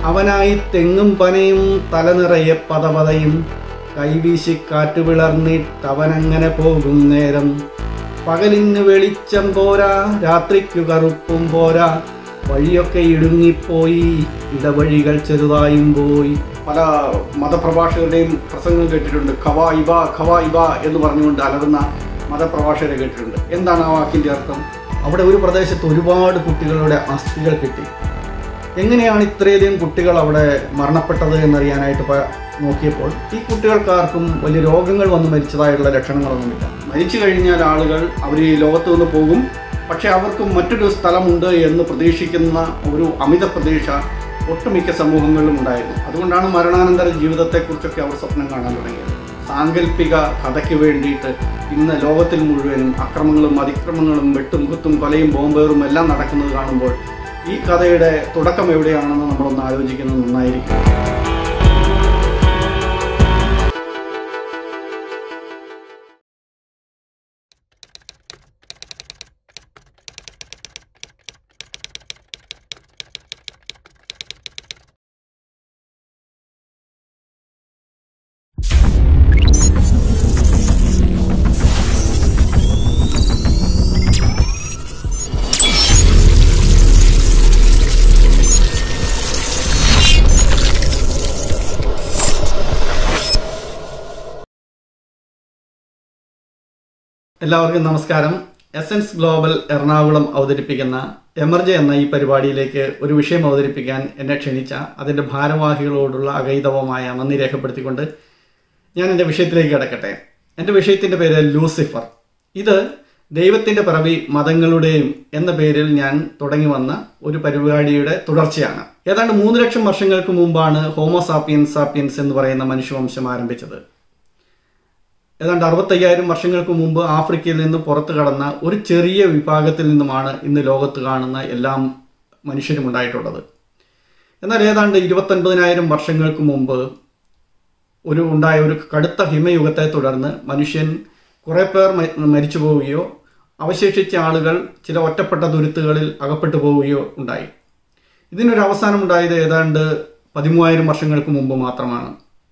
അവനായി തെങ്ങും പനയും തലനിറയെ പതപതയും കൈവീശി കാറ്റ് വിളർന്നിട്ടവനങ്ങനെ പോകും നേരം പകലിന് വെളിച്ചം പോരാ രാത്രിക്കു കറുപ്പും പോരാ വഴിയൊക്കെ ഇടുങ്ങിപ്പോയി ഇടവഴികൾ ചെറുതായും പോയി പല മതപ്രഭാഷകരുടെയും പ്രസംഗം കേട്ടിട്ടുണ്ട് ഖവ ഇബ ഖവ ഇബ എന്ന് പറഞ്ഞുകൊണ്ട് അലറുന്ന മതപ്രഭാഷകരെ കേട്ടിട്ടുണ്ട് എന്താണ് ആ വാക്കിൻ്റെ അർത്ഥം അവിടെ ഒരു പ്രദേശത്ത് ഒരുപാട് കുട്ടികളുടെ അസ്ഥികൾ കിട്ടി എങ്ങനെയാണ് ഇത്രയധികം കുട്ടികൾ അവിടെ മരണപ്പെട്ടത് എന്നറിയാനായിട്ട് പ- നോക്കിയപ്പോൾ ഈ കുട്ടികൾക്കാർക്കും വലിയ രോഗങ്ങൾ വന്ന് മരിച്ചതായുള്ള ലക്ഷണങ്ങളൊന്നുമില്ല മരിച്ചു കഴിഞ്ഞാൽ ആളുകൾ അവർ ഈ ലോകത്ത് നിന്ന് പോകും പക്ഷെ അവർക്ക് മറ്റൊരു സ്ഥലമുണ്ട് എന്ന് പ്രതീക്ഷിക്കുന്ന ഒരു അമിത പ്രതീക്ഷ ഒട്ടുമിക്ക സമൂഹങ്ങളിലും ഉണ്ടായിരുന്നു അതുകൊണ്ടാണ് മരണാനന്തര ജീവിതത്തെക്കുറിച്ചൊക്കെ അവർ സ്വപ്നം കാണാൻ തുടങ്ങിയത് സാങ്കല്പിക കഥയ്ക്ക് വേണ്ടിയിട്ട് ഇന്ന് ലോകത്തിൽ മുഴുവനും അക്രമങ്ങളും അതിക്രമങ്ങളും വെട്ടുമുഖത്തും കൊലയും ബോംബേറും എല്ലാം നടക്കുന്നത് കാണുമ്പോൾ ഈ കഥയുടെ തുടക്കം എവിടെയാണെന്ന് നമ്മളൊന്ന് ആലോചിക്കുന്നത് നന്നായിരിക്കും എല്ലാവർക്കും നമസ്കാരം എസൻസ് ഗ്ലോബൽ എറണാകുളം അവതരിപ്പിക്കുന്ന എമർജ എന്ന ഈ പരിപാടിയിലേക്ക് ഒരു വിഷയം അവതരിപ്പിക്കാൻ എന്നെ ക്ഷണിച്ച അതിൻ്റെ ഭാരവാഹികളോടുള്ള അഗൈതവമായ നന്ദി രേഖപ്പെടുത്തിക്കൊണ്ട് ഞാൻ എൻ്റെ വിഷയത്തിലേക്ക് കിടക്കട്ടെ എൻ്റെ വിഷയത്തിൻ്റെ പേര് ലൂസിഫർ ഇത് ദൈവത്തിൻ്റെ പിറവി മതങ്ങളുടെയും എന്ന പേരിൽ ഞാൻ തുടങ്ങി വന്ന ഒരു പരിപാടിയുടെ തുടർച്ചയാണ് ഏതാണ്ട് മൂന്ന് ലക്ഷം വർഷങ്ങൾക്ക് മുമ്പാണ് ഹോമോസാപ്പിയൻസ് സാപ്പിയൻസ് എന്ന് പറയുന്ന മനുഷ്യവംശം ആരംഭിച്ചത് ഏതാണ്ട് അറുപത്തയ്യായിരം വർഷങ്ങൾക്ക് മുമ്പ് ആഫ്രിക്കയിൽ നിന്ന് പുറത്തു കടന്ന ഒരു ചെറിയ വിഭാഗത്തിൽ നിന്നുമാണ് ഇന്ന് ലോകത്ത് കാണുന്ന എല്ലാ മനുഷ്യരും ഉണ്ടായിട്ടുള്ളത് എന്നാൽ ഏതാണ്ട് ഇരുപത്തൊൻപതിനായിരം വർഷങ്ങൾക്ക് മുമ്പ് ഒരു ഉണ്ടായ ഒരു കടുത്ത ഹിമയുഗത്തെ തുടർന്ന് മനുഷ്യൻ കുറെ പേർ മ- മരിച്ചു പോവുകയോ അവശേഷിച്ച ആളുകൾ ചില ഒറ്റപ്പെട്ട തുരുത്തുകളിൽ അകപ്പെട്ടു പോവുകയോ ഉണ്ടായി ഇതിനൊരു അവസാനം ഉണ്ടായത് ഏതാണ്ട് പതിമൂവായിരം വർഷങ്ങൾക്ക് മുമ്പ് മാത്രമാണ്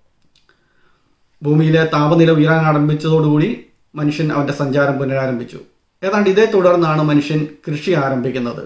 ഭൂമിയിലെ താപനില ഉയരാൻ ആരംഭിച്ചതോടുകൂടി മനുഷ്യൻ അവന്റെ സഞ്ചാരം പുനരാരംഭിച്ചു ഏതാണ്ട് ഇതേ തുടർന്നാണ് മനുഷ്യൻ കൃഷി ആരംഭിക്കുന്നത്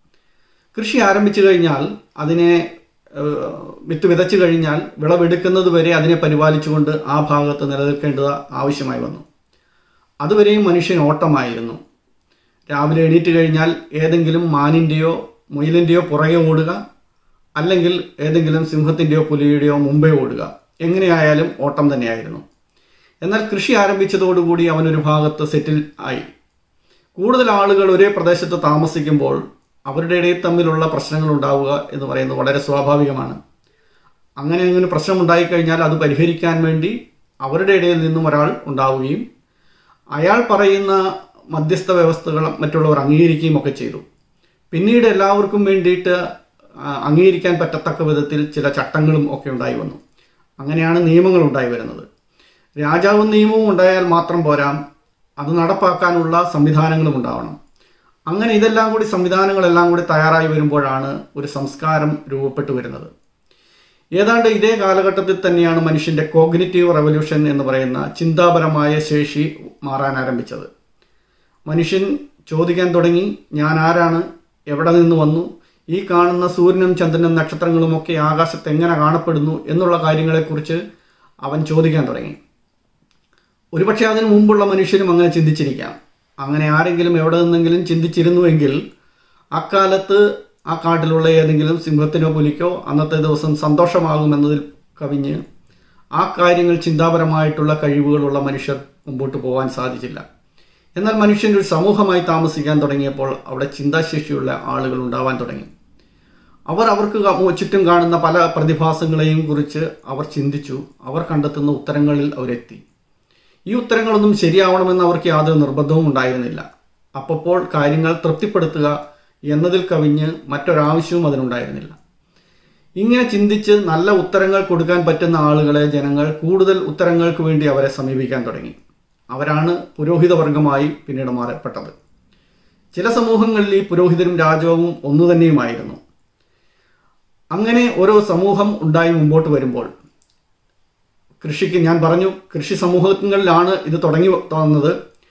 കൃഷി ആരംഭിച്ചു കഴിഞ്ഞാൽ അതിനെ ഏഹ്, വിത്ത് വിതച്ചു കഴിഞ്ഞാൽ വിളവെടുക്കുന്നത് വരെ അതിനെ പരിപാലിച്ചുകൊണ്ട് ആ ഭാഗത്ത് നിലനിൽക്കേണ്ടത് ആവശ്യമായി വന്നു അതുവരെയും മനുഷ്യൻ ഓട്ടമായിരുന്നു രാവിലെ എണീറ്റ് കഴിഞ്ഞാൽ ഏതെങ്കിലും മാനിൻ്റെയോ മുയലിൻ്റെയോ പുറകെ ഓടുക അല്ലെങ്കിൽ ഏതെങ്കിലും സിംഹത്തിൻ്റെയോ പുലിയുടെയോ മുമ്പേ ഓടുക എങ്ങനെയായാലും ഓട്ടം തന്നെയായിരുന്നു എന്നാൽ കൃഷി ആരംഭിച്ചതോടുകൂടി അവനൊരു ഭാഗത്ത് സെറ്റിൽ ആയി കൂടുതൽ ആളുകൾ ഒരേ പ്രദേശത്ത് താമസിക്കുമ്പോൾ അവരുടെ ഇടയിൽ തമ്മിലുള്ള പ്രശ്നങ്ങൾ ഉണ്ടാവുക എന്ന് പറയുന്നത് വളരെ സ്വാഭാവികമാണ് അങ്ങനെ അങ്ങനെ പ്രശ്നം ഉണ്ടായിക്കഴിഞ്ഞാൽ അത് പരിഹരിക്കാൻ വേണ്ടി അവരുടെ ഇടയിൽ നിന്നും ഒരാൾ ഉണ്ടാവുകയും അയാൾ പറയുന്ന മധ്യസ്ഥ വ്യവസ്ഥകൾ മറ്റുള്ളവർ അംഗീകരിക്കുകയും ഒക്കെ ചെയ്തു പിന്നീട് എല്ലാവർക്കും വേണ്ടിയിട്ട് ആ, അംഗീകരിക്കാൻ പറ്റത്തക്ക വിധത്തിൽ ചില ചട്ടങ്ങളും ഒക്കെ ഉണ്ടായി വന്നു അങ്ങനെയാണ് നിയമങ്ങൾ ഉണ്ടായി വരുന്നത് രാജാവും നിയമവും ഉണ്ടായാൽ മാത്രം പോരാ അത് നടപ്പാക്കാനുള്ള സംവിധാനങ്ങളും ഉണ്ടാവണം അങ്ങനെ ഇതെല്ലാം കൂടി സംവിധാനങ്ങളെല്ലാം കൂടി തയ്യാറായി വരുമ്പോഴാണ് ഒരു സംസ്കാരം രൂപപ്പെട്ടു വരുന്നത് ഏതാണ്ട് ഇതേ കാലഘട്ടത്തിൽ തന്നെയാണ് മനുഷ്യന്റെ കോഗ്നിറ്റീവ് റെവല്യൂഷൻ എന്ന് പറയുന്ന ചിന്താപരമായ ശേഷി മാറാൻ ആരംഭിച്ചത് മനുഷ്യൻ ചോദിക്കാൻ തുടങ്ങി ഞാൻ ആരാണ് എവിടെ നിന്ന് വന്നു ഈ കാണുന്ന സൂര്യനും ചന്ദ്രനും നക്ഷത്രങ്ങളും ഒക്കെ ആകാശത്ത് എങ്ങനെ കാണപ്പെടുന്നു എന്നുള്ള കാര്യങ്ങളെക്കുറിച്ച് അവൻ ചോദിക്കാൻ തുടങ്ങി ഒരുപക്ഷെ അതിനു മുമ്പുള്ള മനുഷ്യരും അങ്ങനെ ചിന്തിച്ചിരിക്കാം അങ്ങനെ ആരെങ്കിലും എവിടെ നിന്നെങ്കിലും ചിന്തിച്ചിരുന്നുവെങ്കിൽ അക്കാലത്ത് ആ കാട്ടിലുള്ള ഏതെങ്കിലും സിംഹത്തിനോ പുലിക്കോ അന്നത്തെ ദിവസം സന്തോഷമാകുമെന്നതിൽ കവിഞ്ഞ് ആ കാര്യങ്ങൾ ചിന്താപരമായിട്ടുള്ള കഴിവുകളുള്ള മനുഷ്യർ മുമ്പോട്ട് പോകാൻ സാധിച്ചില്ല എന്നാൽ മനുഷ്യൻ ഒരു സമൂഹമായി താമസിക്കാൻ തുടങ്ങിയപ്പോൾ അവിടെ ചിന്താശേഷിയുള്ള ആളുകൾ ഉണ്ടാവാൻ തുടങ്ങി അവർ അവർക്ക് ക- ചുറ്റും കാണുന്ന പല പ്രതിഭാസങ്ങളെയും കുറിച്ച് അവർ ചിന്തിച്ചു അവർ കണ്ടെത്തുന്ന ഉത്തരങ്ങളിൽ അവരെത്തി ഈ ഉത്തരങ്ങളൊന്നും ശരിയാവണമെന്ന് അവർക്ക് യാതൊരു നിർബന്ധവും ഉണ്ടായിരുന്നില്ല അപ്പോൾ കാര്യങ്ങൾ തൃപ്തിപ്പെടുത്തുക എന്നതിൽ കവിഞ്ഞ് മറ്റൊരാവശ്യവും അതിനുണ്ടായിരുന്നില്ല ഇങ്ങനെ ചിന്തിച്ച് നല്ല ഉത്തരങ്ങൾ കൊടുക്കാൻ പറ്റുന്ന ആളുകളെ ജനങ്ങൾ കൂടുതൽ ഉത്തരങ്ങൾക്ക് വേണ്ടി അവരെ സമീപിക്കാൻ തുടങ്ങി അവരാണ് പുരോഹിത വർഗമായി പിന്നീട് മാറപ്പെട്ടത് ചില സമൂഹങ്ങളിൽ ഈ പുരോഹിതരും രാജാവും ഒന്നു തന്നെയുമായിരുന്നു അങ്ങനെ ഓരോ സമൂഹം ഉണ്ടായി മുമ്പോട്ട് വരുമ്പോൾ കൃഷിക്ക് ഞാൻ പറഞ്ഞു കൃഷി സമൂഹങ്ങളിലാണ് ഇത് തുടങ്ങി വന്നത്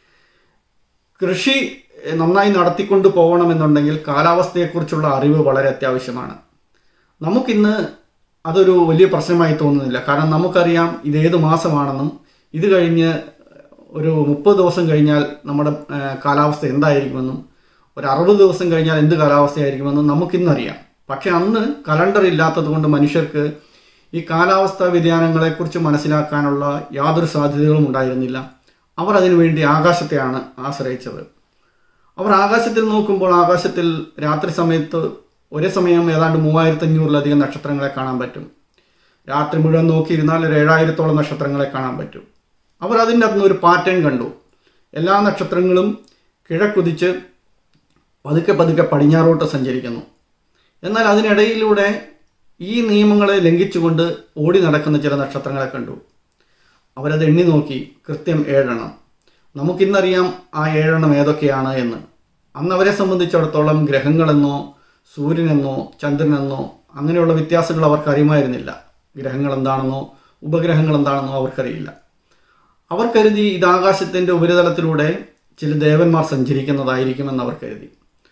കൃഷി നന്നായി നടത്തിക്കൊണ്ട് പോകണമെന്നുണ്ടെങ്കിൽ കാലാവസ്ഥയെക്കുറിച്ചുള്ള അറിവ് വളരെ അത്യാവശ്യമാണ് നമുക്കിന്ന് അതൊരു വലിയ പ്രശ്നമായി തോന്നുന്നില്ല കാരണം നമുക്കറിയാം ഇത് ഏത് മാസമാണെന്നും ഇത് കഴിഞ്ഞ് ഒരു മുപ്പത് ദിവസം കഴിഞ്ഞാൽ നമ്മുടെ ആ, കാലാവസ്ഥ എന്തായിരിക്കുമെന്നും ഒരു അറുപത് ദിവസം കഴിഞ്ഞാൽ എന്ത് കാലാവസ്ഥയായിരിക്കുമെന്നും നമുക്കിന്നറിയാം പക്ഷെ അന്ന് കലണ്ടർ ഇല്ലാത്തത് കൊണ്ട് മനുഷ്യർക്ക് ഈ കാലാവസ്ഥാ വ്യതിയാനങ്ങളെക്കുറിച്ച് മനസ്സിലാക്കാനുള്ള യാതൊരു സാധ്യതകളും ഉണ്ടായിരുന്നില്ല അവർ അതിനുവേണ്ടി ആകാശത്തെയാണ് ആശ്രയിച്ചത് അവർ ആകാശത്തിൽ നോക്കുമ്പോൾ ആകാശത്തിൽ രാത്രി സമയത്ത് ഒരേ സമയം ഏതാണ്ട് മൂവായിരത്തി അഞ്ഞൂറിലധികം നക്ഷത്രങ്ങളെ കാണാൻ പറ്റും രാത്രി മുഴുവൻ നോക്കിയിരുന്നാൽ ഒരു ഏഴായിരത്തോളം നക്ഷത്രങ്ങളെ കാണാൻ പറ്റും അവർ അതിൻ്റെ അകത്തുനിന്ന് ഒരു പാറ്റേൺ കണ്ടു എല്ലാ നക്ഷത്രങ്ങളും കിഴക്കുതിച്ച് പതുക്കെ പതുക്കെ പടിഞ്ഞാറോട്ട് സഞ്ചരിക്കുന്നു എന്നാൽ അതിനിടയിലൂടെ ഈ നിയമങ്ങളെ ലംഘിച്ചുകൊണ്ട് ഓടി നടക്കുന്ന ചില നക്ഷത്രങ്ങളെ കണ്ടു അവരത് എണ്ണി നോക്കി കൃത്യം ഏഴെണ്ണം നമുക്കിന്നറിയാം ആ ഏഴെണ്ണം ഏതൊക്കെയാണ് എന്ന് അന്ന് അവരെ സംബന്ധിച്ചിടത്തോളം ഗ്രഹങ്ങളെന്നോ സൂര്യനെന്നോ ചന്ദ്രനെന്നോ അങ്ങനെയുള്ള വ്യത്യാസങ്ങൾ അവർക്ക് അറിയുമായിരുന്നില്ല ഗ്രഹങ്ങൾ എന്താണെന്നോ ഉപഗ്രഹങ്ങൾ എന്താണെന്നോ അവർക്കറിയില്ല അവർ കരുതി ഇത് ആകാശത്തിന്റെ ഉപരിതലത്തിലൂടെ ചില ദേവന്മാർ സഞ്ചരിക്കുന്നതായിരിക്കുമെന്ന് അവർ കരുതി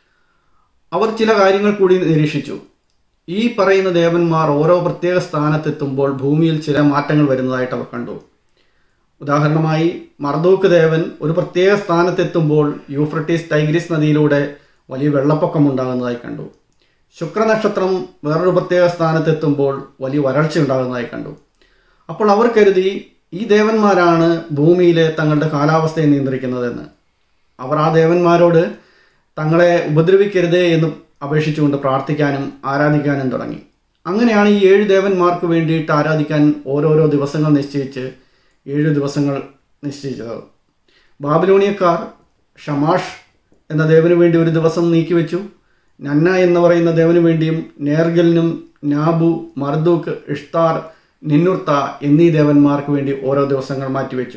അവർ ചില കാര്യങ്ങൾ കൂടി നിരീക്ഷിച്ചു ഈ പറയുന്ന ദേവന്മാർ ഓരോ പ്രത്യേക സ്ഥാനത്തെത്തുമ്പോൾ ഭൂമിയിൽ ചില മാറ്റങ്ങൾ വരുന്നതായിട്ട് അവർ കണ്ടു ഉദാഹരണമായി മർദൂക്ക് ദേവൻ ഒരു പ്രത്യേക സ്ഥാനത്തെത്തുമ്പോൾ യൂഫ്രട്ടീസ് ടൈഗ്രിസ് നദിയിലൂടെ വലിയ വെള്ളപ്പൊക്കം ഉണ്ടാകുന്നതായി കണ്ടു ശുക്രനക്ഷത്രം വേറൊരു പ്രത്യേക സ്ഥാനത്തെത്തുമ്പോൾ വലിയ വരൾച്ച ഉണ്ടാകുന്നതായി കണ്ടു അപ്പോൾ അവർ കരുതി ഈ ദേവന്മാരാണ് ഭൂമിയിലെ തങ്ങളുടെ കാലാവസ്ഥയെ നിയന്ത്രിക്കുന്നതെന്ന് അവർ ആ ദേവന്മാരോട് തങ്ങളെ ഉപദ്രവിക്കരുതേ എന്ന് അപേക്ഷിച്ചുകൊണ്ട് പ്രാർത്ഥിക്കാനും ആരാധിക്കാനും തുടങ്ങി അങ്ങനെയാണ് ഈ ഏഴ് ദേവന്മാർക്ക് വേണ്ടിയിട്ട് ആരാധിക്കാൻ ഓരോരോ ദിവസങ്ങൾ നിശ്ചയിച്ച് ഏഴ് ദിവസങ്ങൾ നിശ്ചയിച്ചത് ബാബിലോണിയക്കാർ ഷമാഷ് എന്ന ദേവന് വേണ്ടി ഒരു ദിവസം നീക്കിവെച്ചു നന്ന എന്ന് പറയുന്ന ദേവന് വേണ്ടിയും നേർഗലിനും നാബു മർദൂക്ക് ഇഷ്താർ നിന്നുർത്ത എന്നീ ദേവന്മാർക്ക് വേണ്ടി ഓരോ ദിവസങ്ങൾ മാറ്റിവെച്ചു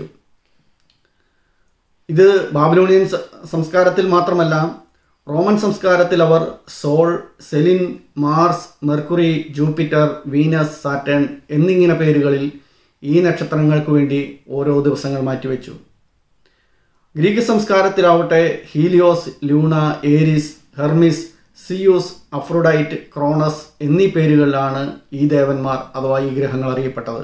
ഇത് ബാബിലോണിയൻ സ- സംസ്കാരത്തിൽ മാത്രമല്ല റോമൻ സംസ്കാരത്തിൽ അവർ Sol Selene Mars Mercury Jupiter Venus Saturn എന്നിങ്ങനെ പേരുകളിൽ ഈ നക്ഷത്രങ്ങൾക്ക് വേണ്ടി ഓരോ ദിവസങ്ങൾ മാറ്റിവെച്ചു ഗ്രീക്ക് സംസ്കാരത്തിലാവട്ടെ Helios Luna Ares Hermes Zeus Aphrodite Cronus എന്നീ പേരുകളിലാണ് ഈ ദേവന്മാർ അഥവാ ഈ ഗ്രഹങ്ങൾ അറിയപ്പെട്ടത്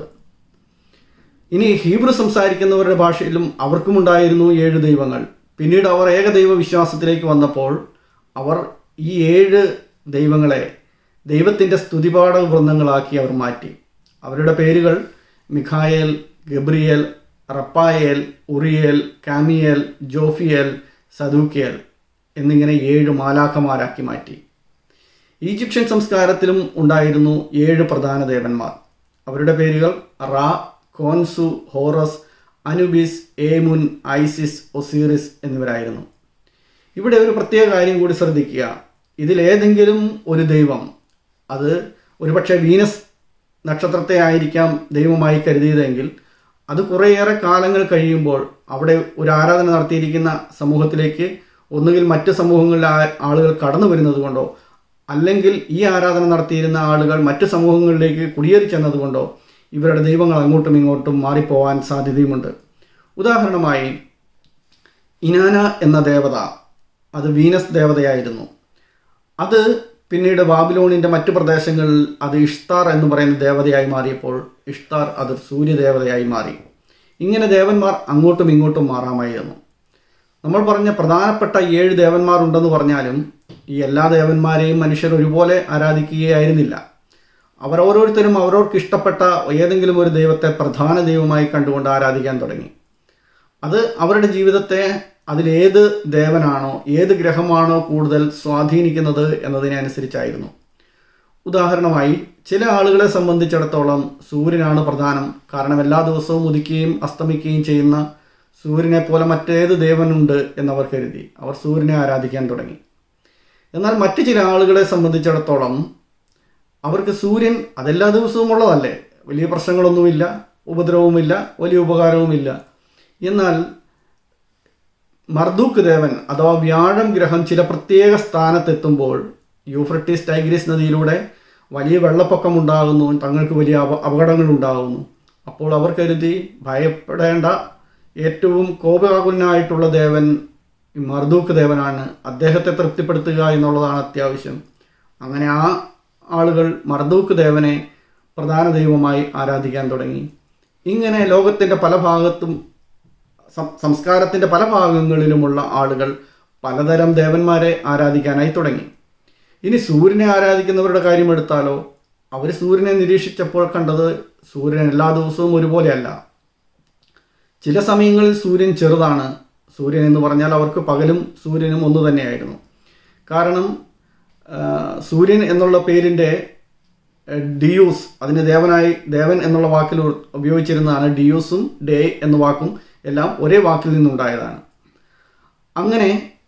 ഇനി ഹീബ്രു സംസാരിക്കുന്നവരുടെ ഭാഷയിലും അവർക്കുമുണ്ടായിരുന്നു ഏഴ് ദൈവങ്ങൾ പിന്നീട് അവർ ഏകദൈവ വിശ്വാസത്തിലേക്ക് വന്നപ്പോൾ അവർ ഈ ഏഴ് ദൈവങ്ങളെ ദൈവത്തിൻ്റെ സ്തുതിപാഠ വൃന്ദങ്ങളാക്കി അവർ മാറ്റി അവരുടെ പേരുകൾ മിഖായേൽ ഗബ്രിയേൽ റപ്പായേൽ ഉറിയേൽ കാമിയേൽ ജോഫിയേൽ സദൂക്കിയേൽ എന്നിങ്ങനെ ഏഴ് മാലാഖമാരാക്കി മാറ്റി ഈജിപ്ഷ്യൻ സംസ്കാരത്തിലും ഉണ്ടായിരുന്നു ഏഴ് പ്രധാന ദേവന്മാർ അവരുടെ പേരുകൾ Ra Khonsu Horus Anubis Amun Isis Osiris എന്നിവരായിരുന്നു ഇവിടെ ഒരു പ്രത്യേക കാര്യം കൂടി ശ്രദ്ധിക്കുക ഇതിലേതെങ്കിലും ഒരു ദൈവം അത് ഒരുപക്ഷെ വീനസ് നക്ഷത്രത്തെ ആയിരിക്കാം ദൈവമായി കരുതിയതെങ്കിൽ അത് കുറേയേറെ കാലങ്ങൾ കഴിയുമ്പോൾ അവിടെ ഒരു ആരാധന നടത്തിയിരിക്കുന്ന സമൂഹത്തിലേക്ക് ഒന്നുകിൽ മറ്റ് സമൂഹങ്ങളിലെ ആ- ആളുകൾ കടന്നു വരുന്നത് കൊണ്ടോ അല്ലെങ്കിൽ ഈ ആരാധന നടത്തിയിരുന്ന ആളുകൾ മറ്റ് സമൂഹങ്ങളിലേക്ക് കുടിയേറി ചെന്നതുകൊണ്ടോ ഇവരുടെ ദൈവങ്ങൾ അങ്ങോട്ടും ഇങ്ങോട്ടും മാറിപ്പോവാൻ സാധ്യതയുമുണ്ട് ഉദാഹരണമായി ഇനാന എന്ന ദേവത അത് വീനസ് ദേവതയായിരുന്നു അത് പിന്നീട് ബാബിലോണിന്റെ മറ്റു പ്രദേശങ്ങളിൽ അത് ഇഷ്താർ എന്ന് പറയുന്ന ദേവതയായി മാറിയപ്പോൾ ഇഷ്താർ അത് സൂര്യദേവതയായി മാറി ഇങ്ങനെ ദേവന്മാർ അങ്ങോട്ടും ഇങ്ങോട്ടും മാറാമായിരുന്നു നമ്മൾ പറഞ്ഞ പ്രധാനപ്പെട്ട ഏഴ് ദേവന്മാർ ഉണ്ടെന്ന് പറഞ്ഞാലും ഈ എല്ലാ ദേവന്മാരെയും മനുഷ്യർ ഒരുപോലെ ആരാധിക്കുകയായിരുന്നില്ല അവർ ഓരോരുത്തരും അവരവർക്ക് ഇഷ്ടപ്പെട്ട ഏതെങ്കിലും ഒരു ദൈവത്തെ പ്രധാന ദൈവമായി കണ്ടുകൊണ്ട് ആരാധിക്കാൻ തുടങ്ങി അത് അവരുടെ ജീവിതത്തെ അതിലേത് ദേവനാണോ ഏത് ഗ്രഹമാണോ കൂടുതൽ സ്വാധീനിക്കുന്നത് എന്നതിനെ അനുസരിച്ചായിരുന്നു ഉദാഹരണമായി ചില ആളുകളെ സംബന്ധിച്ചിടത്തോളം സൂര്യനാണ് പ്രധാനം കാരണം എല്ലാ ദിവസവും ഉദിക്കുകയും അസ്തമിക്കുകയും ചെയ്യുന്ന സൂര്യനെ പോലെ മറ്റേത് ദേവനുണ്ട് എന്നവർ കരുതി അവർ സൂര്യനെ ആരാധിക്കാൻ തുടങ്ങി എന്നാൽ മറ്റു ചില ആളുകളെ സംബന്ധിച്ചിടത്തോളം അവർക്ക് സൂര്യൻ അതെല്ലാ ദിവസവും ഉള്ളതല്ലേ വലിയ പ്രശ്നങ്ങളൊന്നുമില്ല ഉപദ്രവവുമില്ല വലിയ ഉപകാരവുമില്ല എന്നാൽ മർദൂക്ക് ദേവൻ അഥവാ വ്യാഴം ഗ്രഹം ചില പ്രത്യേക സ്ഥാനത്തെത്തുമ്പോൾ യൂഫ്രട്ടീസ് ടൈഗ്രീസ് നദിയിലൂടെ വലിയ വെള്ളപ്പൊക്കം ഉണ്ടാകുന്നു തങ്ങൾക്ക് വലിയ അപ അപകടങ്ങൾ ഉണ്ടാകുന്നു അപ്പോൾ അവർ കരുതി ഭയപ്പെടേണ്ട ഏറ്റവും കോപാകുലനായിട്ടുള്ള ദേവൻ ഈ മർദൂക്ക് ദേവനാണ് അദ്ദേഹത്തെ തൃപ്തിപ്പെടുത്തുക എന്നുള്ളതാണ് അത്യാവശ്യം അങ്ങനെ ആ ആളുകൾ മർദൂക്ക് ദേവനെ പ്രധാന ദൈവമായി ആരാധിക്കാൻ തുടങ്ങി ഇങ്ങനെ ലോകത്തിൻ്റെ പല ഭാഗത്തും സം- സംസ്കാരത്തിൻ്റെ പല ഭാഗങ്ങളിലുമുള്ള ആളുകൾ പലതരം ദേവന്മാരെ ആരാധിക്കാനായി തുടങ്ങി ഇനി സൂര്യനെ ആരാധിക്കുന്നവരുടെ കാര്യം എടുത്താലോ അവർ സൂര്യനെ നിരീക്ഷിച്ചപ്പോൾ കണ്ടത് സൂര്യൻ എല്ലാ ദിവസവും ഒരുപോലെയല്ല ചില സമയങ്ങളിൽ സൂര്യൻ ചെറുതാണ് സൂര്യൻ എന്ന് പറഞ്ഞാൽ അവർക്ക് പകലും സൂര്യനും ഒന്ന് തന്നെയായിരുന്നു കാരണം ആ, സൂര്യൻ എന്നുള്ള പേരിൻ്റെ എഹ്, ഡിയൂസ് അതിന് ദേവനായി ദേവൻ എന്നുള്ള വാക്കിൽ ഉ- ഉപയോഗിച്ചിരുന്നതാണ് ഡിയൂസും ഡേ എന്ന വാക്കും എല്ലാം ഒരേ വാക്കിൽ നിന്നുണ്ടായതാണ് അങ്ങനെ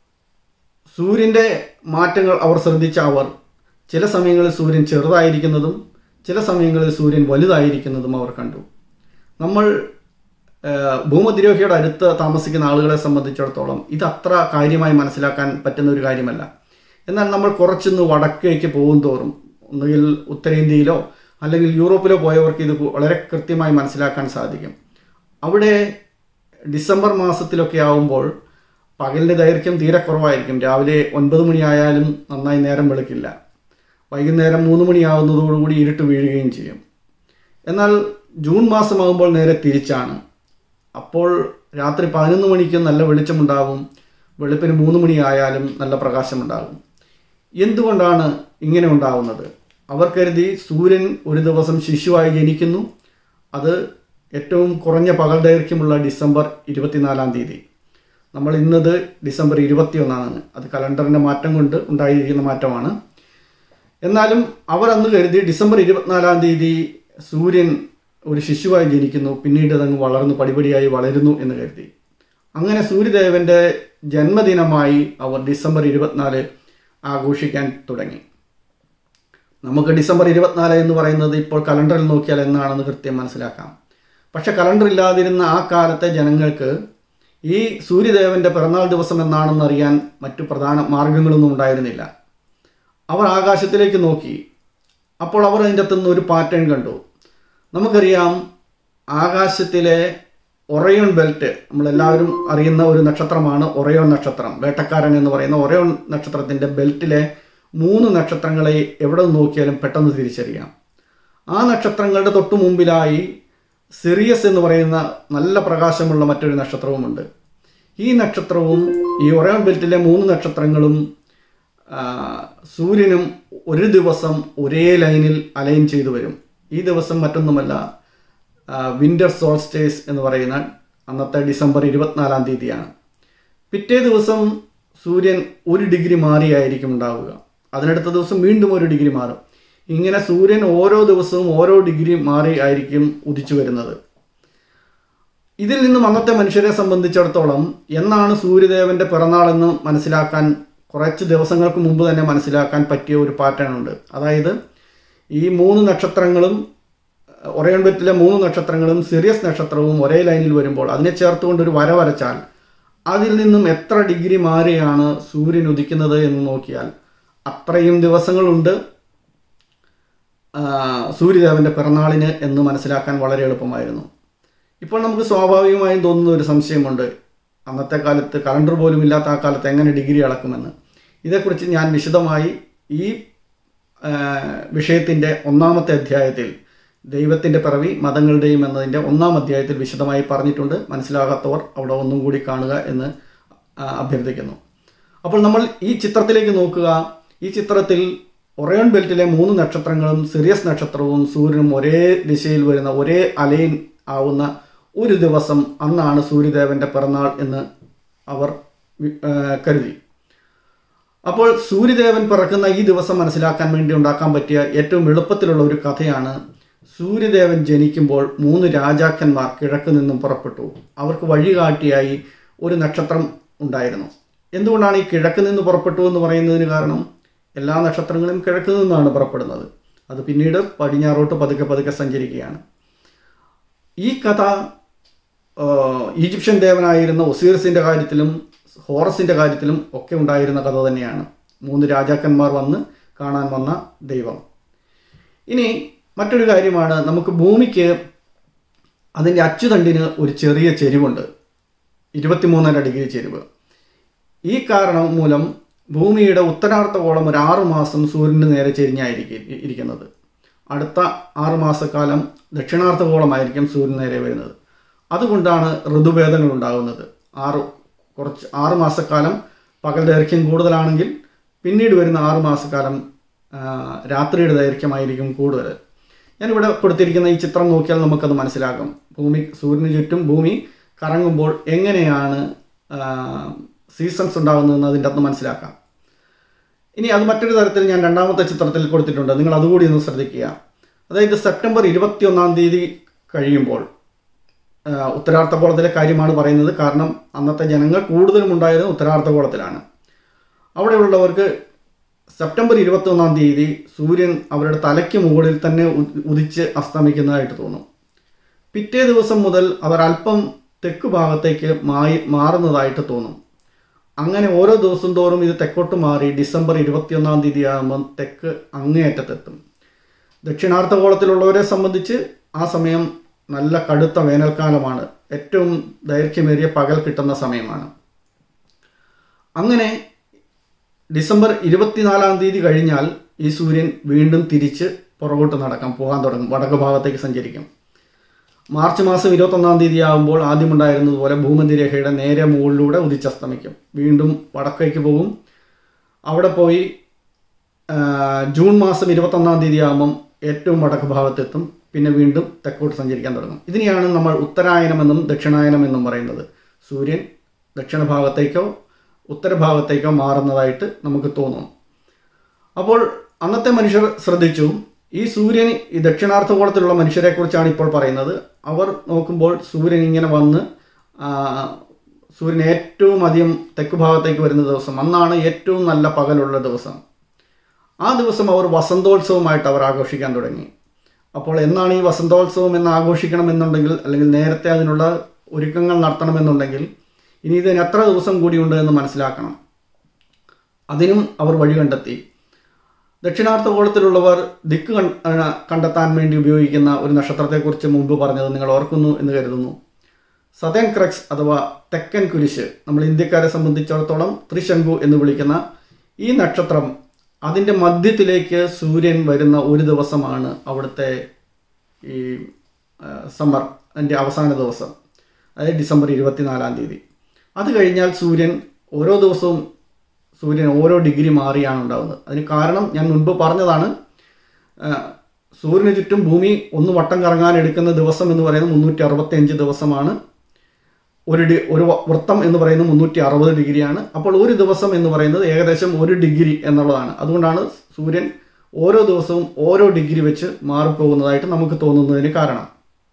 സൂര്യൻ്റെ മാറ്റങ്ങൾ അവർ ശ്രദ്ധിച്ച അവർ ചില സമയങ്ങളിൽ സൂര്യൻ ചെറുതായിരിക്കുന്നതും ചില സമയങ്ങളിൽ സൂര്യൻ വലുതായിരിക്കുന്നതും അവർ കണ്ടു നമ്മൾ ഏഹ്, ഭൂമധ്യരേഖയുടെ അടുത്ത് താമസിക്കുന്ന ആളുകളെ സംബന്ധിച്ചിടത്തോളം ഇത് അത്ര കാര്യമായി മനസ്സിലാക്കാൻ പറ്റുന്ന ഒരു കാര്യമല്ല എന്നാൽ നമ്മൾ കുറച്ചൊന്ന് വടക്കേക്ക് പോകും തോറും ഒന്നുകിൽ ഉത്തരേന്ത്യയിലോ അല്ലെങ്കിൽ യൂറോപ്പിലോ പോയവർക്ക് ഇത് വളരെ കൃത്യമായി മനസ്സിലാക്കാൻ സാധിക്കും അവിടെ ഡിസംബർ മാസത്തിലൊക്കെ ആവുമ്പോൾ പകലിൻ്റെ ദൈർഘ്യം തീരെ കുറവായിരിക്കും രാവിലെ ഒൻപത് മണിയായാലും നന്നായി നേരം വെളുക്കില്ല വൈകുന്നേരം മൂന്ന് മണിയാവുന്നതോടുകൂടി ഇരുട്ട് വീഴുകയും ചെയ്യും എന്നാൽ ജൂൺ മാസമാകുമ്പോൾ നേരെ തിരിച്ചാണ് അപ്പോൾ രാത്രി പതിനൊന്ന് മണിക്ക് നല്ല വെളിച്ചമുണ്ടാകും വെളുപ്പിന് മൂന്ന് മണിയായാലും നല്ല പ്രകാശമുണ്ടാകും എന്തുകൊണ്ടാണ് ഇങ്ങനെ ഉണ്ടാകുന്നത് അവർ കരുതി സൂര്യൻ ഒരു ദിവസം ശിശുവായി ജനിക്കുന്നു അത് ഏറ്റവും കുറഞ്ഞ പകൽ ദൈർഘ്യമുള്ള ഡിസംബർ ഇരുപത്തിനാലാം തീയതി നമ്മൾ ഇന്നത് ഡിസംബർ ഇരുപത്തിയൊന്നാണ് അത് കലണ്ടറിൻ്റെ മാറ്റം കൊണ്ട് ഉണ്ടായിരിക്കുന്ന മാറ്റമാണ് എന്നാലും അവർ അന്ന് കരുതി ഡിസംബർ ഇരുപത്തിനാലാം തീയതി സൂര്യൻ ഒരു ശിശുവായി ജനിക്കുന്നു പിന്നീട് അതങ്ങ് വളർന്നു പടിപടിയായി വളരുന്നു എന്ന് കരുതി അങ്ങനെ സൂര്യദേവന്റെ ജന്മദിനമായി അവർ ഡിസംബർ ഇരുപത്തിനാല് ആഘോഷിക്കാൻ തുടങ്ങി നമുക്ക് ഡിസംബർ ഇരുപത്തിനാല് എന്ന് പറയുന്നത് ഇപ്പോൾ കലണ്ടറിൽ നോക്കിയാൽ എന്നാണെന്ന് കൃത്യം മനസ്സിലാക്കാം പക്ഷെ കലണ്ടർ ഇല്ലാതിരുന്ന ആ കാലത്തെ ജനങ്ങൾക്ക് ഈ സൂര്യദേവന്റെ പിറന്നാൾ ദിവസം എന്നാണെന്ന് അറിയാൻ മറ്റു പ്രധാന മാർഗങ്ങളൊന്നും ഉണ്ടായിരുന്നില്ല അവർ ആകാശത്തിലേക്ക് നോക്കി അപ്പോൾ അവർ അതിൻ്റെ അകത്തുനിന്ന് ഒരു പാറ്റേൺ കണ്ടു നമുക്കറിയാം ആകാശത്തിലെ ഒറയോൺ ബെൽറ്റ് നമ്മളെല്ലാവരും അറിയുന്ന ഒരു നക്ഷത്രമാണ് ഒറയോൺ നക്ഷത്രം വേട്ടക്കാരൻ എന്ന് പറയുന്ന ഒറയോൺ നക്ഷത്രത്തിൻ്റെ ബെൽറ്റിലെ മൂന്ന് നക്ഷത്രങ്ങളെ എവിടെ നിന്ന് നോക്കിയാലും പെട്ടെന്ന് തിരിച്ചറിയാം ആ നക്ഷത്രങ്ങളുടെ തൊട്ടു മുമ്പിലായി സിറിയസ് എന്ന് പറയുന്ന നല്ല പ്രകാശമുള്ള മറ്റൊരു നക്ഷത്രവുമുണ്ട് ഈ നക്ഷത്രവും ഈ ഒറയോൺ ബെൽറ്റിലെ മൂന്ന് നക്ഷത്രങ്ങളും ആ, സൂര്യനും ഒരു ദിവസം ഒരേ ലൈനിൽ അലൈൻ ചെയ്തു വരും ഈ ദിവസം മറ്റൊന്നുമല്ല വിന്റർ സോൾസ്റ്റേസ് എന്ന് പറയുന്ന അന്നത്തെ ഡിസംബർ ഇരുപത്തിനാലാം തീയതിയാണ് പിറ്റേ ദിവസം സൂര്യൻ ഒരു ഡിഗ്രി മാറിയായിരിക്കും ഉണ്ടാവുക അതിനടുത്ത ദിവസം വീണ്ടും ഒരു ഡിഗ്രി മാറും ഇങ്ങനെ സൂര്യൻ ഓരോ ദിവസവും ഓരോ ഡിഗ്രി മാറി ആയിരിക്കും ഉദിച്ചു വരുന്നത് ഇതിൽ നിന്നും അന്നത്തെ മനുഷ്യരെ സംബന്ധിച്ചിടത്തോളം എന്നാണ് സൂര്യദേവന്റെ പിറന്നാളെന്ന് മനസ്സിലാക്കാൻ കുറച്ച് ദിവസങ്ങൾക്ക് മുമ്പ് തന്നെ മനസ്സിലാക്കാൻ പറ്റിയ ഒരു പാറ്റേൺ ഉണ്ട് അതായത് ഈ മൂന്ന് നക്ഷത്രങ്ങളും ഒറയോൺ ബെറ്റിലെ മൂന്ന് നക്ഷത്രങ്ങളും സിറിയസ് നക്ഷത്രവും ഒരേ ലൈനിൽ വരുമ്പോൾ അതിനെ ചേർത്തുകൊണ്ട് ഒരു വര വരച്ചാൽ അതിൽ നിന്നും എത്ര ഡിഗ്രി മാറിയാണ് സൂര്യൻ ഉദിക്കുന്നത് എന്ന് നോക്കിയാൽ അത്രയും ദിവസങ്ങളുണ്ട് ആ, സൂര്യദേവന്റെ പിറന്നാളിന് എന്ന് മനസ്സിലാക്കാൻ വളരെ എളുപ്പമായിരുന്നു ഇപ്പോൾ നമുക്ക് സ്വാഭാവികമായും തോന്നുന്ന ഒരു സംശയമുണ്ട് അന്നത്തെ കാലത്ത് കലണ്ടർ പോലും ഇല്ലാത്ത ആ കാലത്ത് എങ്ങനെ ഡിഗ്രി അളക്കുമെന്ന് ഇതേക്കുറിച്ച് ഞാൻ വിശദമായി ഈ ആ, വിഷയത്തിൻ്റെ ഒന്നാമത്തെ അധ്യായത്തിൽ ദൈവത്തിൻ്റെ പിറവി മതങ്ങളുടെയും എന്നതിൻ്റെ ഒന്നാം അധ്യായത്തിൽ വിശദമായി പറഞ്ഞിട്ടുണ്ട് മനസ്സിലാകാത്തവർ അവിടെ ഒന്നും കൂടി കാണുക എന്ന് ആ, അഭ്യർത്ഥിക്കുന്നു അപ്പോൾ നമ്മൾ ഈ ചിത്രത്തിലേക്ക് നോക്കുക ഈ ചിത്രത്തിൽ ഒറയോൺ ബെൽറ്റിലെ മൂന്ന് നക്ഷത്രങ്ങളും സിറിയസ് നക്ഷത്രവും സൂര്യനും ഒരേ ദിശയിൽ വരുന്ന ഒരേ അലൈൻ ആവുന്ന ഒരു ദിവസം അന്നാണ് സൂര്യദേവന്റെ പിറന്നാൾ എന്ന് അവർ വി- ആ, കരുതി അപ്പോൾ സൂര്യദേവൻ പിറക്കുന്ന ഈ ദിവസം മനസ്സിലാക്കാൻ വേണ്ടി ഉണ്ടാക്കാൻ പറ്റിയ ഏറ്റവും എളുപ്പത്തിലുള്ള ഒരു കഥയാണ് സൂര്യദേവൻ ജനിക്കുമ്പോൾ മൂന്ന് രാജാക്കന്മാർ കിഴക്ക് നിന്നും പുറപ്പെട്ടു അവർക്ക് വഴികാട്ടിയായി ഒരു നക്ഷത്രം ഉണ്ടായിരുന്നു എന്തുകൊണ്ടാണ് ഈ കിഴക്ക് നിന്ന് പുറപ്പെട്ടു എന്ന് പറയുന്നതിന് കാരണം എല്ലാ നക്ഷത്രങ്ങളും കിഴക്ക് നിന്നാണ് പുറപ്പെടുന്നത് അത് പിന്നീട് പടിഞ്ഞാറോട്ട് പതുക്കെ പതുക്കെ സഞ്ചരിക്കുകയാണ് ഈ കഥ ആ, ഈജിപ്ഷ്യൻ ദേവനായിരുന്ന ഒസീറിസിന്റെ കാര്യത്തിലും ഹോറസിന്റെ കാര്യത്തിലും ഒക്കെ ഉണ്ടായിരുന്ന കഥ തന്നെയാണ് മൂന്ന് രാജാക്കന്മാർ വന്ന് കാണാൻ വന്ന ദൈവം ഇനി മറ്റൊരു കാര്യമാണ് നമുക്ക് ഭൂമിക്ക് അതിൻ്റെ അച്ചുതണ്ടിന് ഒരു ചെറിയ ചെരിവുണ്ട് ഇരുപത്തിമൂന്നര ഡിഗ്രി ചെരിവ് ഈ കാരണം മൂലം ഭൂമിയുടെ ഉത്തരാർദ്ധഗോളം ഒരു ആറു മാസം സൂര്യന് നേരെ ചെരിഞ്ഞായിരിക്കും ഇരിക്കുന്നത് അടുത്ത ആറു മാസക്കാലം ദക്ഷിണാർദ്ധഗോളമായിരിക്കും സൂര്യന് നേരെ വരുന്നത് അതുകൊണ്ടാണ് ഋതുഭേദങ്ങൾ ഉണ്ടാകുന്നത് ആറ് കുറച്ച് ആറ് മാസക്കാലം പകൽ ദൈർഘ്യം കൂടുതലാണെങ്കിൽ പിന്നീട് വരുന്ന ആറ് മാസക്കാലം ആ, രാത്രിയുടെ ദൈർഘ്യമായിരിക്കും കൂടുതൽ ഞാനിവിടെ കൊടുത്തിരിക്കുന്ന ഈ ചിത്രം നോക്കിയാൽ നമുക്കത് മനസ്സിലാകും ഭൂമി സൂര്യന് ചുറ്റും ഭൂമി കറങ്ങുമ്പോൾ എങ്ങനെയാണ് സീസൺസ് ഉണ്ടാകുന്നതെന്ന് അതിൻ്റെ അകത്ത് മനസ്സിലാക്കാം ഇനി അത് മറ്റൊരു തരത്തിൽ ഞാൻ രണ്ടാമത്തെ ചിത്രത്തിൽ കൊടുത്തിട്ടുണ്ട് നിങ്ങൾ അതുകൂടി ഒന്ന് ശ്രദ്ധിക്കുക അതായത് സെപ്റ്റംബർ ഇരുപത്തിയൊന്നാം തീയതി കഴിയുമ്പോൾ ആ, ഉത്തരാർദ്ധഗോളത്തിലെ കാര്യമാണ് പറയുന്നത് കാരണം അന്നത്തെ ജനങ്ങൾ കൂടുതലും ഉണ്ടായിരുന്നത് ഉത്തരാർദ്ധഗോളത്തിലാണ് അവിടെയുള്ളവർക്ക് സെപ്റ്റംബർ ഇരുപത്തൊന്നാം തീയതി സൂര്യൻ അവരുടെ തലയ്ക്ക് മുകളിൽ തന്നെ ഉ- ഉദിച്ച് അസ്തമിക്കുന്നതായിട്ട് തോന്നും പിറ്റേ ദിവസം മുതൽ അവർ അല്പം തെക്ക് ഭാഗത്തേക്ക് മായി മാറുന്നതായിട്ട് തോന്നും അങ്ങനെ ഓരോ ദിവസം തോറും ഇത് തെക്കോട്ട് മാറി ഡിസംബർ ഇരുപത്തിയൊന്നാം തീയതി ആകുമ്പം തെക്ക് അങ്ങേയറ്റത്തെത്തും ദക്ഷിണാർദ്ധഗോളത്തിലുള്ളവരെ സംബന്ധിച്ച് ആ സമയം നല്ല കടുത്ത വേനൽക്കാലമാണ് ഏറ്റവും ദൈർഘ്യമേറിയ പകൽ കിട്ടുന്ന സമയമാണ് അങ്ങനെ ഡിസംബർ ഇരുപത്തിനാലാം തീയതി കഴിഞ്ഞാൽ ഈ സൂര്യൻ വീണ്ടും തിരിച്ച് പുറകോട്ട് നടക്കാം പോകാൻ തുടങ്ങും വടക്ക് ഭാഗത്തേക്ക് സഞ്ചരിക്കും മാർച്ച് മാസം ഇരുപത്തൊന്നാം തീയതി ആകുമ്പോൾ ആദ്യമുണ്ടായിരുന്നതുപോലെ ഭൂമധ്യരേഖയുടെ നേരെ മുകളിലൂടെ ഉദിച്ചസ്തമിക്കും വീണ്ടും വടക്കേക്ക് പോകും അവിടെ പോയി ആ, ജൂൺ മാസം ഇരുപത്തൊന്നാം തീയതി ആകുമ്പം ഏറ്റവും വടക്ക് ഭാഗത്തെത്തും പിന്നെ വീണ്ടും തെക്കോട്ട് സഞ്ചരിക്കാൻ തുടങ്ങും ഇതിനെയാണ് നമ്മൾ ഉത്തരായനമെന്നും ദക്ഷിണായനമെന്നും പറയുന്നത് സൂര്യൻ ദക്ഷിണ ഭാഗത്തേക്കോ ഉത്തരഭാഗത്തേക്കോ മാറുന്നതായിട്ട് നമുക്ക് തോന്നും അപ്പോൾ അന്നത്തെ മനുഷ്യർ ശ്രദ്ധിച്ചു ഈ സൂര്യൻ ഈ ദക്ഷിണാർദ്ധഗോളത്തിലുള്ള മനുഷ്യരെ കുറിച്ചാണ് ഇപ്പോൾ പറയുന്നത് അവർ നോക്കുമ്പോൾ സൂര്യൻ ഇങ്ങനെ വന്ന് ആ, സൂര്യൻ ഏറ്റവും അധികം തെക്ക് ഭാഗത്തേക്ക് വരുന്ന ദിവസം അന്നാണ് ഏറ്റവും നല്ല പകലുള്ള ദിവസം ആ ദിവസം അവർ വസന്തോത്സവമായിട്ട് അവർ ആഘോഷിക്കാൻ തുടങ്ങി അപ്പോൾ എന്നാണ് ഈ വസന്തോത്സവം എന്ന് ആഘോഷിക്കണമെന്നുണ്ടെങ്കിൽ അല്ലെങ്കിൽ നേരത്തെ അതിനുള്ള ഒരുക്കങ്ങൾ നടത്തണമെന്നുണ്ടെങ്കിൽ ഇനി ഇതിന് എത്ര ദിവസം കൂടിയുണ്ട് എന്ന് മനസ്സിലാക്കണം അതിനും അവർ വഴി കണ്ടെത്തി ദക്ഷിണാർദ്ധഗോളത്തിലുള്ളവർ ദിക്ക് കൺ- ആ, കണ്ടെത്താൻ വേണ്ടി ഉപയോഗിക്കുന്ന ഒരു നക്ഷത്രത്തെക്കുറിച്ച് മുമ്പ് പറഞ്ഞത് നിങ്ങൾ ഓർക്കുന്നു എന്ന് കരുതുന്നു സതേൺ ക്രക്സ് അഥവാ തെക്കൻ കുരിശ് നമ്മൾ ഇന്ത്യക്കാരെ സംബന്ധിച്ചിടത്തോളം ത്രിശങ്കു എന്ന് വിളിക്കുന്ന ഈ നക്ഷത്രം അതിൻ്റെ മധ്യത്തിലേക്ക് സൂര്യൻ വരുന്ന ഒരു ദിവസമാണ് അവിടുത്തെ ഈ സമ്മർ അതിൻ്റെ അവസാന ദിവസം അതായത് ഡിസംബർ ഇരുപത്തിനാലാം തീയതി അത് കഴിഞ്ഞാൽ സൂര്യൻ ഓരോ ദിവസവും സൂര്യൻ ഓരോ ഡിഗ്രി മാറിയാണ് ഉണ്ടാകുന്നത് അതിന് കാരണം ഞാൻ മുൻപ് പറഞ്ഞതാണ് ആ, സൂര്യന് ചുറ്റും ഭൂമി ഒന്ന് വട്ടം കറങ്ങാൻ എടുക്കുന്ന ദിവസം എന്ന് പറയുന്നത് മുന്നൂറ്റി അറുപത്തി അഞ്ച് ദിവസമാണ് ഒരു ഡി ഒരു വ- വൃത്തം എന്ന് പറയുന്നത് മുന്നൂറ്റി അറുപത് ഡിഗ്രിയാണ് അപ്പോൾ ഒരു ദിവസം എന്ന് പറയുന്നത് ഏകദേശം ഒരു ഡിഗ്രി എന്നുള്ളതാണ് അതുകൊണ്ടാണ് സൂര്യൻ ഓരോ ദിവസവും ഓരോ ഡിഗ്രി വെച്ച് മാറിപ്പോകുന്നതായിട്ട് നമുക്ക് തോന്നുന്നതിന് കാരണം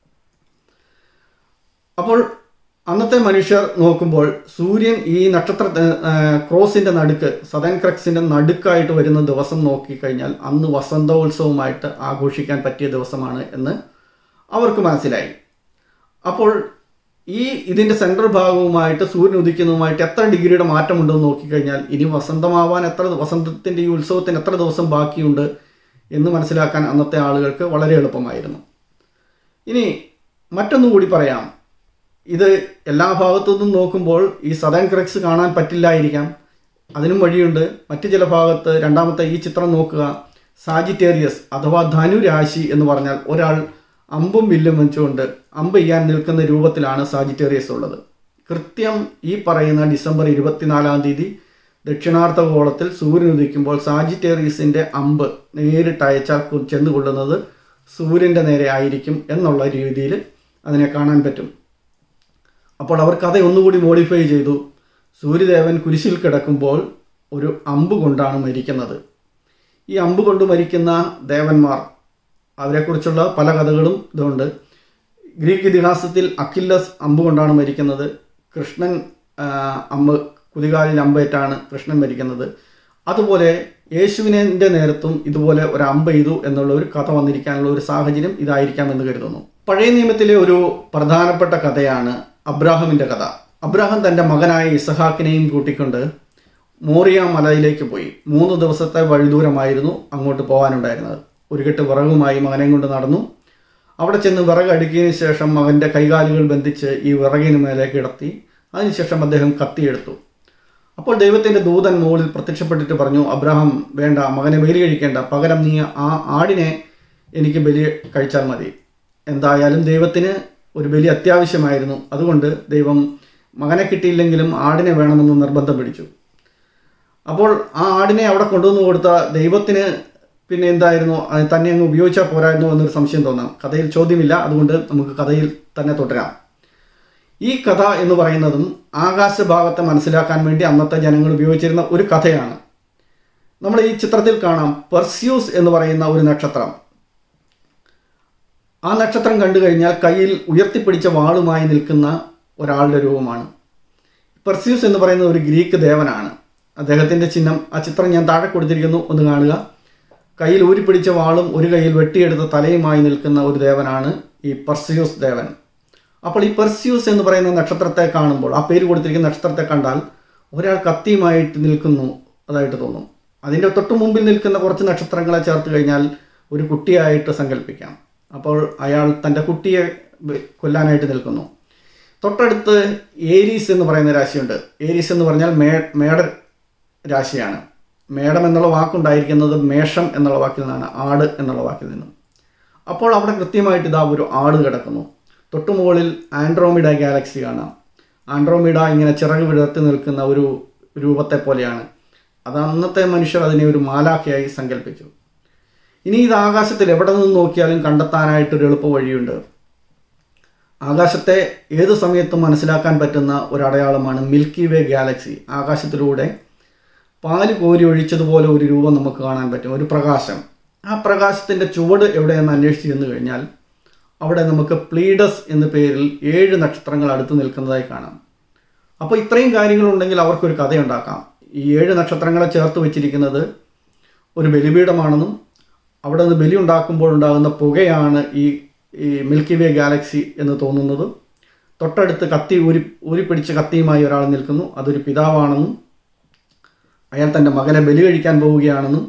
അപ്പോൾ അന്നത്തെ മനുഷ്യർ നോക്കുമ്പോൾ സൂര്യൻ ഈ നക്ഷത്ര ആ, ക്രോസിന്റെ നടുക്ക് സദൻ ക്രക്സിന്റെ നടുക്കായിട്ട് വരുന്ന ദിവസം നോക്കിക്കഴിഞ്ഞാൽ അന്ന് വസന്തോത്സവമായിട്ട് ആഘോഷിക്കാൻ പറ്റിയ ദിവസമാണ് എന്ന് അവർക്ക് മനസ്സിലായി അപ്പോൾ ഈ ഇതിന്റെ സെൻട്രൽ ഭാഗവുമായിട്ട് സൂര്യൻ ഉദിക്കുന്നതുമായിട്ട് എത്ര ഡിഗ്രിയുടെ മാറ്റമുണ്ടെന്ന് നോക്കിക്കഴിഞ്ഞാൽ ഇനി വസന്തമാവാൻ എത്ര വസന്തത്തിന്റെ ഈ ഉത്സവത്തിന് എത്ര ദിവസം ബാക്കിയുണ്ട് എന്ന് മനസ്സിലാക്കാൻ അന്നത്തെ ആളുകൾക്ക് വളരെ എളുപ്പമായിരുന്നു ഇനി മറ്റൊന്നുകൂടി പറയാം ഇത് എല്ലാ ഭാഗത്തു നിന്നും നോക്കുമ്പോൾ ഈ സദൻ ക്രക്സ് കാണാൻ പറ്റില്ലായിരിക്കാം അതിനും വഴിയുണ്ട് മറ്റു ചില ഭാഗത്ത് രണ്ടാമത്തെ ഈ ചിത്രം നോക്കുക സാജിറ്റേറിയസ് അഥവാ ധനുരാശി എന്ന് പറഞ്ഞാൽ ഒരാൾ അമ്പും വില്ലും വെച്ചുകൊണ്ട് അമ്പ് ചെയ്യാൻ നിൽക്കുന്ന രൂപത്തിലാണ് സാജിറ്റേറിയസ് ഉള്ളത് കൃത്യം ഈ പറയുന്ന ഡിസംബർ ഇരുപത്തിനാലാം തീയതി ദക്ഷിണാർദ്ധഗോളത്തിൽ സൂര്യൻ ഉദിക്കുമ്പോൾ സാജിറ്റേറിയസിന്റെ അമ്പ് നേരിട്ട് അയച്ചാൽ കു- ചെന്ന് കൊള്ളുന്നത് സൂര്യന്റെ നേരെ ആയിരിക്കും എന്നുള്ള രീതിയിൽ അതിനെ കാണാൻ പറ്റും അപ്പോൾ അവർ കഥ ഒന്നുകൂടി മോഡിഫൈ ചെയ്തു സൂര്യദേവൻ കുരിശിൽ കിടക്കുമ്പോൾ ഒരു അമ്പ് കൊണ്ടാണ് മരിക്കുന്നത് ഈ അമ്പ് കൊണ്ട് മരിക്കുന്ന ദേവന്മാർ അവരെക്കുറിച്ചുള്ള പല കഥകളും ഇതുണ്ട് ഗ്രീക്ക് ഇതിഹാസത്തിൽ അക്കില്ലസ് അമ്പ് കൊണ്ടാണ് മരിക്കുന്നത് കൃഷ്ണൻ ആ, അമ്പ് കുതികാലിൽ അമ്പേറ്റാണ് കൃഷ്ണൻ മരിക്കുന്നത് അതുപോലെ യേശുവിനെ നേരത്തും ഇതുപോലെ ഒരു അമ്പ് ചെയ്തു എന്നുള്ള ഒരു കഥ വന്നിരിക്കാനുള്ള ഒരു സാഹചര്യം ഇതായിരിക്കാം എന്ന് കരുതുന്നു പഴയ നിയമത്തിലെ ഒരു പ്രധാനപ്പെട്ട കഥയാണ് അബ്രാഹമിന്റെ കഥ അബ്രാഹം തന്റെ മകനായ ഇസഹാക്കിനെയും കൂട്ടിക്കൊണ്ട് മോറിയ മലയിലേക്ക് പോയി മൂന്ന് ദിവസത്തെ വഴിദൂരമായിരുന്നു അങ്ങോട്ട് പോകാനുണ്ടായിരുന്നത് ഒരു കെട്ട് വിറകുമായി മകനെയും കൊണ്ട് നടന്നു അവിടെ ചെന്ന് വിറക് അടുക്കിയതിന് ശേഷം മകൻ്റെ കൈകാലുകൾ ബന്ധിച്ച് ഈ വിറകിന് മേലെ കിടത്തി അതിനുശേഷം അദ്ദേഹം കത്തിയെടുത്തു അപ്പോൾ ദൈവത്തിന്റെ ദൂതൻ മുകളിൽ പ്രത്യക്ഷപ്പെട്ടിട്ട് പറഞ്ഞു അബ്രഹാം വേണ്ട മകനെ ബലി കഴിക്കേണ്ട പകരം നീ ആ ആടിനെ എനിക്ക് ബലി കഴിച്ചാൽ മതി എന്തായാലും ദൈവത്തിന് ഒരു ബലി അത്യാവശ്യമായിരുന്നു അതുകൊണ്ട് ദൈവം മകനെ കിട്ടിയില്ലെങ്കിലും ആടിനെ വേണമെന്ന് നിർബന്ധം പിടിച്ചു അപ്പോൾ ആ ആടിനെ അവിടെ കൊണ്ടുവന്ന് കൊടുത്ത ദൈവത്തിന് പിന്നെ എന്തായിരുന്നു അത് തന്നെ അങ്ങ് ഉപയോഗിച്ചാൽ പോരായിരുന്നു എന്നൊരു സംശയം തോന്നാം കഥയിൽ ചോദ്യമില്ല അതുകൊണ്ട് നമുക്ക് കഥയിൽ തന്നെ തുടരാം ഈ കഥ എന്ന് പറയുന്നതും ആകാശഭാഗത്തെ മനസ്സിലാക്കാൻ വേണ്ടി അന്നത്തെ ജനങ്ങൾ ഉപയോഗിച്ചിരുന്ന ഒരു കഥയാണ് നമ്മൾ ഈ ചിത്രത്തിൽ കാണാം പെർസ്യൂസ് എന്ന് പറയുന്ന ഒരു നക്ഷത്രം ആ നക്ഷത്രം കണ്ടു കഴിഞ്ഞാൽ കയ്യിൽ ഉയർത്തിപ്പിടിച്ച വാളുമായി നിൽക്കുന്ന ഒരാളുടെ രൂപമാണ് പെർസ്യൂസ് എന്ന് പറയുന്ന ഒരു ഗ്രീക്ക് ദേവനാണ് അദ്ദേഹത്തിന്റെ ചിഹ്നം ആ ചിത്രം ഞാൻ താഴെ കൊടുത്തിരിക്കുന്നു ഒന്ന് കാണുക കയ്യിൽ ഊരിപ്പിടിച്ച വാളും ഒരു കയ്യിൽ വെട്ടിയെടുത്ത തലയുമായി നിൽക്കുന്ന ഒരു ദേവനാണ് ഈ പെർസ്യൂസ് ദേവൻ അപ്പോൾ ഈ പെർസ്യൂസ് എന്ന് പറയുന്ന നക്ഷത്രത്തെ കാണുമ്പോൾ ആ പേര് കൊടുത്തിരിക്കുന്ന നക്ഷത്രത്തെ കണ്ടാൽ ഒരാൾ കത്തിയുമായിട്ട് നിൽക്കുന്നു അതായിട്ട് തോന്നും അതിൻ്റെ തൊട്ടു മുമ്പിൽ നിൽക്കുന്ന കുറച്ച് നക്ഷത്രങ്ങളെ ചേർത്ത് കഴിഞ്ഞാൽ ഒരു കുട്ടിയായിട്ട് സങ്കല്പിക്കാം അപ്പോൾ അയാൾ തൻ്റെ കുട്ടിയെ കൊല്ലാനായിട്ട് നിൽക്കുന്നു തൊട്ടടുത്ത് ഏരീസ് എന്ന് പറയുന്ന രാശിയുണ്ട് ഏരീസ് എന്ന് പറഞ്ഞാൽ മേ മേട രാശിയാണ് മേടം എന്നുള്ള വാക്കുണ്ടായിരിക്കുന്നത് മേഷം എന്നുള്ള വാക്കിൽ നിന്നാണ് ആട് എന്നുള്ള വാക്കിൽ നിന്നും അപ്പോൾ അവിടെ കൃത്യമായിട്ട് ഇതാ ഒരു ആട് കിടക്കുന്നു തൊട്ടുമുകളിൽ ആൻഡ്രോമിഡ ഗാലക്സി കാണാം ആൻഡ്രോമിഡ ഇങ്ങനെ ചിറക് വിടർത്തി നിൽക്കുന്ന ഒരു രൂപത്തെ പോലെയാണ് അത് അന്നത്തെ മനുഷ്യർ അതിനെ ഒരു മാലാഖയായി സങ്കല്പിച്ചു ഇനി ഇത് ആകാശത്തിൽ എവിടെ നിന്ന് നോക്കിയാലും കണ്ടെത്താനായിട്ടൊരു എളുപ്പ വഴിയുണ്ട് ആകാശത്തെ ഏത് സമയത്തും മനസ്സിലാക്കാൻ പറ്റുന്ന ഒരു അടയാളമാണ് മിൽക്കി വേ ഗാലക്സി ആകാശത്തിലൂടെ പാല് കോരി ഒഴിച്ചതുപോലെ ഒരു രൂപം നമുക്ക് കാണാൻ പറ്റും ഒരു പ്രകാശം ആ പ്രകാശത്തിൻ്റെ ചുവട് എവിടെയെന്ന് അന്വേഷിച്ച് ചെന്ന് കഴിഞ്ഞാൽ അവിടെ നമുക്ക് പ്ലീഡസ് എന്ന പേരിൽ ഏഴ് നക്ഷത്രങ്ങൾ അടുത്ത് നിൽക്കുന്നതായി കാണാം അപ്പോൾ ഇത്രയും കാര്യങ്ങളുണ്ടെങ്കിൽ അവർക്കൊരു കഥയുണ്ടാക്കാം ഈ ഏഴ് നക്ഷത്രങ്ങളെ ചേർത്ത് വെച്ചിരിക്കുന്നത് ഒരു ബലിപീഠമാണെന്നും അവിടെ നിന്ന് ബലി ഉണ്ടാക്കുമ്പോൾ ഉണ്ടാകുന്ന പുകയാണ് ഈ ഈ മിൽക്കി വേ ഗാലക്സി എന്ന് തോന്നുന്നത് തൊട്ടടുത്ത് കത്തി ഊരി ഊരിപ്പിടിച്ച് കത്തിയുമായി ഒരാൾ നിൽക്കുന്നു അതൊരു പിതാവാണെന്നും അയാൾ തൻ്റെ മകനെ ബലി കഴിക്കാൻ പോവുകയാണെന്നും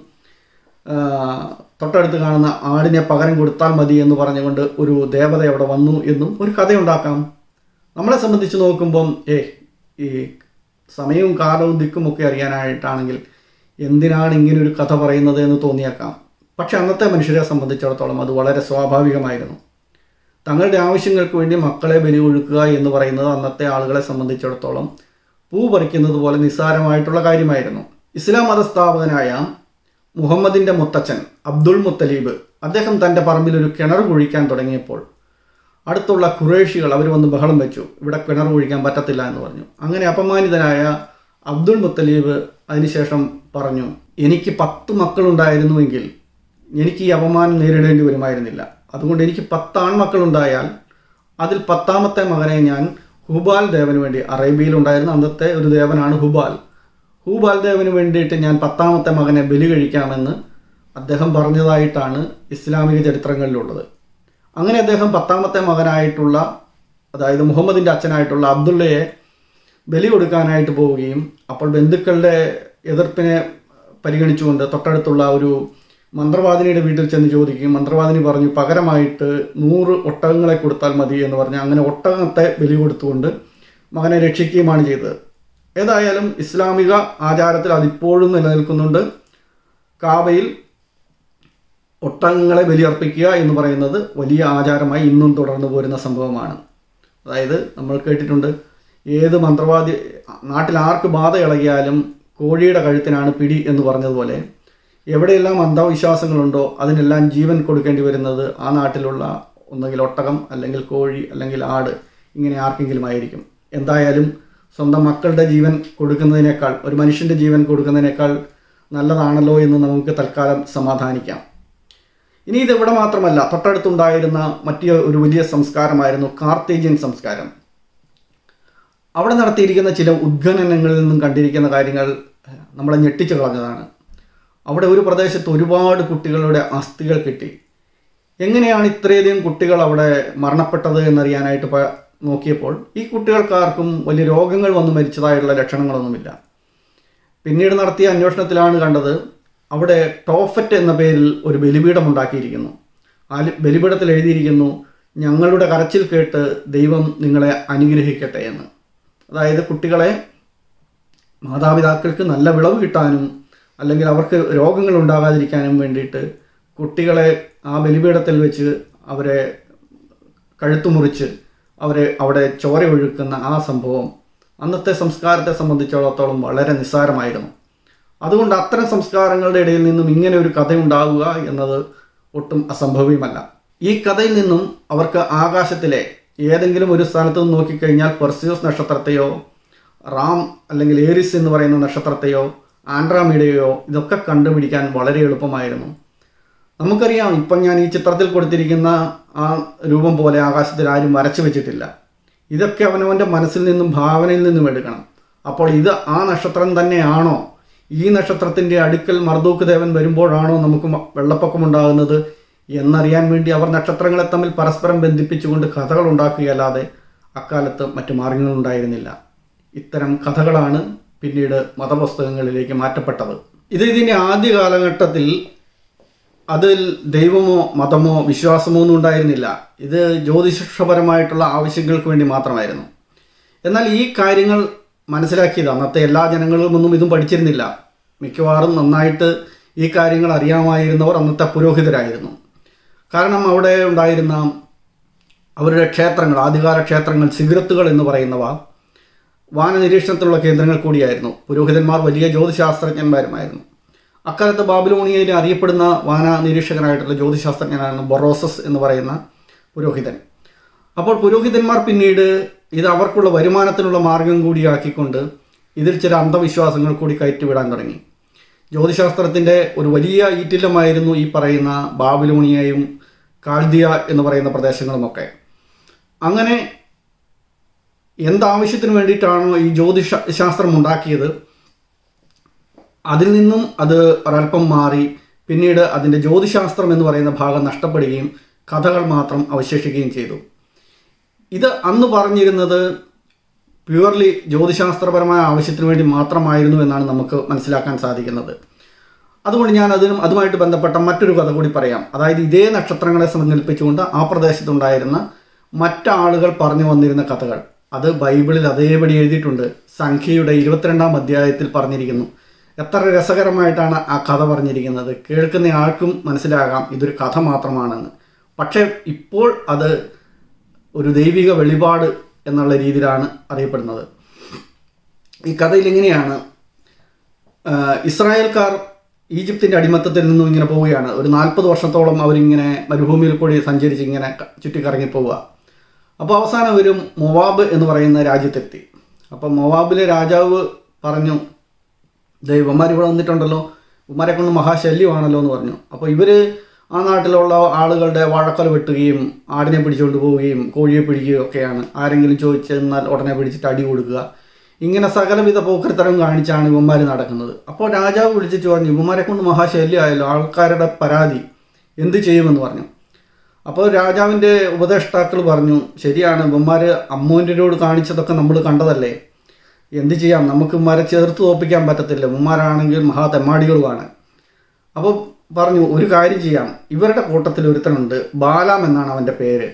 തൊട്ടടുത്ത് കാണുന്ന ആടിനെ പകരം കൊടുത്താൽ മതി എന്ന് പറഞ്ഞുകൊണ്ട് ഒരു ദേവത അവിടെ വന്നു എന്നും ഒരു കഥയുണ്ടാക്കാം നമ്മളെ സംബന്ധിച്ച് നോക്കുമ്പം ഏ ഈ സമയവും കാലവും ദിക്കും ഒക്കെ അറിയാനായിട്ടാണെങ്കിൽ എന്തിനാണ് ഇങ്ങനെ ഒരു കഥ പറയുന്നത് എന്ന് തോന്നിയേക്കാം പക്ഷെ അന്നത്തെ മനുഷ്യരെ സംബന്ധിച്ചിടത്തോളം അത് വളരെ സ്വാഭാവികമായിരുന്നു തങ്ങളുടെ ആവശ്യങ്ങൾക്ക് വേണ്ടി മക്കളെ ബലി ഒഴുക്കുക എന്ന് പറയുന്നത് അന്നത്തെ ആളുകളെ സംബന്ധിച്ചിടത്തോളം പൂ പറിക്കുന്നത് പോലെ നിസ്സാരമായിട്ടുള്ള കാര്യമായിരുന്നു ഇസ്ലാം മതസ്ഥാപകനായ മുഹമ്മദിന്റെ മുത്തച്ഛൻ അബ്ദുൾ മുത്തലീബ് അദ്ദേഹം തൻ്റെ പറമ്പിൽ ഒരു കിണർ കുഴിക്കാൻ തുടങ്ങിയപ്പോൾ അടുത്തുള്ള ഖുറേഷികൾ അവർ വന്ന് ബഹളം വെച്ചു ഇവിടെ കിണർ കുഴിക്കാൻ പറ്റത്തില്ല എന്ന് പറഞ്ഞു അങ്ങനെ അപമാനിതനായ അബ്ദുൾ മുത്തലീബ് അതിനുശേഷം പറഞ്ഞു എനിക്ക് പത്ത് മക്കളുണ്ടായിരുന്നുവെങ്കിൽ എനിക്ക് ഈ അപമാനം നേരിടേണ്ടി വരുമായിരുന്നില്ല അതുകൊണ്ട് എനിക്ക് പത്ത് ആൺമക്കളുണ്ടായാൽ അതിൽ പത്താമത്തെ മകനെ ഞാൻ ഹുബാൽ ദേവന് വേണ്ടി അറേബ്യയിലുണ്ടായിരുന്ന അന്നത്തെ ഒരു ദേവനാണ് ഹുബാൽ ഹൂബാൽ ദേവന് വേണ്ടിയിട്ട് ഞാൻ പത്താമത്തെ മകനെ ബലി കഴിക്കാമെന്ന് അദ്ദേഹം പറഞ്ഞതായിട്ടാണ് ഇസ്ലാമിക ചരിത്രങ്ങളിലുള്ളത് അങ്ങനെ അദ്ദേഹം പത്താമത്തെ മകനായിട്ടുള്ള അതായത് മുഹമ്മദിൻ്റെ അച്ഛനായിട്ടുള്ള അബ്ദുള്ളയെ ബലി കൊടുക്കാനായിട്ട് പോവുകയും അപ്പോൾ ബന്ധുക്കളുടെ എതിർപ്പിനെ പരിഗണിച്ചുകൊണ്ട് തൊട്ടടുത്തുള്ള ഒരു മന്ത്രവാദിനിയുടെ വീട്ടിൽ ചെന്ന് ചോദിക്കും മന്ത്രവാദിനി പറഞ്ഞു പകരമായിട്ട് നൂറ് ഒട്ടകങ്ങളെ കൊടുത്താൽ മതി എന്ന് പറഞ്ഞ് അങ്ങനെ ഒട്ടകത്തെ ബലി കൊടുത്തുകൊണ്ട് മകനെ രക്ഷിക്കുകയുമാണ് ചെയ്തത് ഏതായാലും ഇസ്ലാമിക ആചാരത്തിൽ അതിപ്പോഴും നിലനിൽക്കുന്നുണ്ട് കാബയിൽ ഒട്ടകങ്ങളെ ബലിയർപ്പിക്കുക എന്ന് പറയുന്നത് വലിയ ആചാരമായി ഇന്നും തുടർന്നു പോരുന്ന സംഭവമാണ് അതായത് നമ്മൾ കേട്ടിട്ടുണ്ട് ഏത് മന്ത്രവാദി നാട്ടിൽ ആർക്ക് ബാധ ഇളകിയാലും കോഴിയുടെ കഴുത്തിനാണ് പിടി എന്ന് പറഞ്ഞതുപോലെ എവിടെയെല്ലാം അന്ധവിശ്വാസങ്ങളുണ്ടോ അതിനെല്ലാം ജീവൻ കൊടുക്കേണ്ടി വരുന്നത് ആ നാട്ടിലുള്ള ഒന്നുകിൽ ഒട്ടകം അല്ലെങ്കിൽ കോഴി അല്ലെങ്കിൽ ആട് ഇങ്ങനെ ആർക്കെങ്കിലും ആയിരിക്കും എന്തായാലും സ്വന്തം മക്കളുടെ ജീവൻ കൊടുക്കുന്നതിനേക്കാൾ ഒരു മനുഷ്യൻ്റെ ജീവൻ കൊടുക്കുന്നതിനേക്കാൾ നല്ലതാണല്ലോ എന്ന് നമുക്ക് തൽക്കാലം സമാധാനിക്കാം ഇനി ഇത് ഇവിടെ മാത്രമല്ല തൊട്ടടുത്തുണ്ടായിരുന്ന മറ്റു ഒരു വലിയ സംസ്കാരമായിരുന്നു കാർത്തേജിയൻ സംസ്കാരം അവിടെ നടത്തിയിരിക്കുന്ന ചില ഉദ്ഖനനങ്ങളിൽ നിന്നും കണ്ടിരിക്കുന്ന കാര്യങ്ങൾ നമ്മളെ ഞെട്ടിച്ചു കളഞ്ഞതാണ് അവിടെ ഒരു പ്രദേശത്ത് ഒരുപാട് കുട്ടികളുടെ അസ്ഥികൾ കിട്ടി എങ്ങനെയാണ് ഇത്രയധികം കുട്ടികൾ അവിടെ മരണപ്പെട്ടത് എന്നറിയാനായിട്ട് പ- നോക്കിയപ്പോൾ ഈ കുട്ടികൾക്കാർക്കും വലിയ രോഗങ്ങൾ വന്നു മരിച്ചതായുള്ള ലക്ഷണങ്ങളൊന്നുമില്ല പിന്നീട് നടത്തിയ അന്വേഷണത്തിലാണ് കണ്ടത് അവിടെ ടോഫറ്റ് എന്ന പേരിൽ ഒരു ബലിപീഠം ഉണ്ടാക്കിയിരിക്കുന്നു ആ ലി- ബലിപീഠത്തിൽ എഴുതിയിരിക്കുന്നു ഞങ്ങളുടെ കരച്ചിൽ കേട്ട് ദൈവം നിങ്ങളെ അനുഗ്രഹിക്കട്ടെ എന്ന് അതായത് കുട്ടികളെ മാതാപിതാക്കൾക്ക് നല്ല വിളവ് കിട്ടാനും അല്ലെങ്കിൽ അവർക്ക് രോഗങ്ങൾ ഉണ്ടാകാതിരിക്കാനും വേണ്ടിയിട്ട് കുട്ടികളെ ആ ബലിപീഠത്തിൽ വെച്ച് അവരെ കഴുത്തു മുറിച്ച് അവരെ അവിടെ ചോര ഒഴുക്കുന്ന ആ സംഭവം അന്നത്തെ സംസ്കാരത്തെ സംബന്ധിച്ചിടത്തോളം വളരെ നിസ്സാരമായിരുന്നു അതുകൊണ്ട് അത്തരം സംസ്കാരങ്ങളുടെ ഇടയിൽ നിന്നും ഇങ്ങനെ ഒരു കഥ ഉണ്ടാവുക എന്നത് ഒട്ടും അസംഭവ്യമല്ല ഈ കഥയിൽ നിന്നും അവർക്ക് ആകാശത്തിലെ ഏതെങ്കിലും ഒരു സ്ഥലത്ത് നിന്ന് നോക്കിക്കഴിഞ്ഞാൽ പെർസിയോസ് നക്ഷത്രത്തെയോ റാം അല്ലെങ്കിൽ ഏരിസ് എന്ന് പറയുന്ന നക്ഷത്രത്തെയോ ആൻഡ്രാമീഡയോ ഇതൊക്കെ കണ്ടുപിടിക്കാൻ വളരെ എളുപ്പമായിരുന്നു നമുക്കറിയാം ഇപ്പം ഞാൻ ഈ ചിത്രത്തിൽ കൊടുത്തിരിക്കുന്ന ആ രൂപം പോലെ ആകാശത്തിൽ ആരും വരച്ചു വെച്ചിട്ടില്ല ഇതൊക്കെ അവനവൻ്റെ മനസ്സിൽ നിന്നും ഭാവനയിൽ നിന്നും എടുക്കണം അപ്പോൾ ഇത് ആ നക്ഷത്രം തന്നെയാണോ ഈ നക്ഷത്രത്തിൻ്റെ അടുക്കൽ മർദൂക്ക് ദേവൻ വരുമ്പോഴാണോ നമുക്ക് മ- വെള്ളപ്പൊക്കമുണ്ടാകുന്നത് എന്നറിയാൻ വേണ്ടി അവർ നക്ഷത്രങ്ങളെ തമ്മിൽ പരസ്പരം ബന്ധിപ്പിച്ചുകൊണ്ട് കഥകൾ ഉണ്ടാക്കുകയല്ലാതെ അക്കാലത്ത് മറ്റു മാർഗങ്ങളുണ്ടായിരുന്നില്ല ഇത്തരം കഥകളാണ് പിന്നീട് മതപുസ്തകങ്ങളിലേക്ക് മാറ്റപ്പെട്ടത് ഇത് ഇതിൻ്റെ ആദ്യ കാലഘട്ടത്തിൽ അതിൽ ദൈവമോ മതമോ വിശ്വാസമോ ഒന്നും ഉണ്ടായിരുന്നില്ല ഇത് ജ്യോതിഷപരമായിട്ടുള്ള ആവശ്യങ്ങൾക്ക് വേണ്ടി മാത്രമായിരുന്നു എന്നാൽ ഈ കാര്യങ്ങൾ മനസ്സിലാക്കിയത് അന്നത്തെ എല്ലാ ജനങ്ങളും ഒന്നും ഇതും പഠിച്ചിരുന്നില്ല മിക്കവാറും നന്നായിട്ട് ഈ കാര്യങ്ങൾ അറിയാമായിരുന്നവർ അന്നത്തെ പുരോഹിതരായിരുന്നു കാരണം അവിടെ ഉണ്ടായിരുന്ന അവരുടെ ക്ഷേത്രങ്ങൾ ആദികാല ക്ഷേത്രങ്ങൾ സിഗരത്തുകൾ എന്ന് പറയുന്നവ വാന നിരീക്ഷണത്തിലുള്ള കേന്ദ്രങ്ങൾ കൂടിയായിരുന്നു പുരോഹിതന്മാർ വലിയ ജ്യോതിശാസ്ത്രജ്ഞന്മാരുമായിരുന്നു അക്കാലത്ത് ബാബിലോണിയയിൽ അറിയപ്പെടുന്ന വാന നിരീക്ഷകനായിട്ടുള്ള ജ്യോതിശാസ്ത്രജ്ഞനാണ് ബൊറോസസ് എന്ന് പറയുന്ന പുരോഹിതൻ അപ്പോൾ പുരോഹിതന്മാർ പിന്നീട് ഇത് അവർക്കുള്ള വരുമാനത്തിനുള്ള മാർഗം കൂടിയാക്കിക്കൊണ്ട് ഇതിൽ ചില അന്ധവിശ്വാസങ്ങൾ കൂടി കയറ്റിവിടാൻ തുടങ്ങി ജ്യോതിശാസ്ത്രത്തിൻ്റെ ഒരു വലിയ ഈറ്റില്ലമായിരുന്നു ഈ പറയുന്ന ബാബിലോണിയയും കാൽദിയ എന്ന് പറയുന്ന പ്രദേശങ്ങളുമൊക്കെ അങ്ങനെ എന്താവശ്യത്തിന് വേണ്ടിയിട്ടാണോ ഈ ജ്യോതിഷ ശാസ്ത്രം ഉണ്ടാക്കിയത് അതിൽ നിന്നും അത് ഒരല്പം മാറി പിന്നീട് അതിൻ്റെ ജ്യോതിശാസ്ത്രം എന്ന് പറയുന്ന ഭാഗം നഷ്ടപ്പെടുകയും കഥകൾ മാത്രം അവശേഷിക്കുകയും ചെയ്തു ഇത് അന്ന് പറഞ്ഞിരുന്നത് പ്യുവർലി ജ്യോതിശാസ്ത്രപരമായ ആവശ്യത്തിന് വേണ്ടി മാത്രമായിരുന്നു എന്നാണ് നമുക്ക് മനസ്സിലാക്കാൻ സാധിക്കുന്നത് അതുകൊണ്ട് ഞാൻ അതിനും അതുമായിട്ട് ബന്ധപ്പെട്ട മറ്റൊരു കഥ കൂടി പറയാം അതായത് ഇതേ നക്ഷത്രങ്ങളെ സങ്കല്പിച്ചുകൊണ്ട് ആ പ്രദേശത്തുണ്ടായിരുന്ന മറ്റാളുകൾ പറഞ്ഞു വന്നിരുന്ന കഥകൾ അത് ബൈബിളിൽ അതേപടി എഴുതിയിട്ടുണ്ട് സംഖ്യയുടെ ഇരുപത്തിരണ്ടാം അധ്യായത്തിൽ പറഞ്ഞിരിക്കുന്നു എത്ര രസകരമായിട്ടാണ് ആ കഥ പറഞ്ഞിരിക്കുന്നത് കേൾക്കുന്ന ആൾക്കും മനസ്സിലാകാം ഇതൊരു കഥ മാത്രമാണെന്ന് പക്ഷേ ഇപ്പോൾ അത് ഒരു ദൈവിക വെളിപാട് എന്നുള്ള രീതിയിലാണ് അറിയപ്പെടുന്നത് ഈ കഥയിൽ ഇങ്ങനെയാണ് ആഹ് ഇസ്രായേൽക്കാർ ഈജിപ്തിൻ്റെ അടിമത്തത്തിൽ നിന്നും ഇങ്ങനെ പോവുകയാണ് ഒരു നാൽപ്പത് വർഷത്തോളം അവരിങ്ങനെ മരുഭൂമിയിൽ കൂടി സഞ്ചരിച്ച് ഇങ്ങനെ ക- ചുറ്റിക്കറങ്ങി പോവുക അപ്പോൾ അവസാനം ഒരു മൊവാബ് എന്ന് പറയുന്ന രാജ്യത്തെത്തി അപ്പോൾ മൊവാബിലെ രാജാവ് പറഞ്ഞു ദൈവന്മാർ ഇവിടെ വന്നിട്ടുണ്ടല്ലോ ഇവന്മാരെ കൊണ്ട് മഹാശല്യമാണല്ലോ എന്ന് പറഞ്ഞു അപ്പോൾ ഇവർ ആ നാട്ടിലുള്ള ആളുകളുടെ വാഴക്കൊല വെട്ടുകയും ആടിനെ പിടിച്ചുകൊണ്ട് പോവുകയും കോഴിയെ പിടിക്കുകയും ഒക്കെയാണ് ആരെങ്കിലും ചോദിച്ചെന്നാൽ ഉടനെ പിടിച്ചിട്ട് അടി കൊടുക്കുക ഇങ്ങനെ സകലവിധ പോക്കരത്തരം കാണിച്ചാണ് ഇവന്മാർ നടക്കുന്നത് അപ്പോൾ രാജാവ് വിളിച്ചിട്ട് പറഞ്ഞു ഇവന്മാരെ കൊണ്ട് മഹാശല്യമായല്ലോ ആൾക്കാരുടെ പരാതി എന്ത് ചെയ്യുമെന്ന് പറഞ്ഞു അപ്പോൾ രാജാവിൻ്റെ ഉപദേഷ്ടാക്കൾ പറഞ്ഞു ശരിയാണ് ഇവന്മാർ അമ്മൂൻ്റെരോട് കാണിച്ചതൊക്കെ നമ്മൾ കണ്ടതല്ലേ എന്ത് ചെയ്യാം നമുക്ക് ഇവന്മാരെ ചേർത്ത് തോപ്പിക്കാൻ പറ്റത്തില്ല ഇവന്മാരാണെങ്കിൽ മഹാ തെമ്മാടികളുമാണ് അപ്പോൾ പറഞ്ഞു ഒരു കാര്യം ചെയ്യാം ഇവരുടെ കൂട്ടത്തിൽ ഒരുത്തനുണ്ട് ബാലാം എന്നാണ് അവൻ്റെ പേര്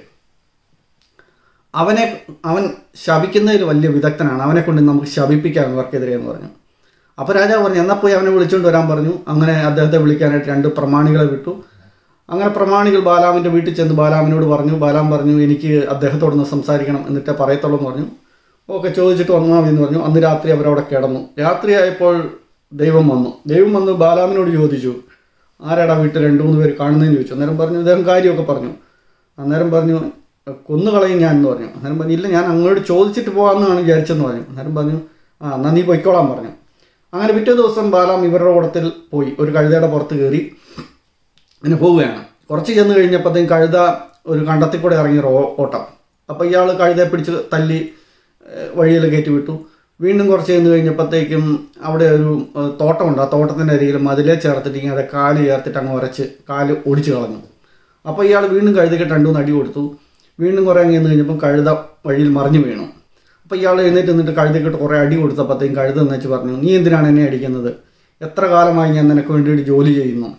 അവനെ അവൻ ശപിക്കുന്നതിൽ വലിയ വിദഗ്ധനാണ് അവനെ കൊണ്ട് നമുക്ക് ശപിപ്പിക്കാം ഇവർക്കെതിരെ എന്ന് പറഞ്ഞു അപ്പോൾ രാജാവ് പറഞ്ഞു എന്നാൽ പോയി അവനെ വിളിച്ചുകൊണ്ട് വരാൻ പറഞ്ഞു അങ്ങനെ അദ്ദേഹത്തെ വിളിക്കാനായിട്ട് രണ്ട് പ്രമാണികളെ വിട്ടു അങ്ങനെ പ്രമാണികൾ ബാലാമിൻ്റെ വീട്ടിൽ ചെന്ന് ബാലാമിനോട് പറഞ്ഞു ബാലാം പറഞ്ഞു എനിക്ക് അദ്ദേഹത്തോടൊന്ന് സംസാരിക്കണം എന്നിട്ടേ പറയത്തുള്ളൂ എന്ന് പറഞ്ഞു ഓക്കെ ചോദിച്ചിട്ട് വന്നാൽ മതി എന്ന് പറഞ്ഞു അന്ന് രാത്രി അവരവിടെ കിടന്നു രാത്രിയായപ്പോൾ ദൈവം വന്നു ദൈവം വന്ന് ബാലാമിനോട് ചോദിച്ചു ആരാടാ വീട്ടിൽ രണ്ട് മൂന്ന് പേര് കാണുന്നതെന്ന് ചോദിച്ചു അന്നേരം പറഞ്ഞു ഇദ്ദേഹം കാര്യമൊക്കെ പറഞ്ഞു അന്നേരം പറഞ്ഞു കൊന്നുകളയും ഞാൻ എന്ന് പറഞ്ഞു അന്നേരം പറഞ്ഞു ഇല്ല ഞാൻ അങ്ങോട്ട് ചോദിച്ചിട്ട് പോകാമെന്നാണ് വിചാരിച്ചെന്ന് പറഞ്ഞു അന്നേരം പറഞ്ഞു ആ എന്നാൽ നീ പൊയ്ക്കോളാൻ പറഞ്ഞു അങ്ങനെ പിറ്റേ ദിവസം ബാലാം ഇവരുടെ കൂടത്തിൽ പോയി ഒരു കഴുതയുടെ പുറത്ത് കയറി അങ്ങനെ പോവുകയാണ് കുറച്ച് ചെന്ന് കഴിഞ്ഞപ്പോഴത്തേക്കും കഴുത ഒരു കണ്ടത്തിൽ കൂടെ ഇറങ്ങിയ ഒരു ഓ- ഓട്ടം അപ്പോൾ ഇയാൾ കഴുതയെ പിടിച്ച് തല്ലി ഏഹ്, വഴിയിൽ കയറ്റി വിട്ടു വീണ്ടും കുറച്ച് ചെന്ന് കഴിഞ്ഞപ്പോഴത്തേക്കും അവിടെ ഒരു ഏഹ്, തോട്ടമുണ്ട് ആ തോട്ടത്തിൻ്റെ അരികിൽ മതിലേ ചേർത്തിട്ട് ഇങ്ങനെ കാല് ചേർത്തിട്ട് അങ്ങ് ഉരച്ച് കാല് ഒടിച്ചു കളഞ്ഞു അപ്പോൾ ഇയാൾ വീണ്ടും കഴുതയ്ക്ക് രണ്ടു മൂന്ന് അടി കൊടുത്തു വീണ്ടും കുറേ അങ്ങ് ചെന്ന് കഴിഞ്ഞപ്പം കഴുത വഴിയിൽ മറിഞ്ഞു വീണു അപ്പോൾ ഇയാൾ എഴുന്നേറ്റ് നിന്നിട്ട് കഴുതയ്ക്കിട്ട് കുറേ അടി കൊടുത്തപ്പോഴത്തേക്കും കഴുത എന്ന് വെച്ച് പറഞ്ഞു നീ എന്തിനാണ് എന്നെ അടിക്കുന്നത് എത്ര കാലമായി ഞാൻ നിനക്ക് വേണ്ടിയിട്ട് ജോലി ചെയ്യുന്നു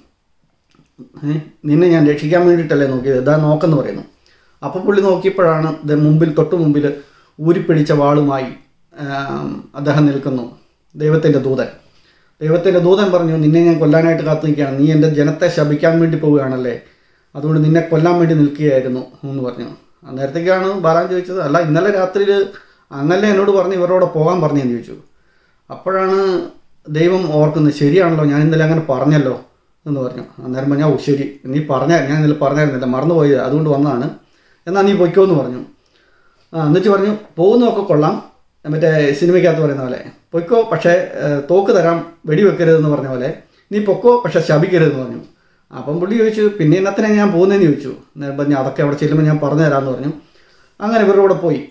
ഏ? നിന്നെ ഞാൻ രക്ഷിക്കാൻ വേണ്ടിയിട്ടല്ലേ നോക്കിയത് ഇതാ നോക്കെന്ന് പറയുന്നു അപ്പോൾ പുള്ളി നോക്കിയപ്പോഴാണ് ദേ മുമ്പിൽ തൊട്ട് മുമ്പിൽ ഊരിപ്പിടിച്ച വാളുമായി ആം, അദ്ദേഹം നിൽക്കുന്നു ദൈവത്തിൻ്റെ ദൂതൻ ദൈവത്തിൻ്റെ ദൂതൻ പറഞ്ഞു നിന്നെ ഞാൻ കൊല്ലാനായിട്ട് കാത്തു നിൽക്കുകയാണ് നീ എൻ്റെ ജനത്തെ ശപിക്കാൻ വേണ്ടി പോവുകയാണല്ലേ അതുകൊണ്ട് നിന്നെ കൊല്ലാൻ വേണ്ടി നിൽക്കുകയായിരുന്നു എന്ന് പറഞ്ഞു അന്നേരത്തേക്കാണ് ബാലാൻ ചോദിച്ചത് അല്ല ഇന്നലെ രാത്രിയിൽ അങ്ങല്ലേ എന്നോട് പറഞ്ഞ് ഇവരോട് പോകാൻ പറഞ്ഞെന്ന് ചോദിച്ചു അപ്പോഴാണ് ദൈവം ഓർക്കുന്നത് ശരിയാണല്ലോ ഞാൻ ഇന്നലെ അങ്ങനെ പറഞ്ഞല്ലോ എന്ന് പറഞ്ഞു അന്നേരം പറഞ്ഞു ഓ ശരി നീ പറഞ്ഞ ഞാൻ ഇന്നലെ പറഞ്ഞായിരുന്നില്ല മറന്നുപോയി അതുകൊണ്ട് വന്നതാണ് എന്നാൽ നീ പൊയ്ക്കോ എന്ന് പറഞ്ഞു ആ എന്നിട്ട് പറഞ്ഞു പോകുന്നതൊക്കെ കൊള്ളാം മറ്റേ സിനിമയ്ക്കകത്ത് പറയുന്ന പോലെ പൊയ്ക്കോ പക്ഷേ ഏഹ്, തോക്ക് തരാം വെടിവെക്കരുതെന്ന് പറഞ്ഞ പോലെ നീ പൊക്കോ പക്ഷെ ശപിക്കരുതെന്ന് പറഞ്ഞു അപ്പം പുള്ളി ചോദിച്ചു പിന്നെ എന്നത്തിനാ ഞാൻ പോകുന്നതെന്ന് ചോദിച്ചു ഞാൻ പറഞ്ഞു അതൊക്കെ അവിടെ ചെല്ലുമ്പോൾ ഞാൻ പറഞ്ഞു തരാമെന്ന് പറഞ്ഞു അങ്ങനെ ഇവരുടെ കൂടെ പോയി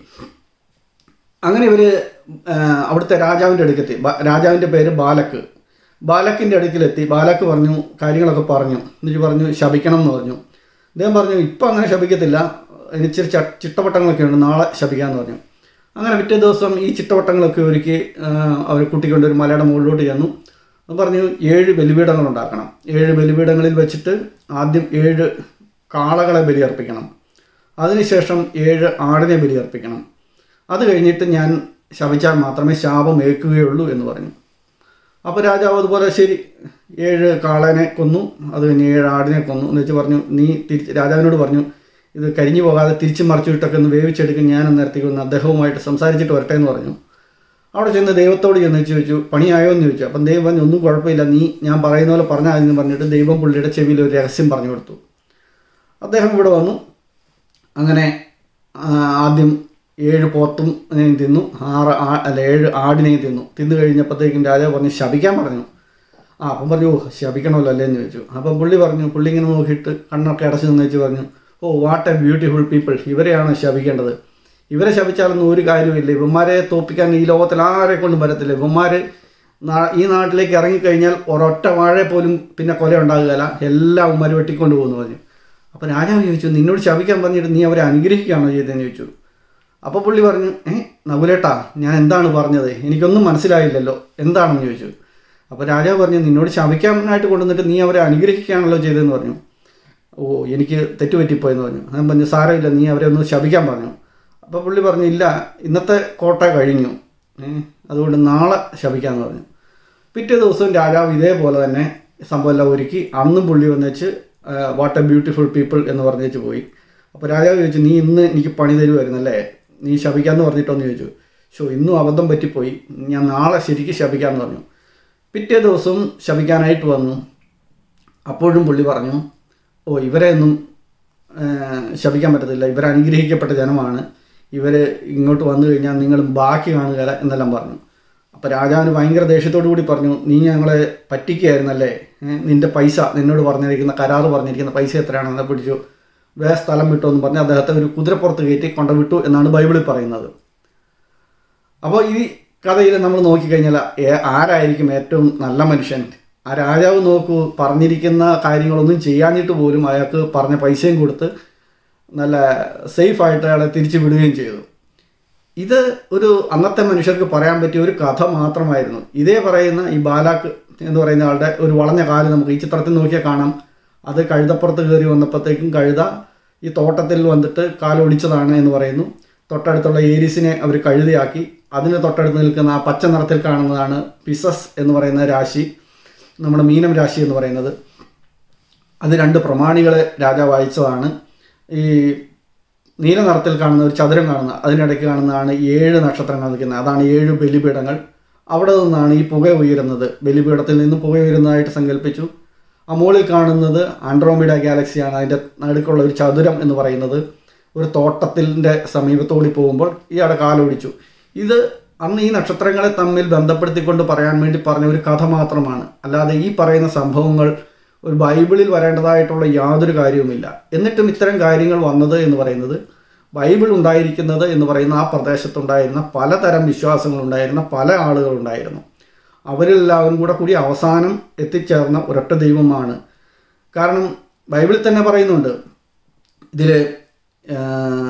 അങ്ങനെ ഇവർ അവിടുത്തെ രാജാവിൻ്റെ അടുക്കെത്തി ബ- രാജാവിൻ്റെ പേര് ബാലക്ക് ബാലക്കിൻ്റെ അടുക്കിലെത്തി ബാലക്ക് പറഞ്ഞു കാര്യങ്ങളൊക്കെ പറഞ്ഞു എന്നിട്ട് പറഞ്ഞു ശപിക്കണം എന്ന് പറഞ്ഞു അദ്ദേഹം പറഞ്ഞു ഇപ്പം അങ്ങനെ ശപിക്കത്തില്ല ഇനി ഇച്ചിരി ച- ചിട്ടവട്ടങ്ങളൊക്കെ ഉണ്ട് നാളെ ശപിക്കാമെന്ന് പറഞ്ഞു അങ്ങനെ പിറ്റേ ദിവസം ഈ ചിട്ടവട്ടങ്ങളൊക്കെ ഒരുക്കി അവർ കുട്ടിക്കൊണ്ട് ഒരു മലയുടെ മുകളിലോട്ട് ചെന്നു അത് പറഞ്ഞു ഏഴ് ബലിപീഠങ്ങൾ ഉണ്ടാക്കണം ഏഴ് ബലിപീഠങ്ങളിൽ വെച്ചിട്ട് ആദ്യം ഏഴ് കാളകളെ ബലിയർപ്പിക്കണം അതിനുശേഷം ഏഴ് ആടിനെ ബലിയർപ്പിക്കണം അത് കഴിഞ്ഞിട്ട് ഞാൻ ശപിച്ചാൽ മാത്രമേ ശാപം ഏൽക്കുകയുള്ളൂ എന്ന് പറഞ്ഞു അപ്പോൾ രാജാവ് അതുപോലെ ശരി ഏഴ് കാളനെ കൊന്നു അത് കഴിഞ്ഞ് ഏഴ് ആടിനെ കൊന്നു എന്ന് വെച്ച് പറഞ്ഞു നീ തിരിച്ച് രാജാവിനോട് പറഞ്ഞു ഇത് കരിഞ്ഞു പോകാതെ തിരിച്ചു മറിച്ചിട്ടൊക്കെ ഒന്ന് വേവിച്ചെടുക്കും ഞാൻ അന്നേരത്തേക്ക് ഒന്ന് അദ്ദേഹവുമായിട്ട് സംസാരിച്ചിട്ട് വരട്ടെ എന്ന് പറഞ്ഞു അവിടെ ചെന്ന് ദൈവത്തോട് ചെന്ന് ചോദിച്ചു പണിയായോ എന്ന് ചോദിച്ചു അപ്പം ദൈവം പറഞ്ഞു ഒന്നും കുഴപ്പമില്ല നീ ഞാൻ പറയുന്ന പോലെ പറഞ്ഞാൽ എന്ന് പറഞ്ഞിട്ട് ദൈവം പുള്ളിയുടെ ചെവിയിൽ ഒരു രഹസ്യം പറഞ്ഞു കൊടുത്തു അദ്ദേഹം ഇവിടെ വന്നു അങ്ങനെ ആ, ആദ്യം ഏഴ് പോത്തും നെയും തിന്നു ആറ് ആ- അല്ല ഏഴ് ആടിനെയും തിന്നു തിന്നു കഴിഞ്ഞപ്പോഴത്തേക്കും രാജാവ് പറഞ്ഞു ശപിക്കാൻ പറഞ്ഞു ആ അപ്പം പറഞ്ഞു ഓ ശപിക്കണമല്ലോ അല്ലേ എന്ന് ചോദിച്ചു അപ്പം പുള്ളി പറഞ്ഞു പുള്ളി ഇങ്ങനെ നോക്കിയിട്ട് കണ്ണൊക്കെ അടച്ചു നിന്ന് വെച്ച് പറഞ്ഞു oh what a beautiful people ഇവരെയാണ് ശപിക്കേണ്ടത് ഇവരെ ശപിച്ചാലൊന്നും ഒരു കാര്യമില്ല ഇവന്മാരെ തോപ്പിക്കാൻ ഈ ലോകത്തിൽ ആരെ കൊണ്ടും വരത്തില്ല ഇവന്മാർ ഈ നാട്ടിലേക്ക് ഇറങ്ങിക്കഴിഞ്ഞാൽ ഒരൊറ്റ വാഴ പോലും പിന്നെ കൊല ഉണ്ടാകുകയില്ല എല്ലാ ഉമ്മാർ വെട്ടിക്കൊണ്ട് പോകുന്നു പറഞ്ഞു അപ്പോൾ രാജാവ് ചോദിച്ചു നിന്നോട് ശപിക്കാൻ പറഞ്ഞിട്ട് നീ അവരെ അനുഗ്രഹിക്കുകയാണോ ചെയ്തതെന്ന് ചോദിച്ചു അപ്പോൾ പുള്ളി പറഞ്ഞു ഏ നകുലേട്ടാ ഞാൻ എന്താണ് പറഞ്ഞത് എനിക്കൊന്നും മനസ്സിലായില്ലല്ലോ എന്താണെന്ന് ചോദിച്ചു അപ്പോൾ രാജാവ് പറഞ്ഞു നിന്നോട് ശപിക്കാനായിട്ട് കൊണ്ടുവന്നിട്ട് നീ അവരെ അനുഗ്രഹിക്കുകയാണല്ലോ ചെയ്തതെന്ന് പറഞ്ഞു ഓ എനിക്ക് തെറ്റുപറ്റിപ്പോയെന്ന് പറഞ്ഞു ഞാൻ പറഞ്ഞു സാരമില്ല നീ അവരെ ഒന്ന് ശപിക്കാൻ പറഞ്ഞു അപ്പോൾ പുള്ളി പറഞ്ഞു ഇല്ല ഇന്നത്തെ കോട്ട കഴിഞ്ഞു ഏ, അതുകൊണ്ട് നാളെ ശപിക്കാമെന്ന് പറഞ്ഞു പിറ്റേ ദിവസവും രാജാവ് ഇതേപോലെ തന്നെ സംഭവമെല്ലാം ഒരുക്കി അന്നും പുള്ളി വന്നേച്ച് വാട്ട് എ ബ്യൂട്ടിഫുൾ പീപ്പിൾ എന്ന് പറഞ്ഞേച്ച് പോയി അപ്പോൾ രാജാവ് ചോദിച്ചു നീ ഇന്ന് എനിക്ക് പണി തരുമായിരുന്നല്ലേ നീ ശപിക്കാമെന്ന് പറഞ്ഞിട്ടോന്ന് ചോദിച്ചു ഷോ ഇന്നും അബദ്ധം പറ്റിപ്പോയി ഞാൻ നാളെ ശരിക്കും ശപിക്കാമെന്ന് പറഞ്ഞു പിറ്റേ ദിവസവും ശപിക്കാനായിട്ട് വന്നു അപ്പോഴും പുള്ളി പറഞ്ഞു ഓ ഇവരെ ഒന്നും ആ, ശപിക്കാൻ പറ്റത്തില്ല ഇവർ അനുഗ്രഹിക്കപ്പെട്ട ജനമാണ് ഇവർ ഇങ്ങോട്ട് വന്നു കഴിഞ്ഞാൽ നിങ്ങൾ ബാക്കി കാണുക എന്നെല്ലാം പറഞ്ഞു അപ്പോൾ രാജാവിന് ഭയങ്കര ദേഷ്യത്തോടു കൂടി പറഞ്ഞു നീ ഞങ്ങളെ പറ്റിക്കുകയായിരുന്നല്ലേ ഏ, നിന്റെ പൈസ നിന്നോട് പറഞ്ഞിരിക്കുന്ന കരാറ് പറഞ്ഞിരിക്കുന്ന പൈസ എത്രയാണെന്ന് പിടിച്ചു വേറെ സ്ഥലം വിട്ടു എന്ന് പറഞ്ഞ് അദ്ദേഹത്തെ ഒരു കുതിരപ്പുറത്ത് കയറ്റി കൊണ്ടുവിട്ടു എന്നാണ് ബൈബിളിൽ പറയുന്നത് അപ്പോൾ ഈ കഥയിൽ നമ്മൾ നോക്കിക്കഴിഞ്ഞാൽ ഏ- ആരായിരിക്കും ഏറ്റവും നല്ല മനുഷ്യൻ ആ രാജാവ് നോക്കൂ പറഞ്ഞിരിക്കുന്ന കാര്യങ്ങളൊന്നും ചെയ്യാഞ്ഞിട്ട് പോലും അയാൾക്ക് പറഞ്ഞ പൈസയും കൊടുത്ത് നല്ല സേഫ് ആയിട്ട് അയാളെ തിരിച്ചു വിടുകയും ചെയ്തു ഇത് ഒരു അന്നത്തെ മനുഷ്യർക്ക് പറയാൻ പറ്റിയ ഒരു കഥ മാത്രമായിരുന്നു ഇതേ പറയുന്ന ഈ ബാലാക്ക് എന്ന് പറയുന്ന ആളുടെ ഒരു വളഞ്ഞ കാല് നമുക്ക് ഈ ചിത്രത്തിൽ നോക്കിയാൽ കാണാം അത് കഴുതപ്പുറത്ത് കയറി വന്നപ്പോഴത്തേക്കും കഴുത ഈ തോട്ടത്തിൽ വന്നിട്ട് കാലൊടിച്ചതാണ് എന്ന് പറയുന്നു തൊട്ടടുത്തുള്ള ഏരീസിനെ അവർ കഴുതയാക്കി അതിന് തൊട്ടടുത്ത് നിൽക്കുന്ന ആ പച്ച നിറത്തിൽ കാണുന്നതാണ് പിസസ് എന്ന് പറയുന്ന രാശി നമ്മുടെ മീനം രാശി എന്ന് പറയുന്നത് അത് രണ്ട് പ്രമാണികളെ രാജാവ് അയച്ചതാണ് ഈ നീല നിറത്തിൽ കാണുന്ന ഒരു ചതുരം കാണുന്ന അതിനിടയ്ക്ക് കാണുന്നതാണ് ഏഴ് നക്ഷത്രങ്ങൾ നിൽക്കുന്നത് അതാണ് ഏഴ് ബലിപീഠങ്ങൾ അവിടെ നിന്നാണ് ഈ പുക ഉയരുന്നത് ബലിപീഠത്തിൽ നിന്ന് പുക ഉയരുന്നതായിട്ട് സങ്കല്പിച്ചു ആ മുകളിൽ കാണുന്നത് ആൻഡ്രോമിഡ ഗാലക്സിയാണ് അതിൻ്റെ നടുക്കുള്ള ഒരു ചതുരം എന്ന് പറയുന്നത് ഒരു തോട്ടത്തിൻ്റെ സമീപത്തോടി പോകുമ്പോൾ ഇയാളുടെ കാലൊടിച്ചു ഇത് അന്ന് ഈ നക്ഷത്രങ്ങളെ തമ്മിൽ ബന്ധപ്പെടുത്തിക്കൊണ്ട് പറയാൻ വേണ്ടി പറഞ്ഞ ഒരു കഥ മാത്രമാണ് അല്ലാതെ ഈ പറയുന്ന സംഭവങ്ങൾ ഒരു ബൈബിളിൽ വരേണ്ടതായിട്ടുള്ള യാതൊരു കാര്യവുമില്ല എന്നിട്ടും ഇത്തരം കാര്യങ്ങൾ വന്നത് എന്ന് പറയുന്നത് ബൈബിൾ ഉണ്ടായിരിക്കുന്നത് എന്ന് പറയുന്ന ആ പ്രദേശത്തുണ്ടായിരുന്ന പലതരം വിശ്വാസങ്ങളുണ്ടായിരുന്ന പല ആളുകളുണ്ടായിരുന്നു അവരെല്ലാവരും കൂടെ കൂടി അവസാനം എത്തിച്ചേർന്ന ഒരൊറ്റ ദൈവമാണ് കാരണം ബൈബിളിൽ തന്നെ പറയുന്നുണ്ട് ഇതിൽ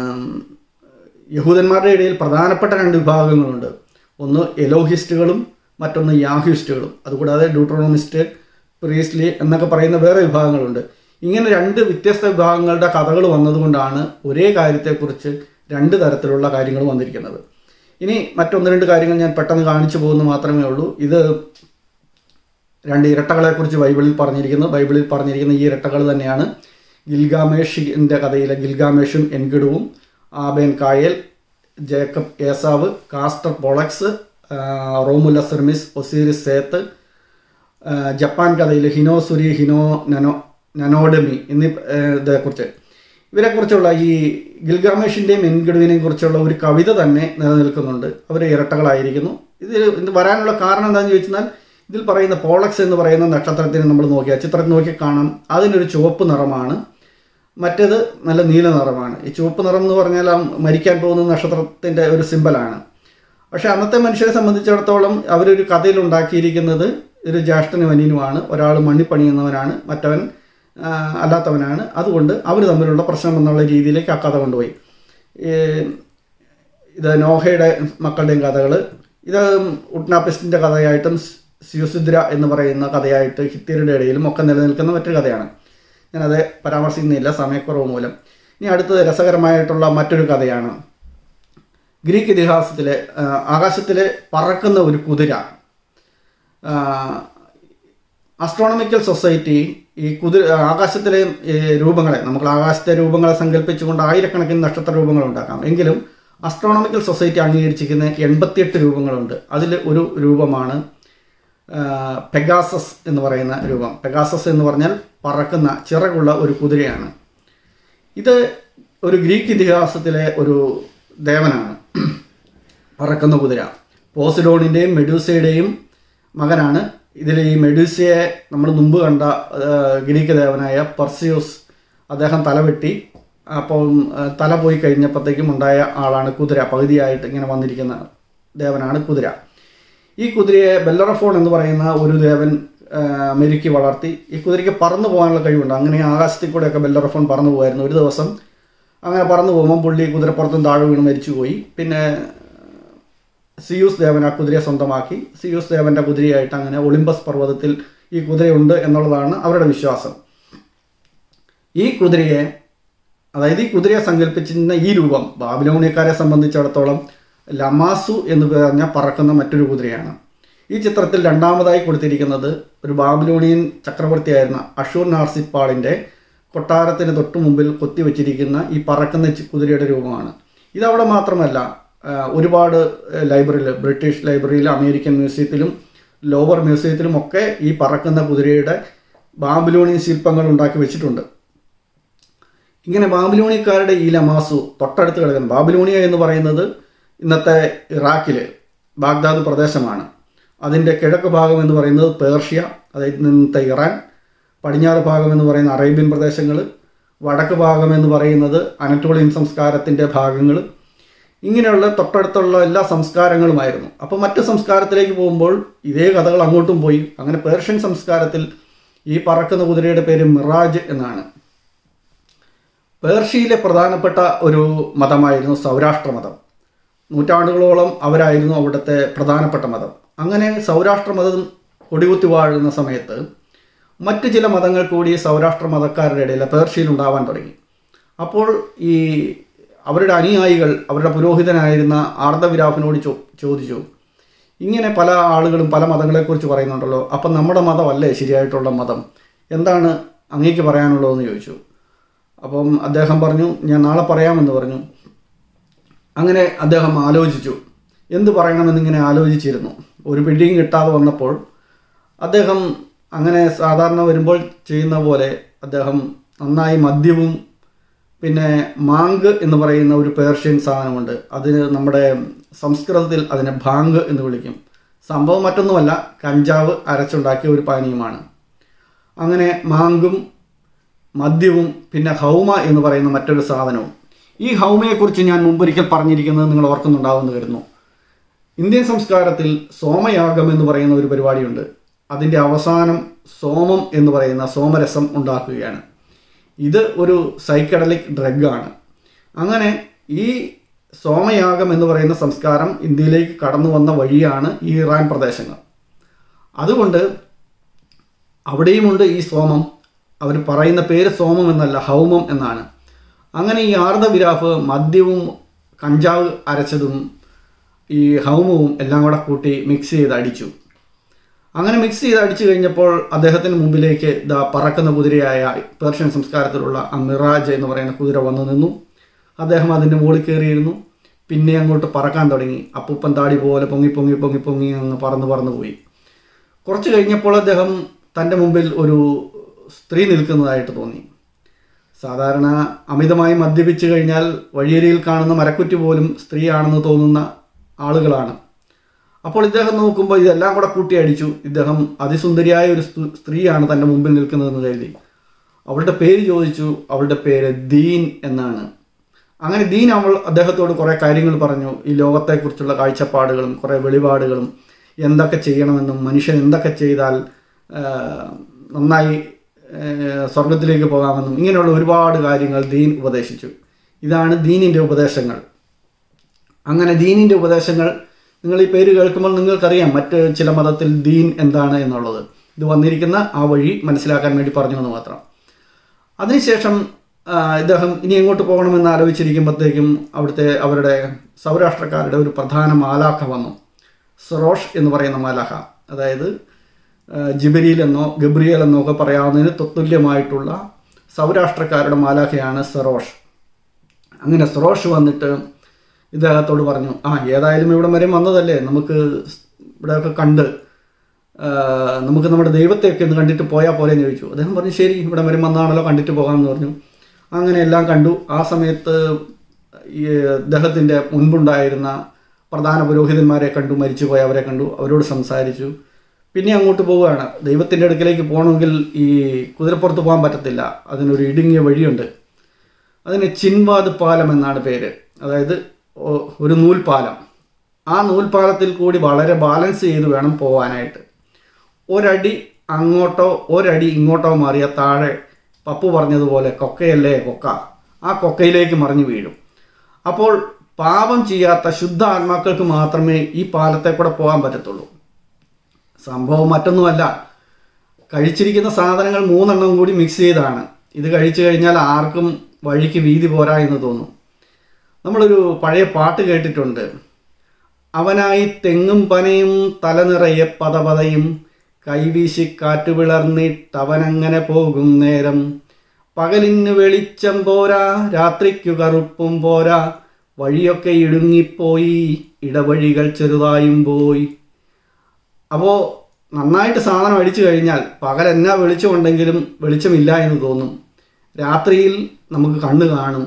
യഹൂദന്മാരുടെ ഇടയിൽ പ്രധാനപ്പെട്ട രണ്ട് വിഭാഗങ്ങളുണ്ട് ഒന്ന് എലോഹിസ്റ്റുകളും മറ്റൊന്ന് യാഹ്യൂസ്റ്റുകളും അതുകൂടാതെ ഡ്യൂട്രോണമിസ്റ്റ് പ്രീസ്ലി എന്നൊക്കെ പറയുന്ന വേറെ വിഭാഗങ്ങളുണ്ട് ഇങ്ങനെ രണ്ട് വ്യത്യസ്ത വിഭാഗങ്ങളുടെ കഥകൾ വന്നതുകൊണ്ടാണ് ഒരേ കാര്യത്തെക്കുറിച്ച് രണ്ട് തരത്തിലുള്ള കാര്യങ്ങൾ വന്നിരിക്കുന്നത് ഇനി മറ്റൊന്ന് രണ്ട് കാര്യങ്ങൾ ഞാൻ പെട്ടെന്ന് കാണിച്ചു പോകുന്നു മാത്രമേ ഉള്ളൂ ഇത് രണ്ട് ഇരട്ടകളെക്കുറിച്ച് ബൈബിളിൽ പറഞ്ഞിരിക്കുന്നു ബൈബിളിൽ പറഞ്ഞിരിക്കുന്ന ഈ ഇരട്ടകൾ തന്നെയാണ് ഗിൽഗാമേഷിൻ്റെ കഥയിലെ ഗിൽഗാമേഷും എൻഗിഡുവും ആബേൻ കായൽ ജേക്കബ് ഏസാവ് കാസ്റ്റർ പൊളക്സ് ആ, റോമുലസ് റിമിസ് ഒസീരിസ് സേത്ത് ആ, ജപ്പാൻ കഥയിൽ ഹിനോസുരി ഹിനോ നനോ നനോഡമി എന്നീ ആ, ഇതേക്കുറിച്ച് ഇവരെക്കുറിച്ചുള്ള ഈ ഗിൽഗാമേഷിൻ്റെയും എൻഗിഡുവിനെയും കുറിച്ചുള്ള ഒരു കവിത തന്നെ നിലനിൽക്കുന്നുണ്ട് അവർ ഇരട്ടകളായിരിക്കുന്നു ഇതിൽ ഇത് വരാനുള്ള കാരണം എന്താണെന്ന് ചോദിച്ചാൽ ഇതിൽ പറയുന്ന പോളക്സ് എന്ന് പറയുന്ന നക്ഷത്രത്തിന് നമ്മൾ നോക്കിയാൽ ചിത്രത്തിൽ നോക്കി കാണാം അതിനൊരു ചുവപ്പ് നിറമാണ് മറ്റേത് നല്ല നീല നിറമാണ് ഈ ചുവപ്പ് നിറം എന്ന് പറഞ്ഞാൽ ആ മരിക്കാൻ പോകുന്ന നക്ഷത്രത്തിൻ്റെ ഒരു സിമ്പലാണ് പക്ഷെ അന്നത്തെ മനുഷ്യരെ സംബന്ധിച്ചിടത്തോളം അവരൊരു കഥയിൽ ഉണ്ടാക്കിയിരിക്കുന്നത് ഒരു ജ്യേഷ്ഠനും അനിയനുമാണ് ഒരാൾ മണ്ണി പണിയുന്നവനാണ് മറ്റവൻ ആ, അല്ലാത്തവനാണ് അതുകൊണ്ട് അവർ തമ്മിലുള്ള പ്രശ്നം എന്നുള്ള രീതിയിലേക്ക് ആ കഥ കൊണ്ടുപോയി ഈ ഇത് നോഹയുടെ മക്കളുടെയും കഥകൾ ഇത് ഉട്നാപിസ്റ്റിൻ്റെ കഥയായിട്ടും സ്യൂസിദ്ര എന്ന് പറയുന്ന കഥയായിട്ട് ഹിത്യരുടെ ഇടയിലും ഒക്കെ നിലനിൽക്കുന്ന മറ്റൊരു കഥയാണ് ഞാനത് പരാമർശിക്കുന്നില്ല സമയക്കുറവ് മൂലം ഇനി അടുത്തത് രസകരമായിട്ടുള്ള മറ്റൊരു കഥയാണ് ഗ്രീക്ക് ഇതിഹാസത്തിലെ ആ, ആകാശത്തിലെ പറക്കുന്ന ഒരു കുതിര അസ്ട്രോണമിക്കൽ സൊസൈറ്റി ഈ കുതിര ആകാശത്തിലെ ഈ രൂപങ്ങളെ നമുക്ക് ആകാശത്തെ രൂപങ്ങളെ സങ്കല്പിച്ചുകൊണ്ട് ആയിരക്കണക്കിന് നക്ഷത്ര രൂപങ്ങൾ ഉണ്ടാക്കാം എങ്കിലും അസ്ട്രോണമിക്കൽ സൊസൈറ്റി അംഗീകരിച്ചിരിക്കുന്ന എൺപത്തിയെട്ട് രൂപങ്ങളുണ്ട് അതിൽ ഒരു രൂപമാണ് പെഗാസസ് എന്ന് പറയുന്ന രൂപം പെഗാസസ് എന്ന് പറഞ്ഞാൽ പറക്കുന്ന ചിറകുള്ള ഒരു കുതിരയാണ് ഇത് ഒരു ഗ്രീക്ക് ഇതിഹാസത്തിലെ ഒരു ദേവനാണ് പറക്കുന്ന കുതിര പോസിഡോണിൻ്റെയും മെഡൂസയുടെയും മകനാണ് ഇതിൽ ഈ മെഡൂസയെ നമ്മൾ മുമ്പ് കണ്ട ആ, ഗ്രീക്ക് ദേവനായ പെർസിയൂസ് അദ്ദേഹം തലവെട്ടി അപ്പം ആ, തല പോയി കഴിഞ്ഞപ്പോഴത്തേക്കും ഉണ്ടായ ആളാണ് കുതിര പകുതിയായിട്ട് ഇങ്ങനെ വന്നിരിക്കുന്ന ദേവനാണ് കുതിര ഈ കുതിരയെ ബെല്ലറഫോൺ എന്ന് പറയുന്ന ഒരു ദേവൻ ആ, മെരുക്കി വളർത്തി ഈ കുതിരയ്ക്ക് പറന്നു പോകാനുള്ള കഴിവുണ്ട് അങ്ങനെ ആകാശത്തിൽ കൂടെയൊക്കെ ബെല്ലറഫോൺ പറന്നു പോകുമായിരുന്നു ഒരു ദിവസം അങ്ങനെ പറന്നു പോകുമ്പോൾ പുള്ളി കുതിരപ്പുറത്തും താഴെ വീണ് മരിച്ചുപോയി പിന്നെ സിയൂസ് ദേവൻ ആ കുതിരയെ സ്വന്തമാക്കി സിയൂസ് ദേവന്റെ കുതിരയായിട്ട് അങ്ങനെ ഒളിമ്പസ് പർവ്വതത്തിൽ ഈ കുതിരയുണ്ട് എന്നുള്ളതാണ് അവരുടെ വിശ്വാസം ഈ കുതിരയെ അതായത് ഈ കുതിരയെ സങ്കല്പിച്ചിരുന്ന ഈ രൂപം ബാബിലോണിയക്കാരെ സംബന്ധിച്ചിടത്തോളം ലമാസു എന്ന് പറഞ്ഞ പറക്കുന്ന മറ്റൊരു കുതിരയാണ് ഈ ചിത്രത്തിൽ രണ്ടാമതായി കൊടുത്തിരിക്കുന്നത് ഒരു ബാബിലോണിയൻ ചക്രവർത്തിയായിരുന്ന അഷൂർ നാർസിപ്പാളിൻ്റെ കൊട്ടാരത്തിന് തൊട്ടു മുമ്പിൽ കൊത്തിവെച്ചിരിക്കുന്ന ഈ പറക്കുന്ന ചി- കുതിരയുടെ രൂപമാണ് ഇതവിടെ മാത്രമല്ല ആ, ഒരുപാട് ലൈബ്രറിയിൽ ബ്രിട്ടീഷ് ലൈബ്രറിയിൽ അമേരിക്കൻ മ്യൂസിയത്തിലും ലോവർ മ്യൂസിയത്തിലും ഒക്കെ ഈ പറക്കുന്ന കുതിരയുടെ ബാബിലോണിയൻ ശില്പങ്ങൾ ഉണ്ടാക്കി വെച്ചിട്ടുണ്ട് ഇങ്ങനെ ബാബിലോണിയക്കാരുടെ ഈ ലമാസു തൊട്ടടുത്ത് കിടക്കുന്നു ബാബിലോണിയ എന്ന് പറയുന്നത് ഇന്നത്തെ ഇറാഖില് ബാഗ്ദാദ് പ്രദേശമാണ് അതിൻ്റെ കിഴക്ക് ഭാഗം എന്ന് പറയുന്നത് പേർഷ്യ അതായത് ഇന്നത്തെ ഇറാൻ പടിഞ്ഞാറ് ഭാഗം എന്ന് പറയുന്ന അറേബ്യൻ പ്രദേശങ്ങൾ വടക്ക് ഭാഗം എന്ന് പറയുന്നത് അനറ്റോളിയൻ സംസ്കാരത്തിൻ്റെ ഭാഗങ്ങൾ ഇങ്ങനെയുള്ള തൊട്ടടുത്തുള്ള എല്ലാ സംസ്കാരങ്ങളുമായിരുന്നു അപ്പോൾ മറ്റ് സംസ്കാരത്തിലേക്ക് പോകുമ്പോൾ ഇതേ കഥകൾ അങ്ങോട്ടും പോയി അങ്ങനെ പേർഷ്യൻ സംസ്കാരത്തിൽ ഈ പറക്കുന്ന കുതിരയുടെ പേര് മിറാജ് എന്നാണ് പേർഷ്യയിലെ പ്രധാനപ്പെട്ട ഒരു മതമായിരുന്നു സൗരാഷ്ട്ര മതം നൂറ്റാണ്ടുകളോളം അവരായിരുന്നു അവിടുത്തെ പ്രധാനപ്പെട്ട മതം അങ്ങനെ സൗരാഷ്ട്ര മതം കൊടികുത്തി വാഴുന്ന സമയത്ത് മറ്റ് ചില മതങ്ങൾ കൂടി സൗരാഷ്ട്ര മതക്കാരുടെ ഇടയിൽ പേർഷ്യയിൽ ഉണ്ടാവാൻ തുടങ്ങി അപ്പോൾ ഈ അവരുടെ അനുയായികൾ അവരുടെ പുരോഹിതനായിരുന്ന ആർദ്ദവിരാഫിനോട് ചോ ചോദിച്ചു ഇങ്ങനെ പല ആളുകളും പല മതങ്ങളെക്കുറിച്ച് പറയുന്നുണ്ടല്ലോ അപ്പം നമ്മുടെ മതമല്ലേ ശരിയായിട്ടുള്ള മതം എന്താണ് അങ്ങേക്ക് പറയാനുള്ളതെന്ന് ചോദിച്ചു അപ്പം അദ്ദേഹം പറഞ്ഞു ഞാൻ നാളെ പറയാമെന്ന് പറഞ്ഞു അങ്ങനെ അദ്ദേഹം ആലോചിച്ചു എന്ത് പറയണമെന്നിങ്ങനെ ആലോചിച്ചിരുന്നു ഒരു പിടിയും കിട്ടാതെ വന്നപ്പോൾ അദ്ദേഹം അങ്ങനെ സാധാരണ വരുമ്പോൾ ചെയ്യുന്ന പോലെ അദ്ദേഹം നന്നായി മദ്യവും പിന്നെ മാങ്ക് എന്ന് പറയുന്ന ഒരു പേർഷ്യൻ സാധനമുണ്ട് അതിന് നമ്മുടെ സംസ്കൃതത്തിൽ അതിനെ ഭാങ്ക് എന്ന് വിളിക്കും സംഭവം മറ്റൊന്നുമല്ല കഞ്ചാവ് അരച്ചുണ്ടാക്കിയ ഒരു പാനീയമാണ് അങ്ങനെ മാങ്കും മദ്യവും പിന്നെ ഹൗമ എന്ന് പറയുന്ന മറ്റൊരു സാധനവും ഈ ഹൗമയെക്കുറിച്ച് ഞാൻ മുമ്പൊരിക്കൽ പറഞ്ഞിരിക്കുന്നത് നിങ്ങൾ ഓർക്കുന്നുണ്ടാവുമെന്ന് കരുതുന്നു ഇന്ത്യൻ സംസ്കാരത്തിൽ സോമയാഗം എന്ന് പറയുന്ന ഒരു പരിപാടിയുണ്ട് അതിൻ്റെ അവസാനം സോമം എന്ന് പറയുന്ന സോമരസം ഉണ്ടാക്കുകയാണ് ഇത് ഒരു സൈക്കഡലിക് ഡ്രഗാണ് അങ്ങനെ ഈ സോമയാഗം എന്ന് പറയുന്ന സംസ്കാരം ഇന്ത്യയിലേക്ക് കടന്നു വന്ന വഴിയാണ് ഈ ഇറാൻ പ്രദേശങ്ങൾ അതുകൊണ്ട് അവിടെയുമുണ്ട് ഈ സോമം അവർ പറയുന്ന പേര് സോമം എന്നല്ല ഹൗമം എന്നാണ് അങ്ങനെ ഈ ആർദ്രവിരാഫ് മദ്യവും കഞ്ചാവ് അരച്ചതും ഈ ഹൗമവും എല്ലാം കൂടെ കൂട്ടി മിക്സ് ചെയ്ത് അടിച്ചു അങ്ങനെ മിക്സ് ചെയ്ത് അടിച്ചു കഴിഞ്ഞപ്പോൾ അദ്ദേഹത്തിന് മുമ്പിലേക്ക് ദാ പറക്കുന്ന കുതിരയായ പേർഷ്യൻ സംസ്കാരത്തിലുള്ള ആ മിറാജ് എന്ന് പറയുന്ന കുതിര വന്നു നിന്നു അദ്ദേഹം അതിൻ്റെ മുകളിൽ കയറിയിരുന്നു പിന്നെ അങ്ങോട്ട് പറക്കാൻ തുടങ്ങി അപ്പൂപ്പൻ താടി പോലെ പൊങ്ങി പൊങ്ങി പൊങ്ങി പൊങ്ങി അങ്ങ് പറന്ന് പറന്നു പോയി കുറച്ച് കഴിഞ്ഞപ്പോൾ അദ്ദേഹം തൻ്റെ മുമ്പിൽ ഒരു സ്ത്രീ നിൽക്കുന്നതായിട്ട് തോന്നി സാധാരണ അമിതമായി മദ്യപിച്ചു കഴിഞ്ഞാൽ വഴിയരിയിൽ കാണുന്ന മരക്കുറ്റി പോലും സ്ത്രീയാണെന്ന് തോന്നുന്ന ആളുകളാണ് അപ്പോൾ ഇദ്ദേഹം നോക്കുമ്പോൾ ഇതെല്ലാം കൂടെ കൂട്ടി അടിച്ചു ഇദ്ദേഹം അതിസുന്ദരിയായ ഒരു സ്തു- സ്ത്രീയാണ് തൻ്റെ മുമ്പിൽ നിൽക്കുന്നതെന്ന് കരുതി അവളുടെ പേര് ചോദിച്ചു അവളുടെ പേര് ദീൻ എന്നാണ് അങ്ങനെ ദീൻ അവൾ അദ്ദേഹത്തോട് കുറേ കാര്യങ്ങൾ പറഞ്ഞു ഈ ലോകത്തെക്കുറിച്ചുള്ള കാഴ്ചപ്പാടുകളും കുറേ വെളിപാടുകളും എന്തൊക്കെ ചെയ്യണമെന്നും മനുഷ്യൻ എന്തൊക്കെ ചെയ്താൽ ആ, നന്നായി ആ, സ്വർഗത്തിലേക്ക് പോകാമെന്നും ഇങ്ങനെയുള്ള ഒരുപാട് കാര്യങ്ങൾ ദീൻ ഉപദേശിച്ചു ഇതാണ് ദീനിൻ്റെ ഉപദേശങ്ങൾ അങ്ങനെ ദീനിൻ്റെ ഉപദേശങ്ങൾ നിങ്ങൾ ഈ പേര് കേൾക്കുമ്പോൾ നിങ്ങൾക്കറിയാം മറ്റ് ചില മതത്തിൽ ദീൻ എന്താണ് എന്നുള്ളത് ഇത് വന്നിരിക്കുന്ന ആ വഴി മനസ്സിലാക്കാൻ വേണ്ടി പറഞ്ഞു എന്ന് മാത്രം അതിനുശേഷം ആ, ഇദ്ദേഹം ഇനി എങ്ങോട്ട് പോകണമെന്ന് ആലോചിച്ചിരിക്കുമ്പോഴത്തേക്കും അവിടുത്തെ അവരുടെ സൗരാഷ്ട്രക്കാരുടെ ഒരു പ്രധാന മാലാഖ വന്നു സറോഷ് എന്ന് പറയുന്ന മാലാഖ അതായത് ആ, ജിബരീൽ എന്നോ ഗബ്രിയേൽ എന്നോ ഒക്കെ പറയാവുന്നതിന് തത്തുല്യമായിട്ടുള്ള സൗരാഷ്ട്രക്കാരുടെ മാലാഖയാണ് സറോഷ് അങ്ങനെ സറോഷ് വന്നിട്ട് ഇദ്ദേഹത്തോട് പറഞ്ഞു ആ ഏതായാലും ഇവിടെ വരെ വന്നതല്ലേ നമുക്ക് ഇവിടെയൊക്കെ കണ്ട് ആ, നമുക്ക് നമ്മുടെ ദൈവത്തെയൊക്കെ ഒന്ന് കണ്ടിട്ട് പോയാൽ പോലെ എന്ന് ചോദിച്ചു അദ്ദേഹം പറഞ്ഞു ശരി ഇവിടെ വരെ വന്നാണല്ലോ കണ്ടിട്ട് പോകാമെന്ന് പറഞ്ഞു അങ്ങനെ എല്ലാം കണ്ടു ആ സമയത്ത് ഈ ഇദ്ദേഹത്തിൻ്റെ മുൻപുണ്ടായിരുന്ന പ്രധാന പുരോഹിതന്മാരെ കണ്ടു മരിച്ചുപോയ അവരെ കണ്ടു അവരോട് സംസാരിച്ചു പിന്നെ അങ്ങോട്ട് പോവുകയാണ് ദൈവത്തിൻ്റെ അടുക്കലേക്ക് പോകണമെങ്കിൽ ഈ കുതിരപ്പുറത്ത് പോകാൻ പറ്റത്തില്ല അതിനൊരു ഇടുങ്ങിയ വഴിയുണ്ട് അതിന് ചിൻവാദ് പാലം എന്നാണ് പേര് അതായത് ഒ- ഒരു നൂൽപാലം ആ നൂൽപാലത്തിൽ കൂടി വളരെ ബാലൻസ് ചെയ്ത് വേണം പോകാനായിട്ട് ഒരടി അങ്ങോട്ടോ ഒരടി ഇങ്ങോട്ടോ മാറിയ താഴെ പപ്പു പറഞ്ഞതുപോലെ കൊക്കയല്ലേ കൊക്ക ആ കൊക്കയിലേക്ക് മറിഞ്ഞു വീഴും അപ്പോൾ പാപം ചെയ്യാത്ത ശുദ്ധ ആത്മാക്കൾക്ക് മാത്രമേ ഈ പാലത്തെ കൂടെ പോകാൻ പറ്റത്തുള്ളൂ സംഭവം മറ്റൊന്നുമല്ല കഴിച്ചിരിക്കുന്ന സാധനങ്ങൾ മൂന്നെണ്ണം കൂടി മിക്സ് ചെയ്താണ് ഇത് കഴിച്ചു കഴിഞ്ഞാൽ ആർക്കും വഴിക്ക് വീതി പോരാ എന്ന് തോന്നും നമ്മളൊരു പഴയ പാട്ട് കേട്ടിട്ടുണ്ട് അവനായി തെങ്ങും പനയും തലനിറയെ പതപതയും കൈവീശി കാറ്റു വിളർന്നിട്ടവനങ്ങനെ പോകും നേരം പകലിന് വെളിച്ചം പോരാ രാത്രിക്കു കറുപ്പും പോരാ വഴിയൊക്കെ ഇടുങ്ങിപ്പോയി ഇടവഴികൾ ചെറുതായും പോയി അപ്പോൾ നന്നായിട്ട് സാധനം അടിച്ചു കഴിഞ്ഞാൽ പകൽ എന്നാ വെളിച്ചമുണ്ടെങ്കിലും വെളിച്ചമില്ല എന്ന് തോന്നും രാത്രിയിൽ നമുക്ക് കണ്ണ് കാണും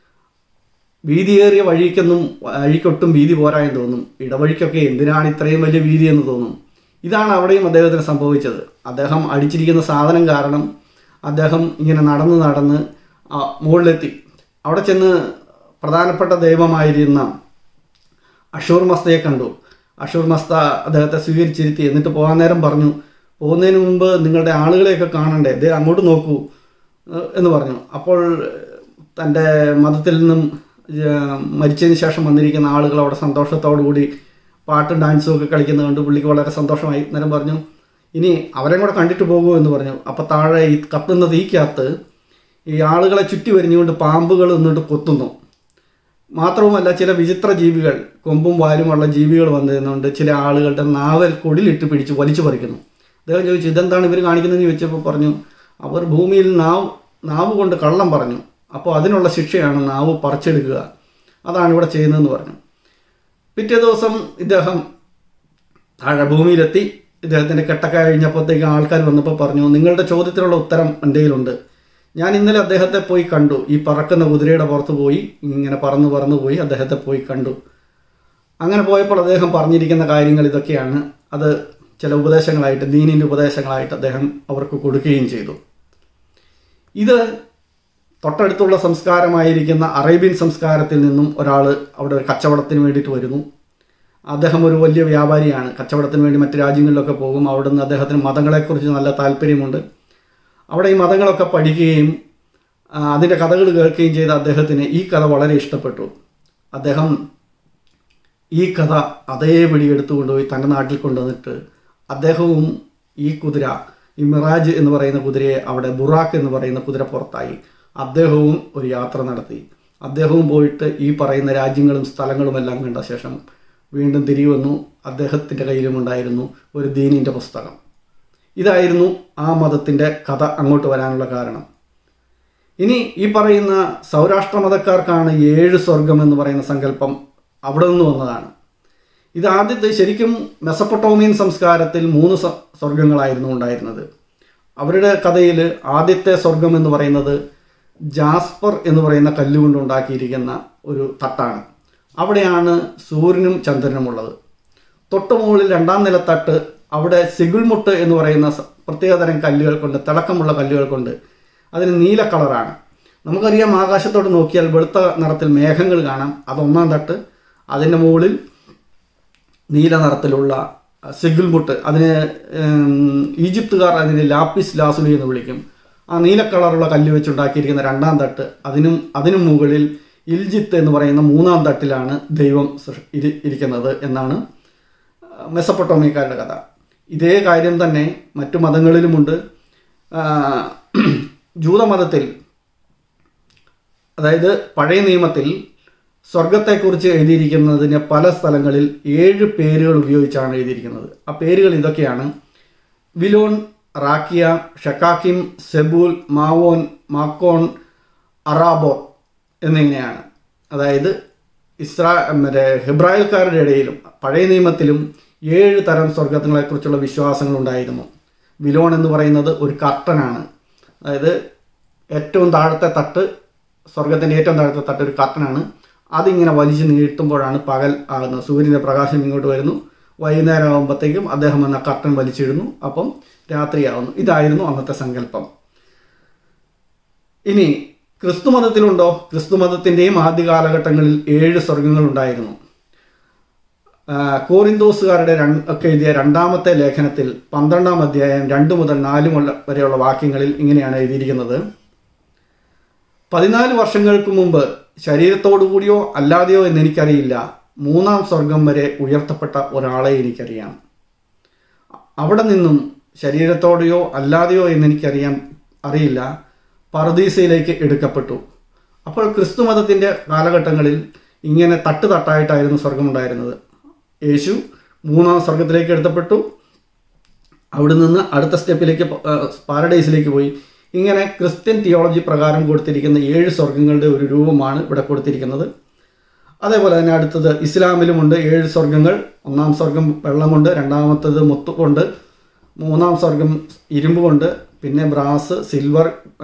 വീതിയേറിയ വഴിക്കൊന്നും വഴിക്കൊട്ടും വീതി പോരാ എന്ന് തോന്നും ഇടവഴിക്കൊക്കെ എന്തിനാണ് ഇത്രയും വലിയ വീതി എന്ന് തോന്നും ഇതാണ് അവിടെയും അദ്ദേഹത്തിന് സംഭവിച്ചത് അദ്ദേഹം അടിച്ചിരിക്കുന്ന സാധനം കാരണം അദ്ദേഹം ഇങ്ങനെ നടന്ന് നടന്ന് ആ മുകളിലെത്തി അവിടെ ചെന്ന് പ്രധാനപ്പെട്ട ദൈവമായിരുന്ന അഷൂർ മസ്തയെ കണ്ടു അഷൂർ മസ്ത അദ്ദേഹത്തെ സ്വീകരിച്ചിരുത്തി എന്നിട്ട് പോകാൻ നേരം പറഞ്ഞു പോകുന്നതിന് മുമ്പ് നിങ്ങളുടെ ആളുകളെയൊക്കെ കാണണ്ടേ ദേ അങ്ങോട്ട് നോക്കൂ ഏഹ് എന്ന് പറഞ്ഞു അപ്പോൾ തൻ്റെ മതത്തിൽ നിന്നും ഏഹ് മരിച്ചതിന് ശേഷം വന്നിരിക്കുന്ന ആളുകൾ അവിടെ സന്തോഷത്തോടു കൂടി പാട്ടും ഡാൻസും ഒക്കെ കളിക്കുന്നത് കണ്ട് പുള്ളിക്ക് വളരെ സന്തോഷമായി നേരം പറഞ്ഞു ഇനി അവരെ കൂടെ കണ്ടിട്ട് പോകൂ എന്ന് പറഞ്ഞു അപ്പോൾ താഴെ ഈ കത്തുന്ന തീക്കകത്ത് ഈ ആളുകളെ ചുറ്റി വരിഞ്ഞുകൊണ്ട് പാമ്പുകൾ നിന്നിട്ട് കൊത്തുന്നു മാത്രവുമല്ല ചില വിചിത്ര ജീവികൾ കൊമ്പും വാലുമുള്ള ജീവികൾ വന്നിരുന്നുണ്ട് ചില ആളുകളുടെ നാവൽ കൊടിലിട്ട് പിടിച്ച് വലിച്ചു പറിക്കുന്നു അദ്ദേഹം ചോദിച്ചു ഇതെന്താണ് ഇവർ കാണിക്കുന്നതെന്ന് ചോദിച്ചപ്പോൾ പറഞ്ഞു അവർ ഭൂമിയിൽ നാവ് നാവ് കൊണ്ട് കള്ളം പറഞ്ഞു അപ്പോൾ അതിനുള്ള ശിക്ഷയാണ് നാവ് പറിച്ചെടുക്കുക അതാണ് ഇവിടെ ചെയ്യുന്നതെന്ന് പറഞ്ഞു പിറ്റേ ദിവസം ഇദ്ദേഹം താഴെ ഭൂമിയിലെത്തി ഇദ്ദേഹത്തിൻ്റെ കെട്ടൊക്കെ കഴിഞ്ഞപ്പോഴത്തേക്ക് ആൾക്കാർ വന്നപ്പോൾ പറഞ്ഞു നിങ്ങളുടെ ചോദ്യത്തിനുള്ള ഉത്തരം എൻ്റെ കയ്യിലുണ്ട് ഞാൻ ഇന്നലെ അദ്ദേഹത്തെ പോയി കണ്ടു ഈ പറക്കുന്ന കുതിരയുടെ പുറത്ത് പോയി ഇങ്ങനെ പറന്ന് പറന്ന് പോയി അദ്ദേഹത്തെ പോയി കണ്ടു അങ്ങനെ പോയപ്പോൾ അദ്ദേഹം പറഞ്ഞിരിക്കുന്ന കാര്യങ്ങൾ ഇതൊക്കെയാണ് അത് ചില ഉപദേശങ്ങളായിട്ട് ദീനിൻ്റെ ഉപദേശങ്ങളായിട്ട് അദ്ദേഹം അവർക്ക് കൊടുക്കുകയും ചെയ്തു ഇത് തൊട്ടടുത്തുള്ള സംസ്കാരമായിരിക്കുന്ന അറേബ്യൻ സംസ്കാരത്തിൽ നിന്നും ഒരാൾ അവിടെ ഒരു കച്ചവടത്തിന് വേണ്ടിയിട്ട് വരുന്നു അദ്ദേഹം ഒരു വലിയ വ്യാപാരിയാണ് കച്ചവടത്തിന് വേണ്ടി മറ്റ് രാജ്യങ്ങളിലൊക്കെ പോകും അവിടുന്ന് അദ്ദേഹത്തിന് മതങ്ങളെക്കുറിച്ച് നല്ല താല്പര്യമുണ്ട് അവിടെ ഈ മതങ്ങളൊക്കെ പഠിക്കുകയും ആ, അതിൻ്റെ കഥകൾ കേൾക്കുകയും ചെയ്ത അദ്ദേഹത്തിന് ഈ കഥ വളരെ ഇഷ്ടപ്പെട്ടു അദ്ദേഹം ഈ കഥ അതേപടി എടുത്തു കൊണ്ടുപോയി തൻ്റെ നാട്ടിൽ കൊണ്ടുവന്നിട്ട് അദ്ദേഹവും ഈ കുതിര ഈ മിറാജ് എന്ന് പറയുന്ന കുതിരയെ അവിടെ ബുറാക്ക് എന്ന് പറയുന്ന കുതിര പുറത്തായി അദ്ദേഹവും ഒരു യാത്ര നടത്തി അദ്ദേഹവും പോയിട്ട് ഈ പറയുന്ന രാജ്യങ്ങളും സ്ഥലങ്ങളും എല്ലാം കണ്ട ശേഷം വീണ്ടും തിരികെ വന്നു അദ്ദേഹത്തിൻ്റെ കയ്യിലും ഉണ്ടായിരുന്നു ഒരു ദീനിൻ്റെ പുസ്തകം ഇതായിരുന്നു ആ മതത്തിൻ്റെ കഥ അങ്ങോട്ട് വരാനുള്ള കാരണം ഇനി ഈ പറയുന്ന സൗരാഷ്ട്ര മതക്കാർക്കാണ് ഏഴ് സ്വർഗം എന്ന് പറയുന്ന സങ്കല്പം അവിടെ നിന്ന് വന്നതാണ് ഇത് ആദ്യത്തെ ശരിക്കും മെസപ്പൊട്ടോമിയൻ സംസ്കാരത്തിൽ മൂന്ന് സ- സ്വർഗങ്ങളായിരുന്നു ഉണ്ടായിരുന്നത് അവരുടെ കഥയിൽ ആദ്യത്തെ സ്വർഗം എന്ന് പറയുന്നത് ജാസ്പർ എന്ന് പറയുന്ന കല്ലുകൊണ്ട് ഉണ്ടാക്കിയിരിക്കുന്ന ഒരു തട്ടാണ് അവിടെയാണ് സൂര്യനും ചന്ദ്രനും ഉള്ളത് തൊട്ട് മുകളിൽ രണ്ടാം നിലത്തട്ട് അവിടെ സിഗിൾമുട്ട് എന്ന് പറയുന്ന സ- പ്രത്യേകതരം കല്ലുകൾ കൊണ്ട് തിളക്കമുള്ള കല്ലുകൾ കൊണ്ട് അതിന് നീല കളറാണ് നമുക്കറിയാം ആകാശത്തോട് നോക്കിയാൽ വെളുത്ത നിറത്തിൽ മേഘങ്ങൾ കാണാം അതൊന്നാം തട്ട് അതിൻ്റെ മുകളിൽ നീല നിറത്തിലുള്ള സിഗിൾമുട്ട് അതിന് ഉം, ഈജിപ്തുകാർ അതിന് ലാപ്പിസ് ലാസുലി എന്ന് വിളിക്കും ആ നീല കളറുള്ള കല്ല് വെച്ചുണ്ടാക്കിയിരിക്കുന്ന രണ്ടാം തട്ട് അതിനും അതിനും മുകളിൽ ഇൽജിത്ത് എന്ന് പറയുന്ന മൂന്നാം തട്ടിലാണ് ദൈവം സൃ- ഇരി- ഇരിക്കുന്നത് എന്നാണ് മെസ്സപ്പൊട്ടോമിയക്കാരുടെ കഥ ഇതേ കാര്യം തന്നെ മറ്റു മതങ്ങളിലുമുണ്ട് ആ, ജൂതമതത്തിൽ അതായത് പഴയ നിയമത്തിൽ സ്വർഗത്തെക്കുറിച്ച് എഴുതിയിരിക്കുന്നതിന് പല സ്ഥലങ്ങളിൽ ഏഴ് പേരുകൾ ഉപയോഗിച്ചാണ് എഴുതിയിരിക്കുന്നത് ആ പേരുകൾ ഇതൊക്കെയാണ് വിലോൺ റാക്കിയ ഷക്കാക്കിം സെബൂൽ മാവോൻ മാക്കോൺ അറാബോ എന്നിങ്ങനെയാണ് അതായത് ഇസ്രാ മറ്റേ ഹെബ്രായൽക്കാരുടെ ഇടയിലും പഴയ നിയമത്തിലും ഏഴ് തരം സ്വർഗങ്ങളെക്കുറിച്ചുള്ള വിശ്വാസങ്ങൾ ഉണ്ടായിരുന്നു വിലോൺ എന്ന് പറയുന്നത് ഒരു കർട്ടനാണ് അതായത് ഏറ്റവും താഴത്തെ തട്ട് സ്വർഗത്തിൻ്റെ ഏറ്റവും താഴത്തെ തട്ട് ഒരു കർട്ടനാണ് അതിങ്ങനെ വലിച്ചു നീട്ടുമ്പോഴാണ് പകൽ ആകുന്നത് സൂര്യൻ്റെ പ്രകാശം ഇങ്ങോട്ട് വരുന്നു വൈകുന്നേരം ആകുമ്പോഴത്തേക്കും അദ്ദേഹം എന്ന കർട്ടൻ വലിച്ചിടുന്നു അപ്പം രാത്രിയാവുന്നു ഇതായിരുന്നു അന്നത്തെ സങ്കല്പം ഇനി ക്രിസ്തു മതത്തിലുണ്ടോ ക്രിസ്തു മതത്തിൻ്റെയും ആദ്യ കാലഘട്ടങ്ങളിൽ ഏഴ് സ്വർഗങ്ങൾ ഉണ്ടായിരുന്നു ആ, കോറിന്തോസുകാരുടെ രണ്ട് ഒക്കെ എഴുതിയ രണ്ടാമത്തെ ലേഖനത്തിൽ പന്ത്രണ്ടാം അധ്യായം രണ്ട് മുതൽ നാല് മുതൽ വരെയുള്ള വാക്യങ്ങളിൽ ഇങ്ങനെയാണ് എഴുതിയിരിക്കുന്നത് പതിനാല് വർഷങ്ങൾക്ക് മുമ്പ് ശരീരത്തോടു കൂടിയോ അല്ലാതെയോ എന്ന് എനിക്കറിയില്ല മൂന്നാം സ്വർഗം വരെ ഉയർത്തപ്പെട്ട ഒരാളെ എനിക്കറിയാം അവിടെ നിന്നും ശരീരത്തോടെയോ അല്ലാതെയോ എന്ന് എനിക്കറിയാൻ അറിയില്ല പർദീസയിലേക്ക് എടുക്കപ്പെട്ടു അപ്പോൾ ക്രിസ്തു മതത്തിൻ്റെ കാലഘട്ടങ്ങളിൽ ഇങ്ങനെ തട്ട് തട്ടായിട്ടായിരുന്നു സ്വർഗമുണ്ടായിരുന്നത് യേശു മൂന്നാം സ്വർഗത്തിലേക്ക് എടുത്തപ്പെട്ടു അവിടെ നിന്ന് അടുത്ത സ്റ്റെപ്പിലേക്ക് പ- ആ, പാരഡൈസിലേക്ക് പോയി ഇങ്ങനെ ക്രിസ്ത്യൻ തിയോളജി പ്രകാരം കൊടുത്തിരിക്കുന്ന ഏഴ് സ്വർഗങ്ങളുടെ ഒരു രൂപമാണ് ഇവിടെ കൊടുത്തിരിക്കുന്നത് അതേപോലെ തന്നെ അടുത്തത് ഇസ്ലാമിലുമുണ്ട് ഏഴ് സ്വർഗങ്ങൾ ഒന്നാം സ്വർഗം വെള്ളമുണ്ട് രണ്ടാമത്തത് മുത്തു കൊണ്ട് മൂന്നാം സ്വർഗം ഇരുമ്പ് കൊണ്ട് പിന്നെ ബ്രാസ് സിൽവർ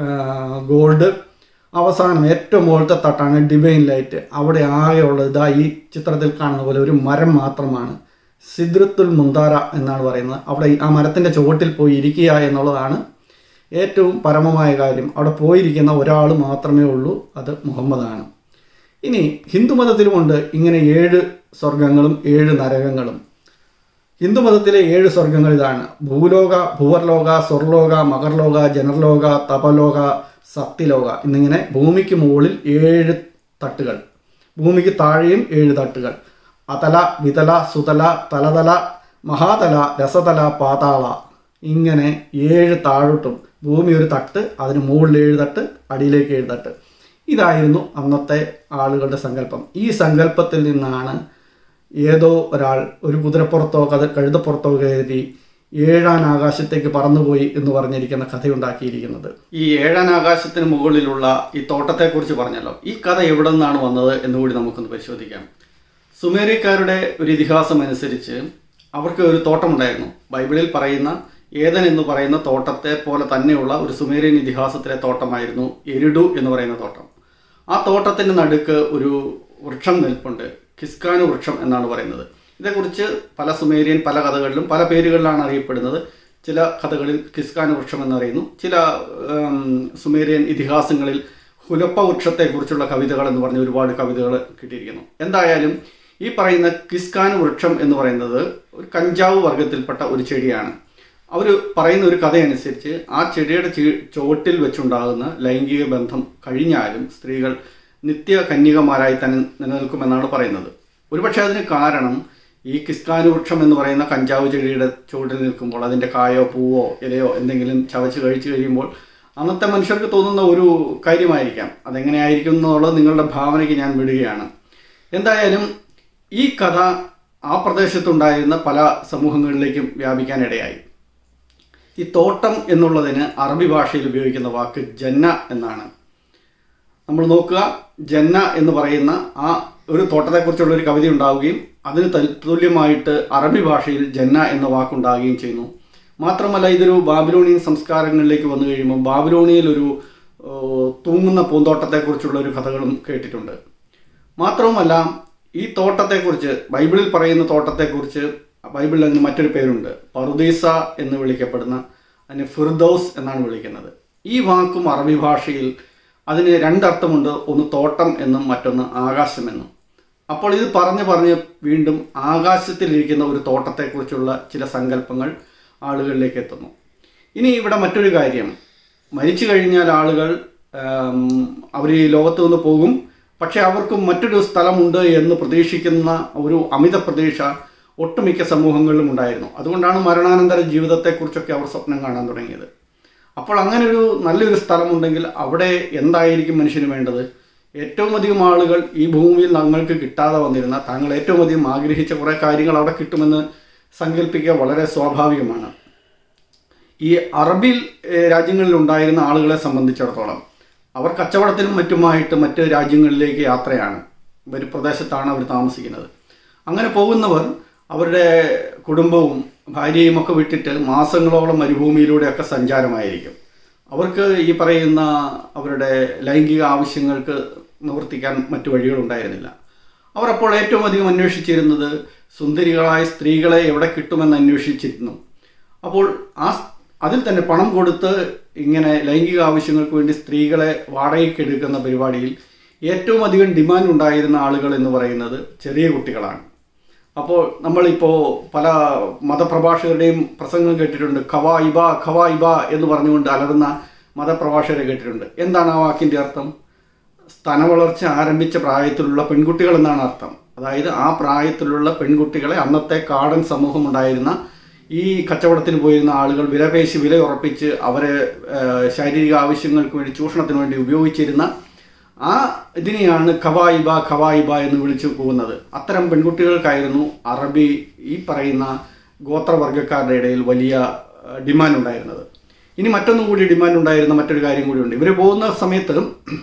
ഗോൾഡ് അവസാനം ഏറ്റവും മുകളിലത്തെ തട്ടാണ് ഡിവൈൻ ലൈറ്റ് അവിടെ ആകെയുള്ളത് ഇതാ ഈ ചിത്രത്തിൽ കാണുന്ന പോലെ ഒരു മരം മാത്രമാണ് സിദ്രത്തുൽ മുന്താര എന്നാണ് പറയുന്നത് അവിടെ ഈ- ആ മരത്തിൻ്റെ ചുവട്ടിൽ പോയി ഇരിക്കുക എന്നുള്ളതാണ് ഏറ്റവും പരമമായ കാര്യം അവിടെ പോയിരിക്കുന്ന ഒരാൾ മാത്രമേ ഉള്ളൂ അത് മുഹമ്മദാണ് ഇനി ഹിന്ദുമതത്തിലുമുണ്ട് ഇങ്ങനെ ഏഴ് സ്വർഗങ്ങളും ഏഴ് നരകങ്ങളും ഹിന്ദുമതത്തിലെ ഏഴ് സ്വർഗങ്ങൾ ഇതാണ് ഭൂലോക ഭൂവർലോക സ്വർലോക മകർലോക ജനർലോക തപലോക സത്യലോക എന്നിങ്ങനെ ഭൂമിക്ക് മുകളിൽ ഏഴ് തട്ടുകൾ ഭൂമിക്ക് താഴെയും ഏഴ് തട്ടുകൾ അതല വിതല സുതല തലതല മഹാതല രസതല പാതാള ഇങ്ങനെ ഏഴ് താഴോട്ടും ഭൂമി ഒരു തട്ട് അതിന് മുകളിൽ ഏഴ് തട്ട് അടിയിലേക്ക് ഏഴ് തട്ട് ഇതായിരുന്നു അന്നത്തെ ആളുകളുടെ സങ്കല്പം ഈ സങ്കല്പത്തിൽ നിന്നാണ് ഏതോ ഒരാൾ ഒരു കുതിരപ്പുറത്തോ കഥ കഴുതപ്പുറത്തോ കയറി ഏഴാൻ ആകാശത്തേക്ക് പറന്നുപോയി എന്ന് പറഞ്ഞിരിക്കുന്ന കഥയുണ്ടാക്കിയിരിക്കുന്നത് ഈ ഏഴാൻ ആകാശത്തിന് മുകളിലുള്ള ഈ തോട്ടത്തെക്കുറിച്ച് പറഞ്ഞല്ലോ ഈ കഥ എവിടെ നിന്നാണ് വന്നത് എന്നുകൂടി നമുക്കൊന്ന് പരിശോധിക്കാം സുമേറിയക്കാരുടെ ഒരു ഇതിഹാസം അനുസരിച്ച് അവർക്ക് ഒരു തോട്ടമുണ്ടായിരുന്നു ബൈബിളിൽ പറയുന്ന ഏതൻ എന്ന് പറയുന്ന തോട്ടത്തെ പോലെ തന്നെയുള്ള ഒരു സുമേറിയൻ ഇതിഹാസത്തിലെ തോട്ടമായിരുന്നു എരിഡു എന്ന് പറയുന്ന തോട്ടം ആ തോട്ടത്തിന്റെ നടുക്ക് ഒരു വൃക്ഷം നിൽപ്പുണ്ട് കിസ്കാനു വൃക്ഷം എന്നാണ് പറയുന്നത് ഇതേക്കുറിച്ച് പല സുമേരിയൻ പല കഥകളിലും പല പേരുകളിലാണ് അറിയപ്പെടുന്നത് ചില കഥകളിൽ കിസ്കാനു വൃക്ഷം എന്നറിയുന്നു ചില ഉം, സുമേരിയൻ ഇതിഹാസങ്ങളിൽ ഹുലപ്പ വൃക്ഷത്തെക്കുറിച്ചുള്ള കവിതകൾ എന്ന് പറഞ്ഞ ഒരുപാട് കവിതകൾ കിട്ടിയിരിക്കുന്നു എന്തായാലും ഈ പറയുന്ന കിസ്കാനു വൃക്ഷം എന്ന് പറയുന്നത് ഒരു കഞ്ചാവ് വർഗത്തിൽപ്പെട്ട ഒരു ചെടിയാണ് അവർ പറയുന്ന ഒരു കഥയനുസരിച്ച് ആ ചെടിയുടെ ചി- ചുവട്ടിൽ വെച്ചുണ്ടാകുന്ന ലൈംഗിക ബന്ധം കഴിഞ്ഞാലും സ്ത്രീകൾ നിത്യ കന്യകമാരായി തന്നെ നിലനിൽക്കുമെന്നാണ് പറയുന്നത് ഒരുപക്ഷെ അതിന് കാരണം ഈ കിസ്കാനു വൃക്ഷം എന്ന് പറയുന്ന കഞ്ചാവ് ചെടിയുടെ ചുവട്ടിൽ നിൽക്കുമ്പോൾ അതിൻ്റെ കായോ പൂവോ ഇലയോ എന്തെങ്കിലും ചവച്ച് കഴിച്ചു കഴിയുമ്പോൾ അന്നത്തെ മനുഷ്യർക്ക് തോന്നുന്ന ഒരു കാര്യമായിരിക്കാം അതെങ്ങനെയായിരിക്കും എന്നുള്ളത് നിങ്ങളുടെ ഭാവനയ്ക്ക് ഞാൻ വിടുകയാണ് എന്തായാലും ഈ കഥ ആ പ്രദേശത്തുണ്ടായിരുന്ന പല സമൂഹങ്ങളിലേക്കും വ്യാപിക്കാനിടയായി ഈ തോട്ടം എന്നുള്ളതിന് അറബി ഭാഷയിൽ ഉപയോഗിക്കുന്ന വാക്ക് ജന്ന എന്നാണ് നമ്മൾ നോക്കുക ജന്ന എന്ന് പറയുന്ന ആ ഒരു തോട്ടത്തെക്കുറിച്ചുള്ള ഒരു കവിത ഉണ്ടാവുകയും അതിന് തത്തുല്യമായിട്ട് അറബി ഭാഷയിൽ ജന്ന എന്ന വാക്കുണ്ടാകുകയും ചെയ്യുന്നു മാത്രമല്ല ഇതൊരു ബാബിലോണിയൻ സംസ്കാരങ്ങളിലേക്ക് വന്നു കഴിയുമ്പോൾ ബാബിലോണിയയിൽ ഒരു ഏഹ്, തൂങ്ങുന്ന പൂന്തോട്ടത്തെക്കുറിച്ചുള്ള ഒരു കഥകളും കേട്ടിട്ടുണ്ട് മാത്രവുമല്ല ഈ തോട്ടത്തെക്കുറിച്ച് ബൈബിളിൽ പറയുന്ന തോട്ടത്തെക്കുറിച്ച് ബൈബിളിൽ അതിന് മറ്റൊരു പേരുണ്ട് പറുദീസ എന്ന് വിളിക്കപ്പെടുന്ന അതിന് ഫിർദൌസ് എന്നാണ് വിളിക്കുന്നത് ഈ വാക്കും അറബി ഭാഷയിൽ അതിന് രണ്ടർത്ഥമുണ്ട് ഒന്ന് തോട്ടം എന്നും മറ്റൊന്ന് ആകാശം എന്നും അപ്പോൾ ഇത് പറഞ്ഞ് പറഞ്ഞ് വീണ്ടും ആകാശത്തിലിരിക്കുന്ന ഒരു തോട്ടത്തെക്കുറിച്ചുള്ള ചില സങ്കല്പങ്ങൾ ആളുകളിലേക്ക് എത്തുന്നു ഇനി ഇവിടെ മറ്റൊരു കാര്യം മരിച്ചു കഴിഞ്ഞാൽ ആളുകൾ അവർ ഈ ലോകത്ത് നിന്ന് പോകും പക്ഷെ അവർക്ക് മറ്റൊരു സ്ഥലമുണ്ട് എന്ന് പ്രതീക്ഷിക്കുന്ന ഒരു അമിത പ്രതീക്ഷ ഒട്ടുമിക്ക സമൂഹങ്ങളിലും ഉണ്ടായിരുന്നു അതുകൊണ്ടാണ് മരണാനന്തര ജീവിതത്തെക്കുറിച്ചൊക്കെ അവർ സ്വപ്നം കാണാൻ തുടങ്ങിയത് അപ്പോൾ അങ്ങനെ ഒരു നല്ലൊരു സ്ഥലമുണ്ടെങ്കിൽ അവിടെ എന്തായിരിക്കും മനുഷ്യന് വേണ്ടത് ഏറ്റവും അധികം ആളുകൾ ഈ ഭൂമിയിൽ തങ്ങൾക്ക് കിട്ടാതെ വന്നിരുന്ന താങ്കൾ ഏറ്റവും അധികം ആഗ്രഹിച്ച കുറേ കാര്യങ്ങൾ അവിടെ കിട്ടുമെന്ന് സങ്കല്പിക്കുക വളരെ സ്വാഭാവികമാണ് ഈ അറബിൽ ഏഹ്, രാജ്യങ്ങളിൽ ഉണ്ടായിരുന്ന ആളുകളെ സംബന്ധിച്ചിടത്തോളം അവർ കച്ചവടത്തിനും മറ്റുമായിട്ട് മറ്റ് രാജ്യങ്ങളിലേക്ക് യാത്രയാണ് ഒരു പ്രദേശത്താണ് അവർ താമസിക്കുന്നത് അങ്ങനെ പോകുന്നവർ അവരുടെ കുടുംബവും ഭാര്യയും ഒക്കെ വിട്ടിട്ട് മാസങ്ങളോളം മരുഭൂമിയിലൂടെയൊക്കെ സഞ്ചാരമായിരിക്കും അവർക്ക് ഈ പറയുന്ന അവരുടെ ലൈംഗിക ആവശ്യങ്ങൾക്ക് നിവർത്തിക്കാൻ മറ്റു വഴികളുണ്ടായിരുന്നില്ല അവർ അപ്പോൾ ഏറ്റവും അധികം അന്വേഷിച്ചിരുന്നത് സുന്ദരികളായ സ്ത്രീകളെ എവിടെ കിട്ടുമെന്ന് അന്വേഷിച്ചിരുന്നു അപ്പോൾ ആ സ്- അതിൽ തന്നെ പണം കൊടുത്ത് ഇങ്ങനെ ലൈംഗിക ആവശ്യങ്ങൾക്ക് വേണ്ടി സ്ത്രീകളെ വാടകയ്ക്ക് എടുക്കുന്ന പരിപാടിയിൽ ഏറ്റവും അധികം ഡിമാൻഡ് ഉണ്ടായിരുന്ന ആളുകൾ എന്ന് പറയുന്നത് ചെറിയ കുട്ടികളാണ് അപ്പോൾ നമ്മളിപ്പോൾ പല മതപ്രഭാഷകരുടെയും പ്രസംഗം കേട്ടിട്ടുണ്ട് ഖവാ ഇബ ഖവാ ഇബ എന്ന് പറഞ്ഞുകൊണ്ട് അലറുന്ന മതപ്രഭാഷകരെ കേട്ടിട്ടുണ്ട് എന്താണ് ആ വാക്കിൻ്റെ അർത്ഥം സ്തനവളർച്ച ആരംഭിച്ച പ്രായത്തിലുള്ള പെൺകുട്ടികൾ എന്നാണ് അർത്ഥം അതായത് ആ പ്രായത്തിലുള്ള പെൺകുട്ടികളെ അന്നത്തെ കാടൻ സമൂഹം ഉണ്ടായിരുന്ന ഈ കച്ചവടത്തിന് പോയിരുന്ന ആളുകൾ വിലപേശി വില ഉറപ്പിച്ച് അവരെ ഏഹ്, ശാരീരിക ആവശ്യങ്ങൾക്ക് വേണ്ടി ചൂഷണത്തിന് വേണ്ടി ഉപയോഗിച്ചിരുന്ന ആ ഇതിനെയാണ് ഖവായിബ ഖവായിബ എന്ന് വിളിച്ചു പോകുന്നത് അത്തരം പെൺകുട്ടികൾക്കായിരുന്നു അറബി ഈ പറയുന്ന ഗോത്രവർഗ്ഗക്കാരുടെ ഇടയിൽ വലിയ ഏഹ്, ഡിമാൻഡ് ഉണ്ടായിരുന്നത് ഇനി മറ്റൊന്നും കൂടി ഡിമാൻഡ് ഉണ്ടായിരുന്ന മറ്റൊരു കാര്യം കൂടിയുണ്ട് ഇവർ പോകുന്ന സമയത്ത്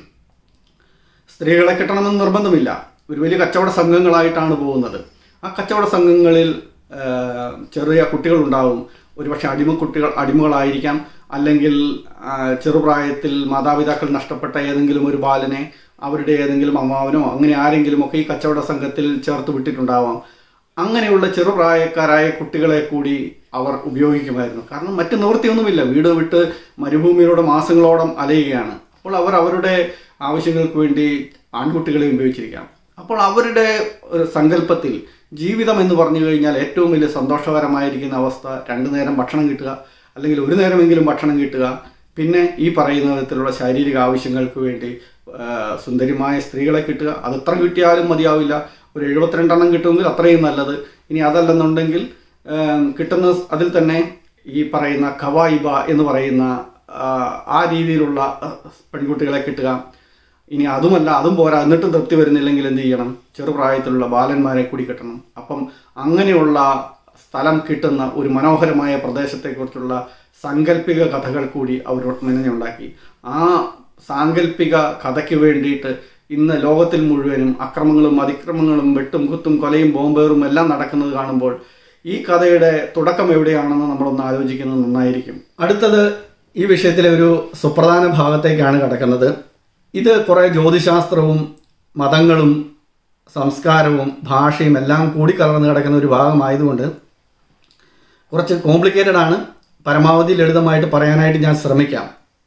സ്ത്രീകളെ കിട്ടണമെന്ന് നിർബന്ധമില്ല ഒരു വലിയ കച്ചവട സംഘങ്ങളായിട്ടാണ് പോകുന്നത് ആ കച്ചവട സംഘങ്ങളിൽ ആ, ചെറിയ കുട്ടികളുണ്ടാവും ഒരുപക്ഷെ അടിമക്കുട്ടികൾ അടിമകളായിരിക്കാം അല്ലെങ്കിൽ ആ, ചെറുപ്രായത്തിൽ മാതാപിതാക്കൾ നഷ്ടപ്പെട്ട ഏതെങ്കിലും ഒരു ബാലനെ അവരുടെ ഏതെങ്കിലും അമ്മാവനോ അങ്ങനെ ആരെങ്കിലും ഒക്കെ ഈ കച്ചവട സംഘത്തിൽ ചേർത്ത് വിട്ടിട്ടുണ്ടാവാം അങ്ങനെയുള്ള ചെറുപ്രായക്കാരായ കുട്ടികളെ കൂടി അവർ ഉപയോഗിക്കുമായിരുന്നു കാരണം മറ്റു നിവൃത്തിയൊന്നുമില്ല വീട് വിട്ട് മരുഭൂമിയിലൂടെ മാസങ്ങളോളം അലയുകയാണ് അപ്പോൾ അവർ അവരുടെ ആവശ്യങ്ങൾക്ക് വേണ്ടി ആൺകുട്ടികളെ ഉപയോഗിച്ചിരിക്കാം അപ്പോൾ അവരുടെ ഒരു സങ്കല്പത്തിൽ ജീവിതം എന്ന് പറഞ്ഞു കഴിഞ്ഞാൽ ഏറ്റവും വലിയ സന്തോഷകരമായിരിക്കുന്ന അവസ്ഥ രണ്ടു നേരം ഭക്ഷണം കിട്ടുക അല്ലെങ്കിൽ ഒരു നേരമെങ്കിലും ഭക്ഷണം കിട്ടുക പിന്നെ ഈ പറയുന്ന വിധത്തിലുള്ള ശാരീരിക ആവശ്യങ്ങൾക്ക് വേണ്ടി ആ, സുന്ദരിമായ സ്ത്രീകളെ കിട്ടുക അത് എത്ര കിട്ടിയാലും മതിയാവില്ല ഒരു എഴുപത്തിരണ്ടെണ്ണം കിട്ടുമെങ്കിൽ അത്രയും നല്ലത് ഇനി അതല്ലെന്നുണ്ടെങ്കിൽ ആ, കിട്ടുന്ന അതിൽ തന്നെ ഈ പറയുന്ന ഖവായിബ എന്ന് പറയുന്ന ആ, ആ രീതിയിലുള്ള ആ, പെൺകുട്ടികളെ കിട്ടുക ഇനി അതുമല്ല അതും പോരാ എന്നിട്ടും തൃപ്തി വരുന്നില്ലെങ്കിൽ എന്ത് ചെയ്യണം ചെറുപ്രായത്തിലുള്ള ബാലന്മാരെ കൂടി കിട്ടണം അപ്പം അങ്ങനെയുള്ള സ്ഥലം കിട്ടുന്ന ഒരു മനോഹരമായ പ്രദേശത്തെക്കുറിച്ചുള്ള സാങ്കല്പിക കഥകൾ കൂടി അവർ മെനഞ്ഞുണ്ടാക്കി ആ സാങ്കല്പിക കഥയ്ക്ക് വേണ്ടിയിട്ട് ഇന്ന് ലോകത്തിൽ മുഴുവനും അക്രമങ്ങളും അതിക്രമങ്ങളും വെട്ടും കുത്തും കൊലയും ബോംബേറും എല്ലാം നടക്കുന്നത് കാണുമ്പോൾ ഈ കഥയുടെ തുടക്കം എവിടെയാണെന്ന് നമ്മളൊന്ന് ആലോചിക്കുന്നത് നന്നായിരിക്കും അടുത്തത് ഈ വിഷയത്തിലെ ഒരു സുപ്രധാന ഭാഗത്തേക്കാണ് കിടക്കുന്നത് ഇത് കുറേ ജ്യോതിശാസ്ത്രവും മതങ്ങളും സംസ്കാരവും ഭാഷയും എല്ലാം കൂടിക്കലർന്ന് കിടക്കുന്ന ഒരു ഭാഗമായതുകൊണ്ട് കുറച്ച് കോംപ്ലിക്കേറ്റഡ് ആണ് പരമാവധി ലളിതമായിട്ട് പറയാനായിട്ട് ഞാൻ ശ്രമിക്കാം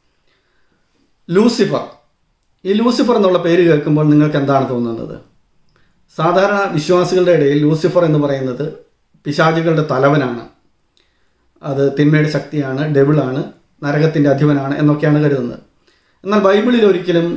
ലൂസിഫർ ഈ ലൂസിഫർ എന്നുള്ള പേര് കേൾക്കുമ്പോൾ നിങ്ങൾക്ക് എന്താണ് തോന്നുന്നത് സാധാരണ വിശ്വാസികളുടെ ഇടയിൽ ലൂസിഫർ എന്ന് പറയുന്നത് പിശാചുകളുടെ തലവനാണ് അത് തിന്മയുടെ ശക്തിയാണ് ഡെവിളാണ് നരകത്തിൻ്റെ അധിപനാണ് എന്നൊക്കെയാണ് കരുതുന്നത് എന്നാൽ ബൈബിളിൽ ഒരിക്കലും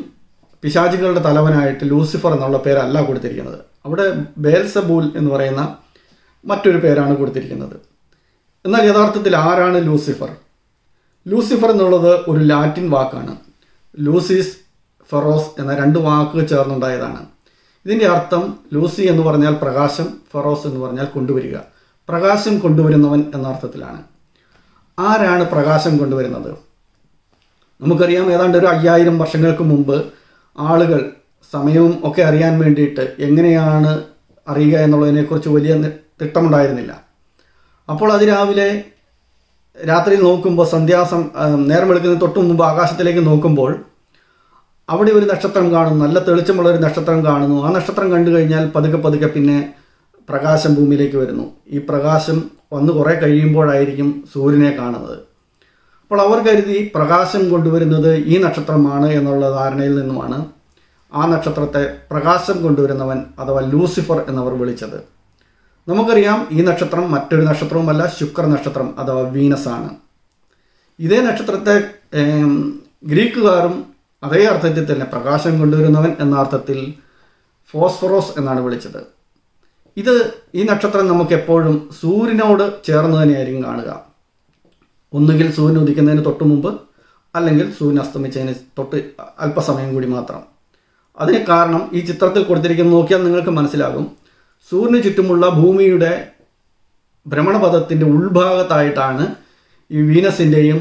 പിശാചുകളുടെ തലവനായിട്ട് ലൂസിഫർ എന്നുള്ള പേരല്ല കൊടുത്തിരിക്കുന്നത് അവിടെ ബേൽസബൂൽ എന്ന് പറയുന്ന മറ്റൊരു പേരാണ് കൊടുത്തിരിക്കുന്നത് എന്നാൽ യഥാർത്ഥത്തിൽ ആരാണ് ലൂസിഫർ ലൂസിഫർ എന്നുള്ളത് ഒരു ലാറ്റിൻ വാക്കാണ് ലൂസിസ് ഫെറോസ് എന്ന രണ്ട് വാക്കുകൾ ചേർന്നുണ്ടായതാണ് ഇതിൻ്റെ അർത്ഥം ലൂസി എന്ന് പറഞ്ഞാൽ പ്രകാശം ഫെറോസ് എന്ന് പറഞ്ഞാൽ കൊണ്ടുവരിക പ്രകാശം കൊണ്ടുവരുന്നവൻ എന്ന അർത്ഥത്തിലാണ് ആരാണ് പ്രകാശം കൊണ്ടുവരുന്നത് നമുക്കറിയാം ഏതാണ്ട് ഒരു അയ്യായിരം വർഷങ്ങൾക്ക് മുമ്പ് ആളുകൾ സമയവും ഒക്കെ അറിയാൻ വേണ്ടിയിട്ട് എങ്ങനെയാണ് അറിയുക എന്നുള്ളതിനെക്കുറിച്ച് വലിയ നി- തിട്ടമുണ്ടായിരുന്നില്ല അപ്പോൾ അതിരാവിലെ രാത്രി നോക്കുമ്പോൾ സന്ധ്യാസം ആ, നേരം വെളുക്കുന്നതിന് തൊട്ട് മുമ്പ് ആകാശത്തിലേക്ക് നോക്കുമ്പോൾ അവിടെ ഒരു നക്ഷത്രം കാണുന്നു നല്ല തെളിച്ചമുള്ള ഒരു നക്ഷത്രം കാണുന്നു ആ നക്ഷത്രം കണ്ടു കഴിഞ്ഞാൽ പതുക്കെ പതുക്കെ പിന്നെ പ്രകാശം ഭൂമിയിലേക്ക് വരുന്നു ഈ പ്രകാശം വന്ന് കുറേ കഴിയുമ്പോഴായിരിക്കും സൂര്യനെ കാണുന്നത് അപ്പോൾ അവർ കരുതി പ്രകാശം കൊണ്ടുവരുന്നത് ഈ നക്ഷത്രമാണ് എന്നുള്ള ധാരണയിൽ നിന്നുമാണ് ആ നക്ഷത്രത്തെ പ്രകാശം കൊണ്ടുവരുന്നവൻ അഥവാ ലൂസിഫർ എന്നവർ വിളിച്ചത് നമുക്കറിയാം ഈ നക്ഷത്രം മറ്റൊരു നക്ഷത്രവുമല്ല ശുക്ര നക്ഷത്രം അഥവാ വീനസ് ആണ് ഇതേ നക്ഷത്രത്തെ ഏം, ഗ്രീക്കുകാരും അതേ അർത്ഥത്തിൽ തന്നെ പ്രകാശം കൊണ്ടുവരുന്നവൻ എന്ന അർത്ഥത്തിൽ ഫോസ്ഫറോസ് എന്നാണ് വിളിച്ചത് ഇത് ഈ നക്ഷത്രം നമുക്ക് എപ്പോഴും സൂര്യനോട് ചേർന്ന് തന്നെയായിരിക്കും കാണുക ഒന്നുകിൽ സൂര്യൻ ഉദിക്കുന്നതിന് തൊട്ട് മുമ്പ് അല്ലെങ്കിൽ സൂര്യൻ അസ്തമിച്ചതിന് തൊട്ട് അല്പസമയം കൂടി മാത്രം അതിന് കാരണം ഈ ചിത്രത്തിൽ കൊടുത്തിരിക്കുന്നത് നോക്കിയാൽ നിങ്ങൾക്ക് മനസ്സിലാകും സൂര്യന് ചുറ്റുമുള്ള ഭൂമിയുടെ ഭ്രമണപഥത്തിൻ്റെ ഉൾഭാഗത്തായിട്ടാണ് ഈ വീനസിൻ്റെയും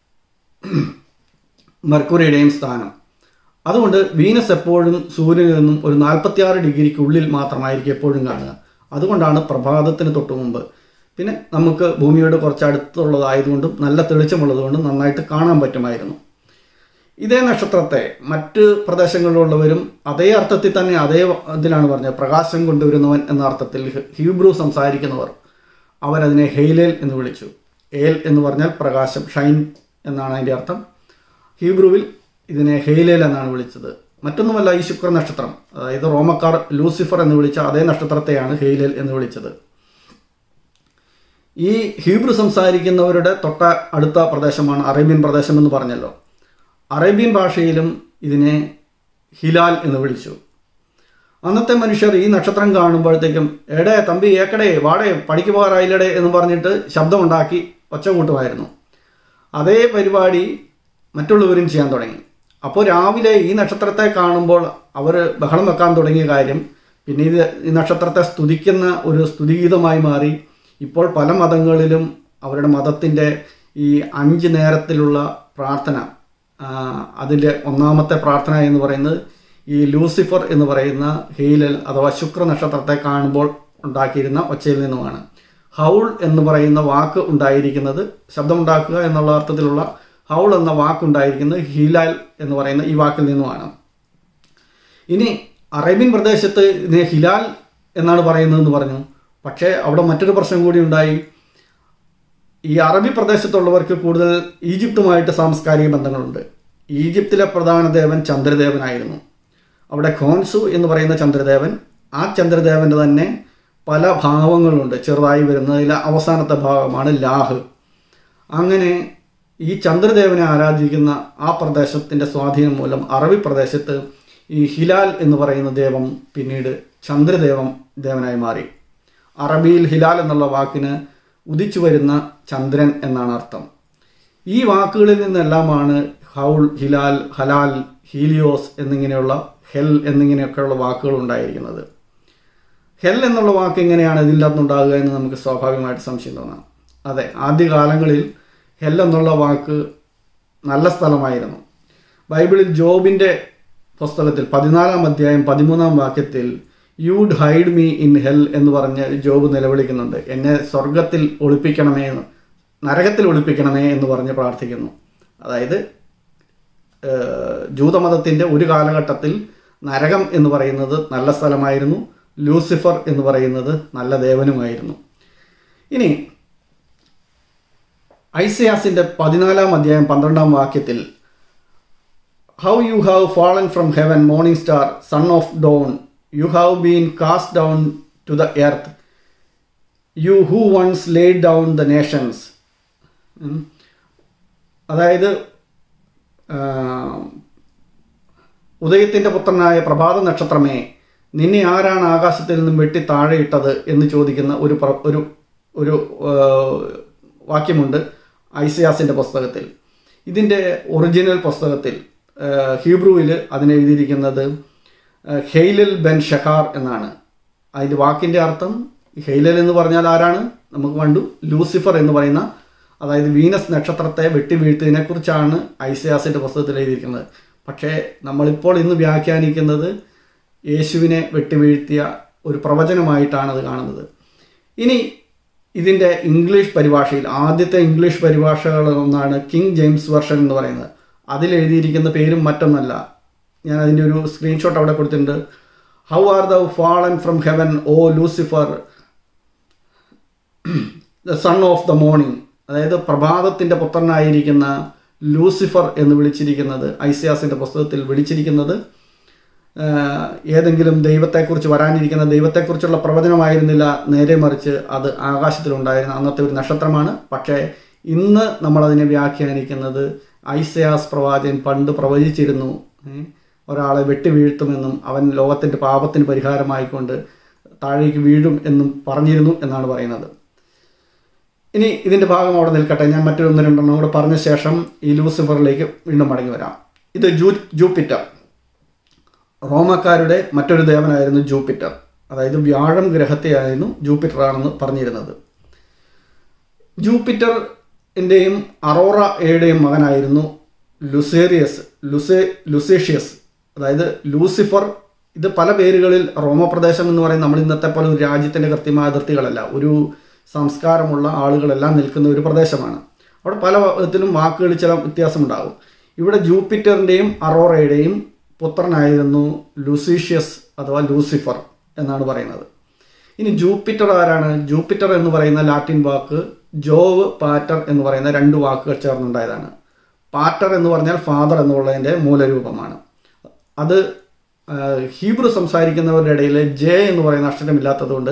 മെർക്കുറിയുടെയും സ്ഥാനം അതുകൊണ്ട് വീനസ് എപ്പോഴും സൂര്യനിൽ നിന്നും ഒരു നാൽപ്പത്തിയാറ് ഡിഗ്രിക്കുള്ളിൽ മാത്രമായിരിക്കും എപ്പോഴും കാണുക അതുകൊണ്ടാണ് പ്രഭാതത്തിന് തൊട്ട് മുമ്പ് പിന്നെ നമുക്ക് ഭൂമിയോട് കുറച്ച് അടുത്തുള്ളതായതുകൊണ്ടും നല്ല തെളിച്ചമുള്ളതുകൊണ്ടും നന്നായിട്ട് കാണാൻ പറ്റുമായിരുന്നു ഇതേ നക്ഷത്രത്തെ മറ്റ് പ്രദേശങ്ങളിലുള്ളവരും അതേ അർത്ഥത്തിൽ തന്നെ അതേ ഇതിലാണ് പറഞ്ഞത് പ്രകാശം കൊണ്ടുവരുന്നവൻ എന്ന അർത്ഥത്തിൽ ഹീബ്രു സംസാരിക്കുന്നവർ അവരതിനെ ഹെയ്ലേൽ എന്ന് വിളിച്ചു ഏൽ എന്ന് പറഞ്ഞാൽ പ്രകാശം ഷൈൻ എന്നാണ് അതിൻ്റെ അർത്ഥം ഹീബ്രുവിൽ ഇതിനെ ഹെയ്ലേൽ എന്നാണ് വിളിച്ചത് മറ്റൊന്നുമല്ല ഈ ശുക്ര നക്ഷത്രം അതായത് റോമക്കാർ ലൂസിഫർ എന്ന് വിളിച്ച അതേ നക്ഷത്രത്തെയാണ് ഹെയ്ലേൽ എന്ന് വിളിച്ചത് ഈ ഹീബ്രു സംസാരിക്കുന്നവരുടെ തൊട്ട അടുത്ത പ്രദേശമാണ് അറേബ്യൻ പ്രദേശം എന്ന് പറഞ്ഞല്ലോ അറേബ്യൻ ഭാഷയിലും ഇതിനെ ഹിലാൽ എന്ന് വിളിച്ചു അന്നത്തെ മനുഷ്യർ ഈ നക്ഷത്രം കാണുമ്പോഴത്തേക്കും എടേ തമ്പി ഏക്കടേ വാടേ പണിക്ക് പോകാറായില്ലടേ എന്ന് പറഞ്ഞിട്ട് ശബ്ദമുണ്ടാക്കി ഒച്ച കൂട്ടുമായിരുന്നു അതേ പരിപാടി മറ്റുള്ളവരും ചെയ്യാൻ തുടങ്ങി അപ്പോൾ രാവിലെ ഈ നക്ഷത്രത്തെ കാണുമ്പോൾ അവർ ബഹളം വെക്കാൻ തുടങ്ങിയ കാര്യം പിന്നെ ഇത് ഈ നക്ഷത്രത്തെ സ്തുതിക്കുന്ന ഒരു സ്തുതിഗീതമായി മാറി ഇപ്പോൾ പല മതങ്ങളിലും അവരുടെ മതത്തിൻ്റെ ഈ അഞ്ച് നേരത്തിലുള്ള പ്രാർത്ഥന അതിൻ്റെ ഒന്നാമത്തെ പ്രാർത്ഥന എന്ന് പറയുന്നത് ഈ ലൂസിഫർ എന്ന് പറയുന്ന ഹെയ്ലൽ അഥവാ ശുക്ര നക്ഷത്രത്തെ കാണുമ്പോൾ ഉണ്ടാക്കിയിരുന്ന ഒച്ചയിൽ നിന്നുമാണ് ഹൗൾ എന്ന് പറയുന്ന വാക്ക് ഉണ്ടായിരിക്കുന്നത് ശബ്ദമുണ്ടാക്കുക എന്നുള്ള അർത്ഥത്തിലുള്ള ഹൗൾ എന്ന വാക്കുണ്ടായിരിക്കുന്നത് ഹിലാൽ എന്ന് പറയുന്ന ഈ വാക്കിൽ നിന്നുമാണ് ഇനി അറേബ്യൻ പ്രദേശത്ത് ഇതിനെ ഹിലാൽ എന്നാണ് പറയുന്നതെന്ന് പറഞ്ഞു പക്ഷേ അവിടെ മറ്റൊരു പ്രശ്നം കൂടി ഉണ്ടായി ഈ അറബി പ്രദേശത്തുള്ളവർക്ക് കൂടുതൽ ഈജിപ്തുമായിട്ട് സാംസ്കാരിക ബന്ധങ്ങളുണ്ട് ഈജിപ്തിലെ പ്രധാന ദേവൻ ചന്ദ്രദേവനായിരുന്നു അവിടെ ഖോൻസു എന്ന് പറയുന്ന ചന്ദ്രദേവൻ ആ ചന്ദ്രദേവൻ്റെ തന്നെ പല ഭാവങ്ങളുണ്ട് ചെറുതായി വരുന്നതിലെ അവസാനത്തെ ഭാഗമാണ് ലാഹ് അങ്ങനെ ഈ ചന്ദ്രദേവനെ ആരാധിക്കുന്ന ആ പ്രദേശത്തിൻ്റെ സ്വാധീനം മൂലം അറബി പ്രദേശത്ത് ഈ ഹിലാൽ എന്ന് പറയുന്ന ദേവം പിന്നീട് ചന്ദ്രദേവം ദേവനായി മാറി അറബിയിൽ ഹിലാൽ എന്നുള്ള വാക്കിന് ഉദിച്ചു വരുന്ന ചന്ദ്രൻ എന്നാണ് അർത്ഥം ഈ വാക്കുകളിൽ നിന്നെല്ലാമാണ് ഹൗൾ ഹിലാൽ ഹലാൽ ഹീലിയോസ് എന്നിങ്ങനെയുള്ള ഹെൽ എന്നിങ്ങനെയൊക്കെയുള്ള വാക്കുകൾ ഉണ്ടായിരിക്കുന്നത് ഹെൽ എന്നുള്ള വാക്ക് എങ്ങനെയാണ് ഇതിൻ്റെ അകത്തുണ്ടാകുക എന്ന് നമുക്ക് സ്വാഭാവികമായിട്ട് സംശയം തോന്നാം അതെ ആദ്യകാലങ്ങളിൽ ഹെൽ എന്നുള്ള വാക്ക് നല്ല സ്ഥലമായിരുന്നു ബൈബിളിൽ ജോബിൻ്റെ പുസ്തകത്തിൽ പതിനാലാം അധ്യായം പതിമൂന്നാം വാക്യത്തിൽ you'd hide me in hell എന്ന് പറഞ്ഞ് ജോബ് നിലവിളിക്കുന്നുണ്ട് എന്നെ സ്വർഗത്തിൽ ഒളിപ്പിക്കണമേ എന്ന് നരകത്തിൽ ഒളിപ്പിക്കണമേ എന്ന് പറഞ്ഞ് പ്രാർത്ഥിക്കുന്നു അതായത് ജൂതമതത്തിൻ്റെ ഒരു കാലഘട്ടത്തിൽ നരകം എന്ന് പറയുന്നത് നല്ല സ്ഥലമായിരുന്നു ലൂസിഫർ എന്ന് പറയുന്നത് നല്ല ദേവനുമായിരുന്നു ഇനി ഐസിയാസിൻ്റെ പതിനാലാം അധ്യായം പന്ത്രണ്ടാം വാക്യത്തിൽ how you have fallen from heaven morning star son of dawn you have been cast down to the earth you who once laid down the nations അതായത് ഉദയത്തിൻ്റെ പുത്രനായ പ്രഭാത നക്ഷത്രമേ നിന്നെ ആരാണ് ആകാശത്തിൽ നിന്നും വെട്ടി താഴെയിട്ടത് എന്ന് ചോദിക്കുന്ന ഒരു പ്ര- ഒരു ഒരു ആ, വാക്യമുണ്ട് ഐസയാസിൻ്റെ പുസ്തകത്തിൽ ഇതിൻ്റെ ഒറിജിനൽ പുസ്തകത്തിൽ ഹീബ്രുവിൽ അതിന് എഴുതിയിരിക്കുന്നത് ആ, ഹെയ്ലൽ ബെൻ ഷഹാർ എന്നാണ് അതിൻ്റെ വാക്കിൻ്റെ അർത്ഥം ഹെയ്ലൽ എന്ന് പറഞ്ഞാൽ ആരാണ് നമുക്ക് കണ്ടു ലൂസിഫർ എന്ന് പറയുന്ന അതായത് വീനസ് നക്ഷത്രത്തെ വെട്ടി വീഴ്ത്തതിനെ കുറിച്ചാണ് ഐസയാസിൻ്റെ പുസ്തകത്തിൽ എഴുതിയിരിക്കുന്നത് പക്ഷേ നമ്മളിപ്പോൾ ഇന്ന് വ്യാഖ്യാനിക്കുന്നത് യേശുവിനെ വെട്ടി വീഴ്ത്തിയ ഒരു പ്രവചനമായിട്ടാണ് അത് കാണുന്നത് ഇനി ഇതിൻ്റെ ഇംഗ്ലീഷ് പരിഭാഷയിൽ ആദ്യത്തെ ഇംഗ്ലീഷ് പരിഭാഷകളിൽ ഒന്നാണ് കിങ് ജെയിംസ് വെർഷൻ എന്ന് പറയുന്നത് അതിൽ എഴുതിയിരിക്കുന്ന പേരും മറ്റൊന്നല്ല ഞാൻ അതിൻ്റെ ഒരു സ്ക്രീൻഷോട്ട് അവിടെ കൊടുത്തിട്ടുണ്ട് how are the fallen from heaven oh Lucifer the son of the morning അതായത് പ്രഭാതത്തിൻ്റെ പുത്രനായിരിക്കുന്ന ലൂസിഫർ എന്ന് വിളിച്ചിരിക്കുന്നത് ഐസിയാസിൻ്റെ പുസ്തകത്തിൽ വിളിച്ചിരിക്കുന്നത് ആഹ്, ഏതെങ്കിലും ദൈവത്തെക്കുറിച്ച് വരാനിരിക്കുന്ന ദൈവത്തെക്കുറിച്ചുള്ള പ്രവചനമായിരുന്നില്ല നേരെ മറിച്ച് അത് ആകാശത്തിലുണ്ടായിരുന്ന അന്നത്തെ ഒരു നക്ഷത്രമാണ് പക്ഷേ ഇന്ന് നമ്മളതിനെ വ്യാഖ്യാനിക്കുന്നത് ഐസയാസ് പ്രവാചകൻ പണ്ട് പ്രവചിച്ചിരുന്നു ഏ, ഒരാളെ വെട്ടി വീഴ്ത്തുമെന്നും അവൻ ലോകത്തിൻ്റെ പാപത്തിന് പരിഹാരമായിക്കൊണ്ട് താഴേക്ക് വീഴും എന്നും പറഞ്ഞിരുന്നു എന്നാണ് പറയുന്നത് ഇനി ഇതിന്റെ ഭാഗം അവിടെ നിൽക്കട്ടെ ഞാൻ മറ്റൊരു ഒന്ന് രണ്ടെണ്ണം കൂടെ പറഞ്ഞ ശേഷം ഈ ലൂസിഫറിലേക്ക് വീണ്ടും മടങ്ങി വരാം ഇത് ജൂ ജൂപ്പിറ്റർ റോമക്കാരുടെ മറ്റൊരു ദേവനായിരുന്നു ജൂപ്പിറ്റർ അതായത് വ്യാഴം ഗ്രഹത്തെയായിരുന്നു ജൂപ്പിറ്റർ ആണെന്ന് പറഞ്ഞിരുന്നത് ജൂപ്പിറ്ററിൻ്റെയും അറോറ എയുടെയും മകനായിരുന്നു ലുസേറിയസ് ലുസേ ലുസേഷ്യസ് അതായത് ലൂസിഫർ ഇത് പല പേരുകളിൽ റോമപ്രദേശം എന്ന് പറയുന്നത് നമ്മൾ ഇന്നത്തെ പോലെ ഒരു രാജ്യത്തിൻ്റെ കൃത്യമായ അതിർത്തികളല്ല ഒരു സംസ്കാരമുള്ള ആളുകളെല്ലാം നിൽക്കുന്ന ഒരു പ്രദേശമാണ് അവിടെ പല വിധത്തിലും വാക്കുകളിൽ ചില വ്യത്യാസമുണ്ടാകും ഇവിടെ ജൂപ്പിറ്ററിൻ്റെയും അറോറയുടെയും പുത്രനായിരുന്നു ലൂസീഷ്യസ് അഥവാ ലൂസിഫർ എന്നാണ് പറയുന്നത് ഇനി ജൂപ്പിറ്റർ ആരാണ് ജൂപ്പിറ്റർ എന്ന് പറയുന്ന ലാറ്റിൻ വാക്ക് ജോവ് പാറ്റർ എന്ന് പറയുന്ന രണ്ട് വാക്കുകൾ ചേർന്നുണ്ടായതാണ് പാറ്റർ എന്ന് പറഞ്ഞാൽ ഫാദർ എന്നുള്ളതിൻ്റെ മൂലരൂപമാണ് അത് ആ, ഹീബ്രു സംസാരിക്കുന്നവരുടെ ഇടയിൽ ജെ എന്ന് പറയുന്ന അക്ഷരമില്ലാത്തതുകൊണ്ട്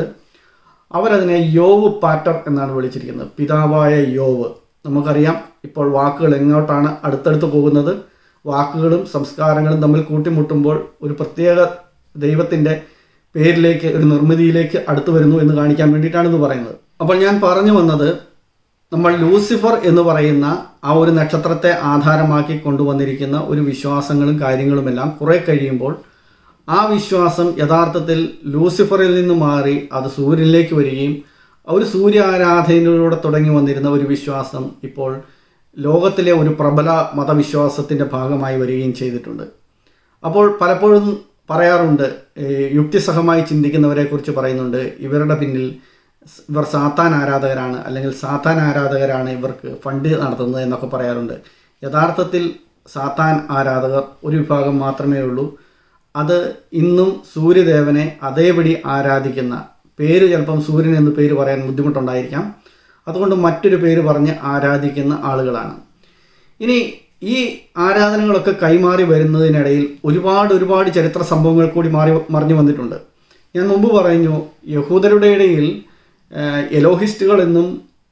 അവരതിനെ യോവ് പാറ്റർ എന്നാണ് വിളിച്ചിരിക്കുന്നത് പിതാവായ യോവ് നമുക്കറിയാം ഇപ്പോൾ വാക്കുകൾ എങ്ങോട്ടാണ് അടുത്തടുത്ത് പോകുന്നത് വാക്കുകളും സംസ്കാരങ്ങളും തമ്മിൽ കൂട്ടിമുട്ടുമ്പോൾ ഒരു പ്രത്യേക ദൈവത്തിൻ്റെ പേരിലേക്ക് ഒരു നിർമ്മിതിയിലേക്ക് അടുത്തു വരുന്നു എന്ന് കാണിക്കാൻ വേണ്ടിയിട്ടാണ് ഇത് പറയുന്നത് അപ്പോൾ ഞാൻ പറഞ്ഞു വന്നത് നമ്മൾ ലൂസിഫർ എന്ന് പറയുന്ന ആ ഒരു നക്ഷത്രത്തെ ആധാരമാക്കി കൊണ്ടുവന്നിരിക്കുന്ന ഒരു വിശ്വാസങ്ങളും കാര്യങ്ങളുമെല്ലാം കുറെ കഴിയുമ്പോൾ ആ വിശ്വാസം യഥാർത്ഥത്തിൽ ലൂസിഫറിൽ നിന്ന് മാറി അത് സൂര്യനിലേക്ക് വരികയും ഒരു സൂര്യ ആരാധനയിലൂടെ തുടങ്ങി വന്നിരുന്ന ഒരു വിശ്വാസം ഇപ്പോൾ ലോകത്തിലെ ഒരു പ്രബല മതവിശ്വാസത്തിന്റെ ഭാഗമായി വരികയും ചെയ്തിട്ടുണ്ട് അപ്പോൾ പലപ്പോഴും പറയാറുണ്ട് ഏ, യുക്തിസഹമായി ചിന്തിക്കുന്നവരെ കുറിച്ച് പറയുന്നുണ്ട് ഇവരുടെ പിന്നിൽ സ് ഇവർ സാത്താൻ ആരാധകരാണ് അല്ലെങ്കിൽ സാത്താൻ ആരാധകരാണ് ഇവർക്ക് ഫണ്ട് നടത്തുന്നത് എന്നൊക്കെ പറയാറുണ്ട് യഥാർത്ഥത്തിൽ സാത്താൻ ആരാധകർ ഒരു വിഭാഗം മാത്രമേ ഉള്ളൂ അത് ഇന്നും സൂര്യദേവനെ അതേപടി ആരാധിക്കുന്ന പേര് ചിലപ്പം സൂര്യൻ എന്ന് പേര് പറയാൻ ബുദ്ധിമുട്ടുണ്ടായിരിക്കാം അതുകൊണ്ട് മറ്റൊരു പേര് പറഞ്ഞ് ആരാധിക്കുന്ന ആളുകളാണ് ഇനി ഈ ആരാധനകളൊക്കെ കൈമാറി വരുന്നതിനിടയിൽ ഒരുപാട് ഒരുപാട് ചരിത്ര സംഭവങ്ങൾ കൂടി മാറി മറിഞ്ഞു വന്നിട്ടുണ്ട് ഞാൻ മുമ്പ് പറഞ്ഞു യഹൂദരുടെ ഇടയിൽ ഏഹ്, എലോഹിസ്റ്റുകൾ എന്നും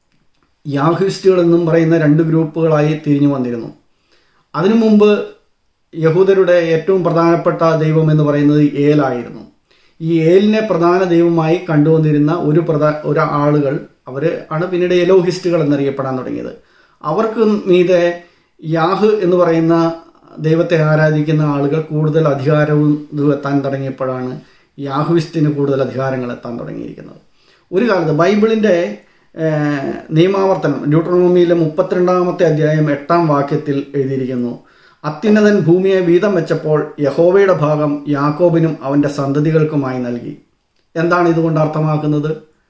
യാഹുസ്റ്റുകൾ എന്നും പറയുന്ന രണ്ട് ഗ്രൂപ്പുകളായി തിരിഞ്ഞു വന്നിരുന്നു അതിനു മുമ്പ് യഹൂദരുടെ ഏറ്റവും പ്രധാനപ്പെട്ട ദൈവം എന്ന് പറയുന്നത് ഏലായിരുന്നു ഈ ഏലിനെ പ്രധാന ദൈവമായി കണ്ടുവന്നിരുന്ന ഒരു പ്രധാ ഒരു ആളുകൾ അവർ ആണ് പിന്നീട് എലോഹിസ്റ്റുകൾ എന്നറിയപ്പെടാൻ തുടങ്ങിയത് അവർക്ക് മീതെ യാഹ് എന്ന് പറയുന്ന ദൈവത്തെ ആരാധിക്കുന്ന ആളുകൾ കൂടുതൽ അധികാരവും ഇതും എത്താൻ തുടങ്ങിയപ്പോഴാണ് യാഹുവിസ്റ്റിന് കൂടുതൽ അധികാരങ്ങൾ എത്താൻ തുടങ്ങിയിരിക്കുന്നത് ഒരു കാലത്ത് ബൈബിളിൻ്റെ ഏഹ്, നിയമാവർത്തനം ഡ്യൂട്രോണോമിയിലെ മുപ്പത്തിരണ്ടാമത്തെ അധ്യായം എട്ടാം വാക്യത്തിൽ എഴുതിയിരിക്കുന്നു അത്യുന്നതൻ ഭൂമിയെ വീതം വെച്ചപ്പോൾ യഹോവയുടെ ഭാഗം യാക്കോബിനും അവൻ്റെ സന്തതികൾക്കുമായി നൽകി എന്താണ് ഇതുകൊണ്ട് അർത്ഥമാക്കുന്നത്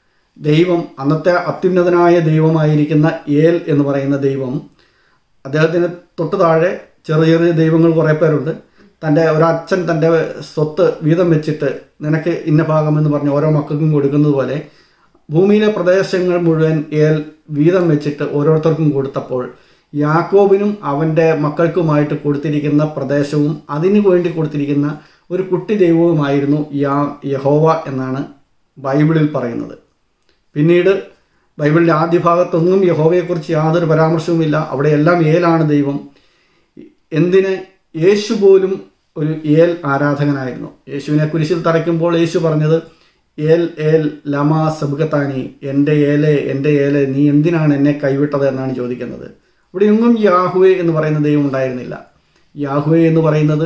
ദൈവം അന്നത്തെ അത്യുന്നതനായ ദൈവമായിരിക്കുന്ന ഏൽ എന്ന് പറയുന്ന ദൈവം അദ്ദേഹത്തിന് തൊട്ട് താഴെ ചെറിയ ചെറിയ ദൈവങ്ങൾ കുറേ പേരുണ്ട് തൻ്റെ ഒരച്ഛൻ തൻ്റെ സ്വത്ത് വീതം വെച്ചിട്ട് നിനക്ക് ഇന്ന ഭാഗം എന്ന് പറഞ്ഞ് ഓരോ മക്കൾക്കും കൊടുക്കുന്നത് പോലെ ഭൂമിയിലെ പ്രദേശങ്ങൾ മുഴുവൻ ഏൽ വീതം വെച്ചിട്ട് ഓരോരുത്തർക്കും കൊടുത്തപ്പോൾ യാക്കോബിനും അവൻ്റെ മക്കൾക്കുമായിട്ട് കൊടുത്തിരിക്കുന്ന പ്രദേശവും അതിനു വേണ്ടി കൊടുത്തിരിക്കുന്ന ഒരു കുട്ടി ദൈവവുമായിരുന്നു യാ യഹോവ എന്നാണ് ബൈബിളിൽ പറയുന്നത് പിന്നീട് ബൈബിളിൻ്റെ ആദ്യ ഭാഗത്തൊന്നും യഹോവയെക്കുറിച്ച് യാതൊരു പരാമർശവുമില്ല അവിടെയെല്ലാം ഏലാണ് ദൈവം എന്തിന് യേശു പോലും ഒരു ഏൽ ആരാധകനായിരുന്നു യേശുവിനെ കുരിശിൽ തറയ്ക്കുമ്പോൾ യേശു പറഞ്ഞത് ഏൽ ഏൽ ലമ സബ്ഗത്താനി എൻ്റെ ഏലെ എൻ്റെ ഏലെ നീ എന്തിനാണ് എന്നെ കൈവിട്ടത് എന്നാണ് ചോദിക്കുന്നത് ഇവിടെ എങ്ങും യാഹുവെ എന്ന് പറയുന്ന ദൈവം ഉണ്ടായിരുന്നില്ല യാഹുവെ എന്ന് പറയുന്നത്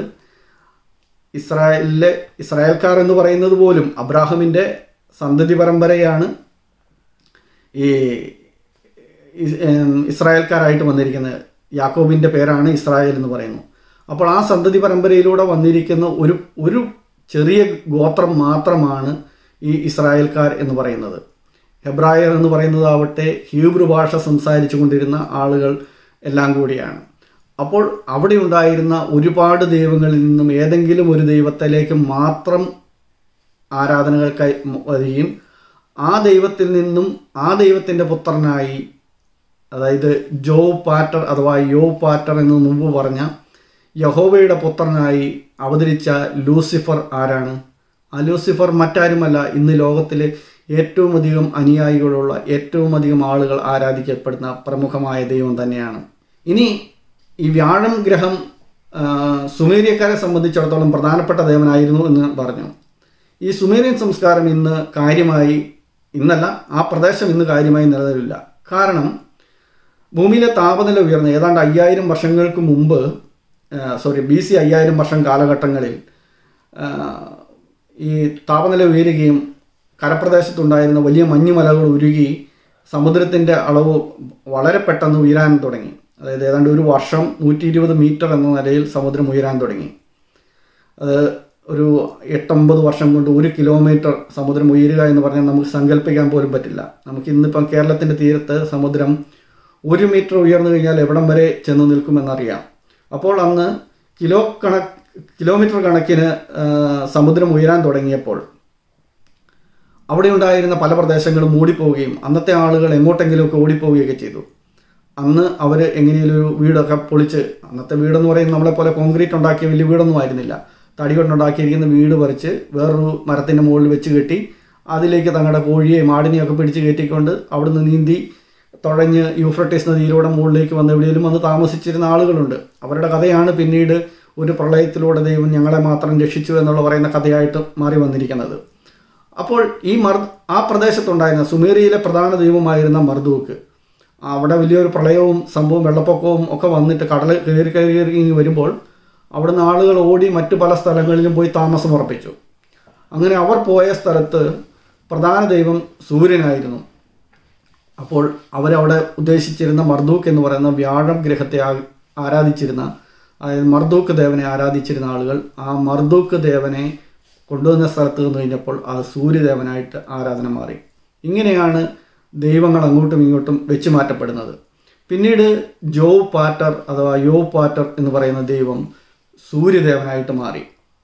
ഇസ്രായേലിലെ ഇസ്രായേൽക്കാർ എന്ന് പറയുന്നത് പോലും അബ്രാഹമിൻ്റെ സന്തതി പരമ്പരയാണ് ഈ ഇസ്- ഏം, ഇസ്രായേൽക്കാരായിട്ട് വന്നിരിക്കുന്നത് യാക്കോബിൻ്റെ പേരാണ് ഇസ്രായേൽ എന്ന് പറയുന്നു അപ്പോൾ ആ സന്തതി പരമ്പരയിലൂടെ വന്നിരിക്കുന്ന ഒരു ഒരു ചെറിയ ഗോത്രം മാത്രമാണ് ഈ ഇസ്രായേൽക്കാർ എന്ന് പറയുന്നത് ഹെബ്രായർ എന്ന് പറയുന്നത് ആവട്ടെ ഹീബ്രു ഭാഷ സംസാരിച്ചു കൊണ്ടിരുന്ന ആളുകൾ എല്ലാം കൂടിയാണ് അപ്പോൾ അവിടെ ഉണ്ടായിരുന്ന ഒരുപാട് ദൈവങ്ങളിൽ നിന്നും ഏതെങ്കിലും ഒരു ദൈവത്തിലേക്ക് മാത്രം ആരാധനകൾ കൈ വരികയും ആ ദൈവത്തിൽ നിന്നും ആ ദൈവത്തിൻ്റെ പുത്രനായി അതായത് ജോ പാറ്റർ അഥവാ യോ പാറ്റർ എന്ന് മുമ്പ് പറഞ്ഞ യഹോവയുടെ പുത്രനായി അവതരിച്ച ലൂസിഫർ ആരാണ് ആ ലൂസിഫർ മറ്റാരുമല്ല ഇന്ന് ലോകത്തിൽ ഏറ്റവും അധികം അനുയായികളുള്ള ഏറ്റവും അധികം ആളുകൾ ആരാധിക്കപ്പെടുന്ന പ്രമുഖമായ ദൈവം തന്നെയാണ് ഇനി ഈ വ്യാഴം ഗ്രഹം ആ, സുമേരിയക്കാരെ സംബന്ധിച്ചിടത്തോളം പ്രധാനപ്പെട്ട ദേവനായിരുന്നു എന്ന് പറഞ്ഞു ഈ സുമേരിയൻ സംസ്കാരം ഇന്ന് കാര്യമായി ഇന്നല്ല ആ പ്രദേശം ഇന്ന് കാര്യമായി നിലനിൽക്കില്ല കാരണം ഭൂമിയിലെ താപനില ഉയർന്ന ഏതാണ്ട് അയ്യായിരം വർഷങ്ങൾക്ക് മുമ്പ് സോറി ബി സി അയ്യായിരം വർഷം കാലഘട്ടങ്ങളിൽ ആ, ഈ താപനില ഉയരുകയും കരപ്രദേശത്തുണ്ടായിരുന്ന വലിയ മഞ്ഞുമലകൾ ഉരുകി സമുദ്രത്തിൻ്റെ അളവ് വളരെ പെട്ടെന്ന് ഉയരാൻ തുടങ്ങി അതായത് ഏതാണ്ട് ഒരു വർഷം നൂറ്റി ഇരുപത് മീറ്റർ എന്ന നിലയിൽ സമുദ്രം ഉയരാൻ തുടങ്ങി അത് ഒരു എട്ടൊമ്പത് വർഷം കൊണ്ട് ഒരു കിലോമീറ്റർ സമുദ്രം ഉയരുക എന്ന് പറഞ്ഞാൽ നമുക്ക് സങ്കല്പിക്കാൻ പോലും പറ്റില്ല നമുക്ക് ഇന്നിപ്പം കേരളത്തിൻ്റെ തീരത്ത് സമുദ്രം ഒരു മീറ്റർ ഉയർന്നു കഴിഞ്ഞാൽ എവിടം വരെ ചെന്ന് നിൽക്കുമെന്നറിയാം അപ്പോൾ അന്ന് കിലോ കണ കിലോമീറ്റർ കണക്കിന് ആ, സമുദ്രം ഉയരാൻ തുടങ്ങിയപ്പോൾ അവിടെ ഉണ്ടായിരുന്ന പല പ്രദേശങ്ങളും മൂടിപ്പോവുകയും അന്നത്തെ ആളുകൾ എങ്ങോട്ടെങ്കിലുമൊക്കെ ഓടിപ്പോവുകയൊക്കെ ചെയ്തു അന്ന് അവർ എങ്ങനെയും ഒരു വീടൊക്കെ പൊളിച്ച് അന്നത്തെ വീടെന്ന് പറയുന്നത് നമ്മളെ പോലെ കോൺക്രീറ്റ് ഉണ്ടാക്കിയ വലിയ വീടൊന്നും ആയിരുന്നില്ല തടി കൊണ്ടുണ്ടാക്കിയിരിക്കുന്ന വീട് പറിച്ച് വേറൊരു മരത്തിൻ്റെ മുകളിൽ വെച്ച് കെട്ടി അതിലേക്ക് തങ്ങളുടെ കോഴിയെയും ആടിനെയൊക്കെ പിടിച്ച് കയറ്റിക്കൊണ്ട് അവിടുന്ന് നീന്തി തുഴഞ്ഞ് യൂഫ്രട്ടീസ് നദിയിലൂടെ മുകളിലേക്ക് വന്ന് എവിടെയെങ്കിലും വന്ന് താമസിച്ചിരുന്ന ആളുകളുണ്ട് അവരുടെ കഥയാണ് പിന്നീട് ഒരു പ്രളയത്തിലൂടെ ദൈവം ഞങ്ങളെ മാത്രം രക്ഷിച്ചു എന്നുള്ള പറയുന്ന കഥയായിട്ട് മാറി വന്നിരിക്കുന്നത് അപ്പോൾ ഈ മർ ആ പ്രദേശത്തുണ്ടായിരുന്ന സുമേറിയയിലെ പ്രധാന ദൈവമായിരുന്ന മർദൂക്ക് അവിടെ വലിയൊരു പ്രളയവും സംഭവം വെള്ളപ്പൊക്കവും ഒക്കെ വന്നിട്ട് കടൽ കയറി കയറി കയറി ഇങ്ങ് വരുമ്പോൾ അവിടുന്ന് ആളുകൾ ഓടി മറ്റു പല സ്ഥലങ്ങളിലും പോയി താമസം ഉറപ്പിച്ചു അങ്ങനെ അവർ പോയ സ്ഥലത്ത് പ്രധാന ദൈവം സൂര്യനായിരുന്നു അപ്പോൾ അവരവിടെ ഉദ്ദേശിച്ചിരുന്ന മർദൂക്ക് എന്ന് പറയുന്ന വ്യാഴം ഗ്രഹത്തെ ആ- ആരാധിച്ചിരുന്ന അതായത് മർദൂക്ക് ദേവനെ ആരാധിച്ചിരുന്ന ആളുകൾ ആ മർദൂക്ക് ദേവനെ കൊണ്ടുവന്ന സ്ഥലത്ത് നിന്ന് കഴിഞ്ഞപ്പോൾ അത് സൂര്യദേവനായിട്ട് ആരാധന മാറി ഇങ്ങനെയാണ് ദൈവങ്ങൾ അങ്ങോട്ടും ഇങ്ങോട്ടും വെച്ച് മാറ്റപ്പെടുന്നത് പിന്നീട് ജോ പാറ്റർ അഥവാ യോ പാറ്റർ എന്ന് പറയുന്ന ദൈവം സൂര്യദേവനായിട്ട് മാറി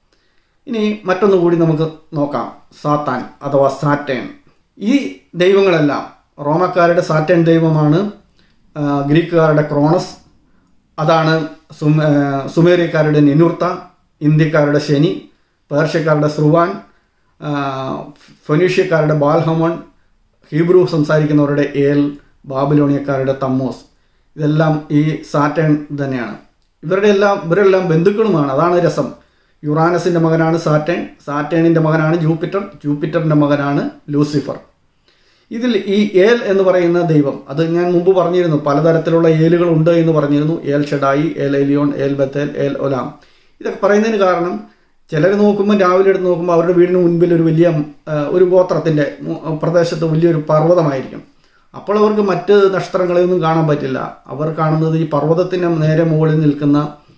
ഇനി മറ്റൊന്നു കൂടി നമുക്ക് നോക്കാം സാത്താൻ അഥവാ സാറ്റേൺ ഈ ദൈവങ്ങളെല്ലാം റോമക്കാരുടെ സാറ്റേൺ ദൈവമാണ് ആ, ഗ്രീക്കുകാരുടെ ക്രോണസ് അതാണ് സുമ ആ, സുമേറിയക്കാരുടെ നിനുർത്ത ഇന്ത്യക്കാരുടെ ശനി പേർഷ്യക്കാരുടെ സ്രുവാൻ ആ, ഫൊനീഷ്യക്കാരുടെ ബാൽഹമോൺ ഹീബ്രു സംസാരിക്കുന്നവരുടെ ഏൽ ബാബിലോണിയക്കാരുടെ തമ്മോസ് ഇതെല്ലാം ഈ സാറ്റേൺ തന്നെയാണ് ഇവരുടെ എല്ലാം ഇവരെല്ലാം ബന്ധുക്കളുമാണ് അതാണ് രസം യുറാനസിന്റെ മകനാണ് സാറ്റേൺ സാറ്റേണിന്റെ മകനാണ് ജൂപ്പിറ്റർ ജൂപ്പിറ്ററിന്റെ മകനാണ് ലൂസിഫർ ഇതിൽ ഈ ഏൽ എന്ന് പറയുന്ന ദൈവം അത് ഞാൻ മുമ്പ് പറഞ്ഞിരുന്നു പലതരത്തിലുള്ള ഏലുകൾ ഉണ്ട് എന്ന് പറഞ്ഞിരുന്നു ഏൽ ഷെഡായി ഏൽ എലിയോൺ ഏൽ ബത്തേൽ ഏൽ ഒലാം ഇതൊക്കെ പറയുന്നതിന് കാരണം ചിലർ നോക്കുമ്പോൾ രാവിലെ എടുത്ത് നോക്കുമ്പോൾ അവരുടെ വീടിന് മുൻപിൽ ഒരു വലിയ ആ, ഒരു ഗോത്രത്തിന്റെ മു- പ്രദേശത്ത് വലിയൊരു പർവ്വതമായിരിക്കും അപ്പോൾ അവർക്ക് മറ്റ് നക്ഷത്രങ്ങളെയൊന്നും കാണാൻ പറ്റില്ല അവർ കാണുന്നത് ഈ പർവ്വതത്തിന് നേരെ മുകളിൽ നിൽക്കുന്ന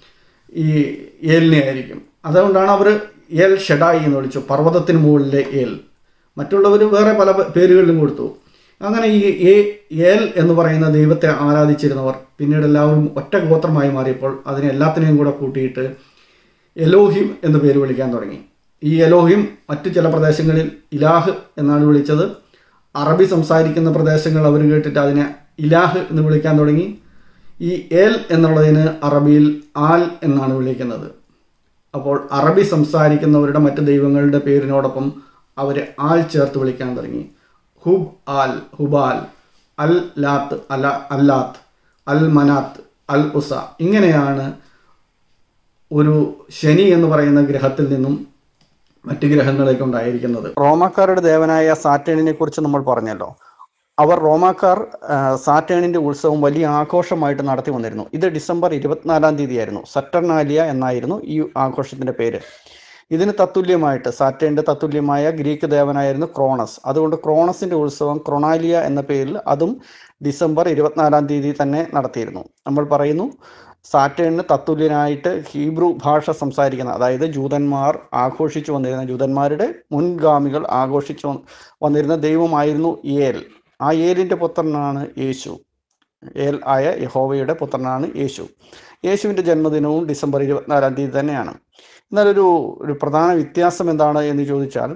ഈ ഏലിനെ ആയിരിക്കും അതുകൊണ്ടാണ് അവർ ഏൽ ഷെഡായി എന്ന് വിളിച്ചു പർവ്വതത്തിന് മുകളിലെ ഏൽ മറ്റുള്ളവർ വേറെ പല പ- പേരുകളിലും കൊടുത്തു അങ്ങനെ ഈ ഏ- ഏൽ എന്ന് പറയുന്ന ദൈവത്തെ ആരാധിച്ചിരുന്നവർ പിന്നീട് എല്ലാവരും ഒറ്റ ഗോത്രമായി മാറിയപ്പോൾ അതിനെ എല്ലാത്തിനെയും കൂടെ കൂട്ടിയിട്ട് എലോഹിം എന്ന് പേര് വിളിക്കാൻ തുടങ്ങി ഈ എലോഹിം മറ്റു ചില പ്രദേശങ്ങളിൽ ഇലാഹ് എന്നാണ് വിളിച്ചത് അറബി സംസാരിക്കുന്ന പ്രദേശങ്ങൾ അവർ കേട്ടിട്ട് അതിനെ ഇലാഹ് എന്ന് വിളിക്കാൻ തുടങ്ങി ഈ ഏൽ എന്നുള്ളതിന് അറബിയിൽ ആൽ എന്നാണ് വിളിക്കുന്നത് അപ്പോൾ അറബി സംസാരിക്കുന്നവരുടെ മറ്റ് ദൈവങ്ങളുടെ പേരിനോടൊപ്പം അവർ ആൽ ചേർത്ത് വിളിക്കാൻ തുടങ്ങി ഹുബ് ആൽ ഹുബാൽ അൽ ലാത്ത് അല അല്ലാത്ത് അൽ മനാത്ത് അൽ ഉസ ഇങ്ങനെയാണ് ഒരു ശനി എന്ന് പറയുന്ന ഗ്രഹത്തിൽ നിന്നും മറ്റ് ഗ്രഹങ്ങളിലേക്ക് ഉണ്ടായിരിക്കുന്നത് റോമാക്കാരുടെ ദേവനായ സാറ്റേണിനെ കുറിച്ച് നമ്മൾ പറഞ്ഞല്ലോ അവർ റോമാക്കാർ ആ, സാറ്റേണിന്റെ ഉത്സവം വലിയ ആഘോഷമായിട്ട് നടത്തി വന്നിരുന്നു ഇത് ഡിസംബർ ഇരുപത്തിനാലാം തീയതിയായിരുന്നു സറ്റർനാലിയ എന്നായിരുന്നു ഈ ആഘോഷത്തിന്റെ പേര് ഇതിന് തത്തുല്യമായിട്ട് സാറ്റേണിന്റെ തത്തുല്യമായ ഗ്രീക്ക് ദേവനായിരുന്നു ക്രോണസ് അതുകൊണ്ട് ക്രോണസിന്റെ ഉത്സവം ക്രൊണാലിയ എന്ന പേരിൽ അതും ഡിസംബർ ഇരുപത്തിനാലാം തീയതി തന്നെ നടത്തിയിരുന്നു നമ്മൾ പറയുന്നു സാറ്റേണിന് തത്തുല്യനായിട്ട് ഹീബ്രു ഭാഷ സംസാരിക്കുന്ന അതായത് ജൂതന്മാർ ആഘോഷിച്ചു വന്നിരുന്ന ജൂതന്മാരുടെ മുൻഗാമികൾ ആഘോഷിച്ചു വ- വന്നിരുന്ന ദൈവമായിരുന്നു ഏൽ ആ ഏലിൻ്റെ പുത്രനാണ് യേശു ഏൽ ആയ യഹോവയുടെ പുത്രനാണ് യേശു യേശുവിൻ്റെ ജന്മദിനവും ഡിസംബർ ഇരുപത്തിനാലാം തീയതി തന്നെയാണ് എന്നാൽ ഒരു ഒരു പ്രധാന വ്യത്യാസം എന്താണ് എന്ന് ചോദിച്ചാൽ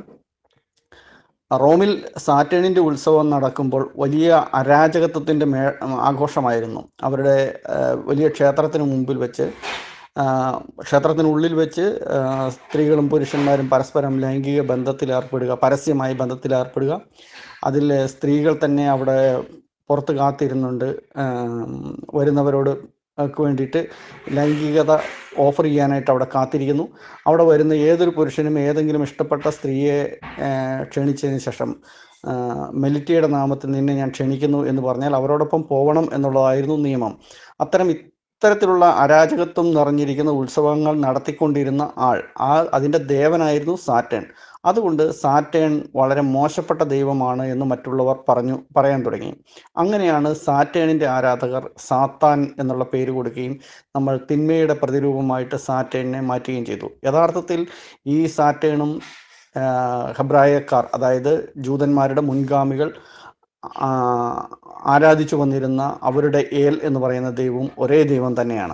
റോമിൽ സാറ്റേണിൻ്റെ ഉത്സവം നടക്കുമ്പോൾ വലിയ അരാജകത്വത്തിൻ്റെ മേ ആഘോഷമായിരുന്നു അവരുടെ ആ, വലിയ ക്ഷേത്രത്തിന് മുമ്പിൽ വെച്ച് ആ, ക്ഷേത്രത്തിനുള്ളിൽ വെച്ച് ആ, സ്ത്രീകളും പുരുഷന്മാരും പരസ്പരം ലൈംഗിക ബന്ധത്തിൽ ഏർപ്പെടുക പരസ്യമായി ബന്ധത്തിൽ ഏർപ്പെടുക അതിൽ സ്ത്രീകൾ തന്നെ അവിടെ പുറത്ത് കാത്തിരുന്നുണ്ട് ആ, വരുന്നവരോട് ക്ക് വേണ്ടിയിട്ട് ലൈംഗികത ഓഫർ ചെയ്യാനായിട്ട് അവിടെ കാത്തിരിക്കുന്നു അവിടെ വരുന്ന ഏതൊരു പുരുഷനും ഏതെങ്കിലും ഇഷ്ടപ്പെട്ട സ്ത്രീയെ ആ, ക്ഷണിച്ചതിന് ശേഷം ആ, മെലിറ്റിയുടെ നാമത്തിൽ നിന്നെ ഞാൻ ക്ഷണിക്കുന്നു എന്ന് പറഞ്ഞാൽ അവരോടൊപ്പം പോകണം എന്നുള്ളതായിരുന്നു നിയമം അത്തരം ഇത്തരത്തിലുള്ള അരാജകത്വം നിറഞ്ഞിരിക്കുന്ന ഉത്സവങ്ങൾ നടത്തിക്കൊണ്ടിരുന്ന ആൾ ആ അതിൻ്റെ ദേവനായിരുന്നു സാറ്റേൺ അതുകൊണ്ട് സാറ്റേൺ വളരെ മോശപ്പെട്ട ദൈവമാണ് എന്ന് മറ്റുള്ളവർ പറഞ്ഞു പറയാൻ തുടങ്ങി അങ്ങനെയാണ് സാറ്റേണിൻ്റെ ആരാധകർ സാത്താൻ എന്നുള്ള പേര് കൊടുക്കുകയും നമ്മൾ തിന്മയുടെ പ്രതിരൂപമായിട്ട് സാറ്റേണിനെ മാറ്റുകയും ചെയ്തു യഥാർത്ഥത്തിൽ ഈ സാറ്റേണും ആ, ഹെബ്രായക്കാർ അതായത് ജൂതന്മാരുടെ മുൻഗാമികൾ ആ, ആരാധിച്ചു വന്നിരുന്ന അവരുടെ ഏൽ എന്ന് പറയുന്ന ദൈവവും ഒരേ ദൈവം തന്നെയാണ്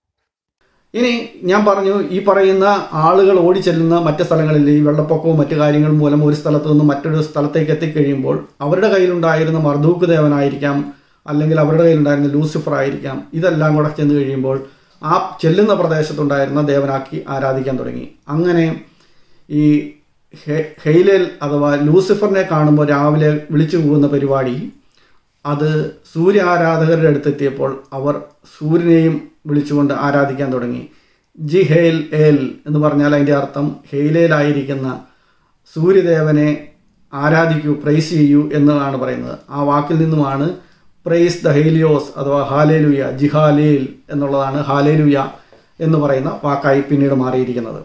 ഇനി ഞാൻ പറഞ്ഞു ഈ പറയുന്ന ആളുകൾ ഓടിച്ചെല്ലുന്ന മറ്റ് സ്ഥലങ്ങളിൽ ഈ വെള്ളപ്പൊക്കവും മറ്റു കാര്യങ്ങളും മൂലം ഒരു സ്ഥലത്ത് നിന്ന് മറ്റൊരു സ്ഥലത്തേക്ക് എത്തിക്കഴിയുമ്പോൾ അവരുടെ കയ്യിലുണ്ടായിരുന്ന മർദൂക്ക് ദേവനായിരിക്കാം അല്ലെങ്കിൽ അവരുടെ കയ്യിലുണ്ടായിരുന്ന ലൂസിഫർ ആയിരിക്കാം ഇതെല്ലാം കൂടെ ചെന്ന് കഴിയുമ്പോൾ ആ ചെല്ലുന്ന പ്രദേശത്തുണ്ടായിരുന്ന ദേവനാക്കി ആരാധിക്കാൻ തുടങ്ങി അങ്ങനെ ഈ ഹെ- ഹെയ്ലേൽ അഥവാ ലൂസിഫറിനെ കാണുമ്പോൾ രാവിലെ വിളിച്ചു പോകുന്ന പരിപാടി അത് സൂര്യ ആരാധകരുടെ അടുത്തെത്തിയപ്പോൾ അവർ സൂര്യനെയും വിളിച്ചുകൊണ്ട് ആരാധിക്കാൻ തുടങ്ങി ജി ഹെയിൽ ഏൽ എന്ന് പറഞ്ഞാൽ അതിൻ്റെ അർത്ഥം ഹെയിലേലായിരിക്കുന്ന സൂര്യദേവനെ ആരാധിക്കൂ പ്രൈസ് ചെയ്യൂ എന്നതാണ് പറയുന്നത് ആ വാക്കിൽ നിന്നുമാണ് പ്രൈസ് ദ ഹെയിലിയോസ് അഥവാ ഹാലേലുയ ജിഹാലേൽ എന്നുള്ളതാണ് ഹാലേലുയ എന്ന് പറയുന്ന വാക്കായി പിന്നീട് മാറിയിരിക്കുന്നത്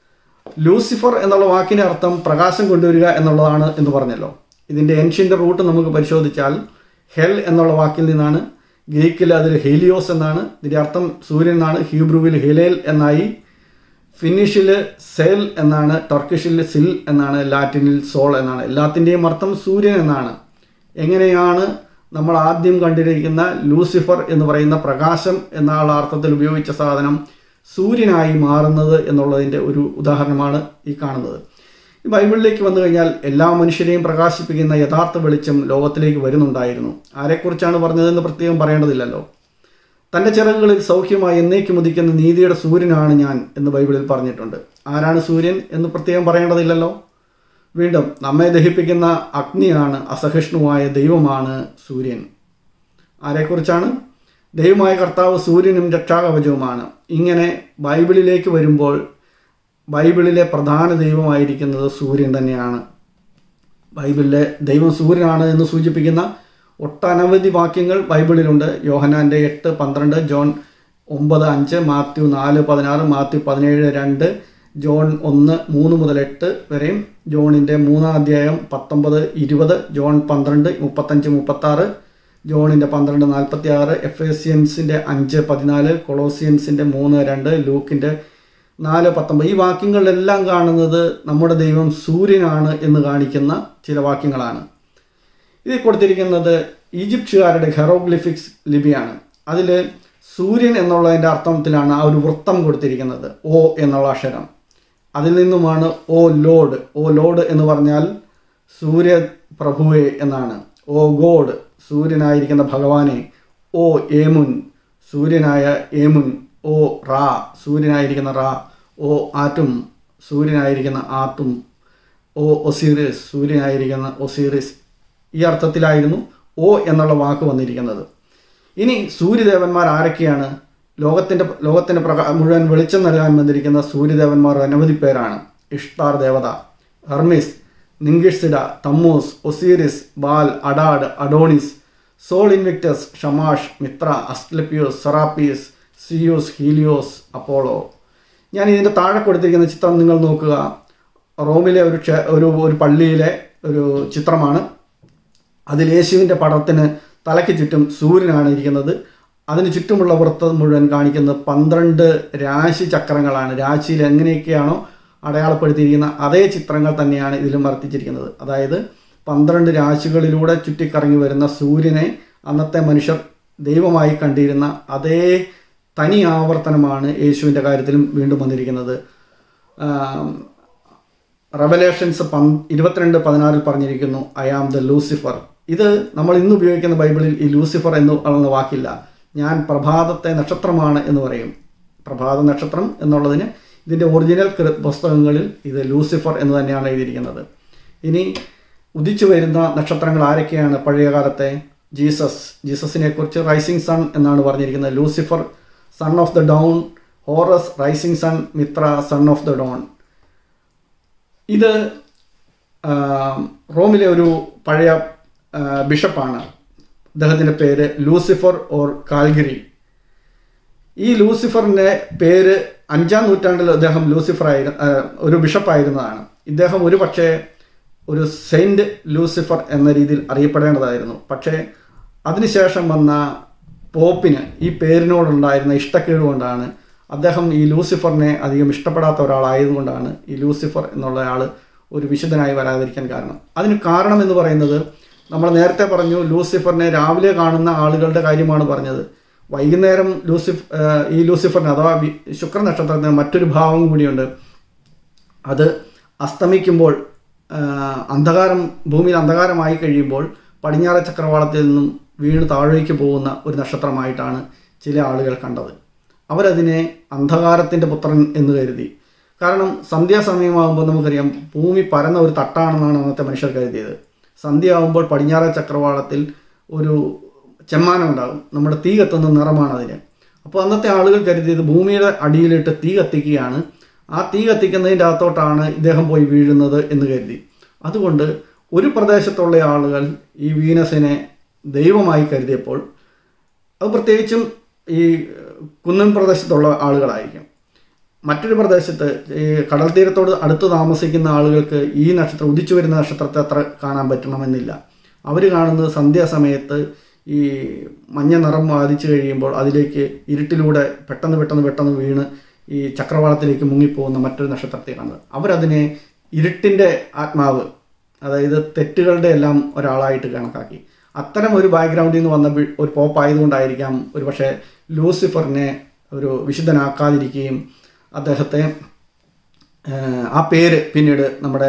ലൂസിഫർ എന്നുള്ള വാക്കിന്റെ അർത്ഥം പ്രകാശം കൊണ്ടുവരിക എന്നുള്ളതാണ് എന്ന് പറഞ്ഞല്ലോ ഇതിന്റെ ഏൻഷ്യന്റെ റൂട്ട് നമുക്ക് പരിശോധിച്ചാൽ ഹെൽ എന്നുള്ള വാക്കിൽ നിന്നാണ് ഗ്രീക്കിൽ അതിൽ ഹേലിയോസ് എന്നാണ് ഇതിന്റെ അർത്ഥം സൂര്യൻ എന്നാണ് ഹീബ്രുവിൽ ഹിലേൽ എന്നായി ഫിനിഷിൽ സെൽ എന്നാണ് ടർക്കിഷിൽ സിൽ എന്നാണ് ലാറ്റിനിൽ സോൾ എന്നാണ് എല്ലാത്തിൻ്റെയും അർത്ഥം സൂര്യൻ എന്നാണ് എങ്ങനെയാണ് നമ്മൾ ആദ്യം കണ്ടിരിക്കുന്ന ലൂസിഫർ എന്ന് പറയുന്ന പ്രകാശം എന്നുള്ള അർത്ഥത്തിൽ ഉപയോഗിച്ച സാധനം സൂര്യനായി മാറുന്നത് എന്നുള്ളതിൻ്റെ ഒരു ഉദാഹരണമാണ് ഈ കാണുന്നത് ഈ ബൈബിളിലേക്ക് വന്നു കഴിഞ്ഞാൽ എല്ലാ മനുഷ്യരെയും പ്രകാശിപ്പിക്കുന്ന യഥാർത്ഥ വെളിച്ചം ലോകത്തിലേക്ക് വരുന്നുണ്ടായിരുന്നു ആരെക്കുറിച്ചാണ് പറഞ്ഞതെന്ന് പ്രത്യേകം പറയേണ്ടതില്ലല്ലോ തൻ്റെ ചിറകുകളിൽ സൗഖ്യമായി എന്നേക്കും ഉദിക്കുന്ന നീതിയുടെ സൂര്യനാണ് ഞാൻ എന്ന് ബൈബിളിൽ പറഞ്ഞിട്ടുണ്ട് ആരാണ് സൂര്യൻ എന്ന് പ്രത്യേകം പറയേണ്ടതില്ലല്ലോ വീണ്ടും നമ്മെ ദഹിപ്പിക്കുന്ന അഗ്നിയാണ് അസഹിഷ്ണുവായ ദൈവമാണ് സൂര്യൻ ആരെക്കുറിച്ചാണ് ദൈവമായ കർത്താവ് സൂര്യനും രക്ഷാകവചവുമാണ് ഇങ്ങനെ ബൈബിളിലേക്ക് വരുമ്പോൾ ബൈബിളിലെ പ്രധാന ദൈവമായിരിക്കുന്നത് സൂര്യൻ തന്നെയാണ് ബൈബിളിലെ ദൈവം സൂര്യനാണ് എന്ന് സൂചിപ്പിക്കുന്ന ഒട്ടനവധി വാക്യങ്ങൾ ബൈബിളിലുണ്ട് യോഹനാന്റെ എട്ട് പന്ത്രണ്ട് ജോൺ ഒമ്പത് അഞ്ച് മാത്യു നാല് പതിനാറ് മാത്യു പതിനേഴ് രണ്ട് ജോൺ ഒന്ന് മൂന്ന് മുതൽ എട്ട് വരെയും ജോണിൻ്റെ മൂന്നാം അധ്യായം പത്തൊമ്പത് ഇരുപത് ജോൺ പന്ത്രണ്ട് മുപ്പത്തഞ്ച് മുപ്പത്താറ് ജോണിൻ്റെ പന്ത്രണ്ട് നാൽപ്പത്തി ആറ് എഫ് എസിയൻസിൻ്റെ അഞ്ച് പതിനാല് കൊളോസിയൻസിൻ്റെ മൂന്ന് രണ്ട് ലൂക്കിൻ്റെ നാല് പത്തൊമ്പത് ഈ വാക്യങ്ങളിലെല്ലാം കാണുന്നത് നമ്മുടെ ദൈവം സൂര്യനാണ് എന്ന് കാണിക്കുന്ന ചില വാക്യങ്ങളാണ് ഇതിൽ കൊടുത്തിരിക്കുന്നത് ഈജിപ്തുകാരുടെ ഹെറോഗ്ലിഫിക്സ് ലിപിയാണ് അതിൽ സൂര്യൻ എന്നുള്ളതിൻ്റെ അർത്ഥത്തിലാണ് ആ ഒരു വൃത്തം കൊടുത്തിരിക്കുന്നത് ഓ എന്നുള്ള അക്ഷരം അതിൽ നിന്നുമാണ് ഓ ലോഡ് ഓ ലോഡ് എന്ന് പറഞ്ഞാൽ സൂര്യ പ്രഭുവെ എന്നാണ് ഓ ഗോഡ് സൂര്യനായിരിക്കുന്ന ഭഗവാനെ ഓ ഏമുൻ സൂര്യനായ ഏമുൻ ഓ റാ സൂര്യനായിരിക്കുന്ന റാ ഓ ആറ്റും സൂര്യനായിരിക്കുന്ന ആത്തും ഓ ഒസീറിസ് സൂര്യനായിരിക്കുന്ന ഒസീറിസ് ഈ അർത്ഥത്തിലായിരുന്നു ഓ എന്നുള്ള വാക്ക് വന്നിരിക്കുന്നത് ഇനി സൂര്യദേവന്മാർ ആരൊക്കെയാണ് ലോകത്തിന്റെ ലോകത്തിന്റെ പ്രകാ മുഴുവൻ വെളിച്ചം നൽകാൻ വന്നിരിക്കുന്ന സൂര്യദേവന്മാർ അനവധി പേരാണ് ഇഷ്ടാർ ദേവത Hermes Ningishzida Tammuz Osiris Baal Adad Adonis Sol Invictus Shamash Mithra Asclepius Serapis Zeus Helios Apollo ഞാൻ ഇതിൻ്റെ താഴെ കൊടുത്തിരിക്കുന്ന ചിത്രം നിങ്ങൾ നോക്കുക റോമിലെ ഒരു ക്ഷേ- ഒരു ഒരു പള്ളിയിലെ ഒരു ചിത്രമാണ് അതിൽ യേശുവിൻ്റെ പടത്തിന് തലയ്ക്ക് ചുറ്റും സൂര്യനാണ് ഇരിക്കുന്നത് അതിന് ചുറ്റുമുള്ള വൃത്തം മുഴുവൻ കാണിക്കുന്നത് പന്ത്രണ്ട് രാശി ചക്രങ്ങളാണ് രാശിയിൽ എങ്ങനെയൊക്കെയാണോ അടയാളപ്പെടുത്തിയിരിക്കുന്ന അതേ ചിത്രങ്ങൾ തന്നെയാണ് ഇതിലും വർത്തിച്ചിരിക്കുന്നത് അതായത് പന്ത്രണ്ട് രാശികളിലൂടെ ചുറ്റിക്കറങ്ങി വരുന്ന സൂര്യനെ അന്നത്തെ മനുഷ്യർ ദൈവമായി കണ്ടിരുന്ന അതേ തനി ആവർത്തനമാണ് യേശുവിൻ്റെ കാര്യത്തിലും വീണ്ടും വന്നിരിക്കുന്നത് ആം, റെവലേഷൻസ് പൻ ഇരുപത്തിരണ്ട് പതിനാറിൽ പറഞ്ഞിരിക്കുന്നു ഐ ആം ദ ലൂസിഫർ ഇത് നമ്മൾ ഇന്ന് ഉപയോഗിക്കുന്ന ബൈബിളിൽ ഈ ലൂസിഫർ എന്ന് പറയുന്ന വാക്കില്ല ഞാൻ പ്രഭാതത്തെ നക്ഷത്രമാണ് എന്ന് പറയും പ്രഭാത നക്ഷത്രം എന്നുള്ളതിന് ഇതിൻ്റെ ഒറിജിനൽ കൃ- പുസ്തകങ്ങളിൽ ഇത് ലൂസിഫർ എന്ന് തന്നെയാണ് എഴുതിയിരിക്കുന്നത് ഇനി ഉദിച്ചു വരുന്ന നക്ഷത്രങ്ങൾ ആരൊക്കെയാണ് പഴയ കാലത്തെ ജീസസ് ജീസസിനെ കുറിച്ച് റൈസിംഗ് സൺ എന്നാണ് പറഞ്ഞിരിക്കുന്നത് Lucifer son of the dawn Horus rising sun Mithra son of the dawn ഇത് ആ, റോമിലെ ഒരു പഴയ ആ, ബിഷപ്പാണ് അദ്ദേഹത്തിൻ്റെ പേര് ലൂസിഫർ ഓർ കാൽഗിരി ഈ ലൂസിഫറിൻ്റെ പേര് അഞ്ചാം നൂറ്റാണ്ടിൽ അദ്ദേഹം ലൂസിഫർ ആയിരുന്നു ആ, ഒരു ബിഷപ്പായിരുന്നതാണ് ഇദ്ദേഹം ഒരു പക്ഷേ ഒരു സെയിൻറ്റ് ലൂസിഫർ എന്ന രീതിയിൽ അറിയപ്പെടേണ്ടതായിരുന്നു പക്ഷേ അതിനുശേഷം വന്ന പോപ്പിന് ഈ പേരിനോടുണ്ടായിരുന്ന ഇഷ്ടക്കേട് കൊണ്ടാണ് അദ്ദേഹം ഈ ലൂസിഫറിനെ അധികം ഇഷ്ടപ്പെടാത്ത ഒരാളായതുകൊണ്ടാണ് ഈ ലൂസിഫർ എന്നുള്ള ആൾ ഒരു വിശുദ്ധനായി വരാതിരിക്കാൻ കാരണം അതിന് കാരണം എന്ന് പറയുന്നത് നമ്മൾ നേരത്തെ പറഞ്ഞു ലൂസിഫറിനെ രാവിലെ കാണുന്ന ആളുകളുടെ കാര്യമാണ് പറഞ്ഞത് വൈകുന്നേരം ലൂസിഫ് ആ, ഈ ലൂസിഫറിന് അഥവാ വി- ശുക്ര നക്ഷത്രത്തിന് മറ്റൊരു ഭാവം കൂടിയുണ്ട് അത് അസ്തമിക്കുമ്പോൾ ആ, അന്ധകാരം ഭൂമിയിൽ അന്ധകാരമായി കഴിയുമ്പോൾ പടിഞ്ഞാറ ചക്രവാളത്തിൽ നിന്നും വീണ് താഴേക്ക് പോകുന്ന ഒരു നക്ഷത്രമായിട്ടാണ് ചില ആളുകൾ കണ്ടത് അവരതിനെ അന്ധകാരത്തിൻ്റെ പുത്രൻ എന്ന് കരുതി കാരണം സന്ധ്യാസമയമാകുമ്പോൾ നമുക്കറിയാം ഭൂമി പരന്ന ഒരു തട്ടാണെന്നാണ് അന്നത്തെ മനുഷ്യർ കരുതിയത് സന്ധ്യയാകുമ്പോൾ പടിഞ്ഞാറ ചക്രവാളത്തിൽ ഒരു ചെമ്മാനം ഉണ്ടാകും നമ്മുടെ തീ കത്തുന്ന നിറമാണ് അതിന് അപ്പോൾ അന്നത്തെ ആളുകൾ കരുതിയത് ഭൂമിയുടെ അടിയിലിട്ട് തീ കത്തിക്കുകയാണ് ആ തീ കത്തിക്കുന്നതിൻ്റെ അകത്തോട്ടാണ് ഇദ്ദേഹം പോയി വീഴുന്നത് എന്ന് കരുതി അതുകൊണ്ട് ഒരു പ്രദേശത്തുള്ള ആളുകൾ ഈ വീനസിനെ ദൈവമായി കരുതിയപ്പോൾ അത് പ്രത്യേകിച്ചും ഈ കുന്നൻ പ്രദേശത്തുള്ള ആളുകളായിരിക്കും മറ്റൊരു പ്രദേശത്ത് ഈ കടൽ തീരത്തോട് അടുത്ത് താമസിക്കുന്ന ആളുകൾക്ക് ഈ നക്ഷത്രം ഉദിച്ചു വരുന്ന നക്ഷത്രത്തെ അത്ര കാണാൻ പറ്റണമെന്നില്ല അവർ കാണുന്നത് സന്ധ്യാസമയത്ത് ഈ മഞ്ഞ നിറം ബാധിച്ചു കഴിയുമ്പോൾ അതിലേക്ക് ഇരുട്ടിലൂടെ പെട്ടെന്ന് പെട്ടെന്ന് പെട്ടെന്ന് വീണ് ഈ ചക്രവാളത്തിലേക്ക് മുങ്ങിപ്പോകുന്ന മറ്റൊരു നക്ഷത്രത്തെ കാണുന്നത് അവരതിനെ ഇരുട്ടിൻ്റെ ആത്മാവ് അതായത് തെറ്റുകളുടെ എല്ലാം ഒരാളായിട്ട് കണക്കാക്കി അത്തരം ഒരു ബാക്ക്ഗ്രൗണ്ടിൽ നിന്ന് വന്ന ബി- ഒരു പോപ്പ് ആയതുകൊണ്ടായിരിക്കാം ഒരു പക്ഷേ ലൂസിഫറിനെ ഒരു വിശുദ്ധനാക്കാതിരിക്കുകയും അദ്ദേഹത്തെ ഏഹ്, ആ പേര് പിന്നീട് നമ്മുടെ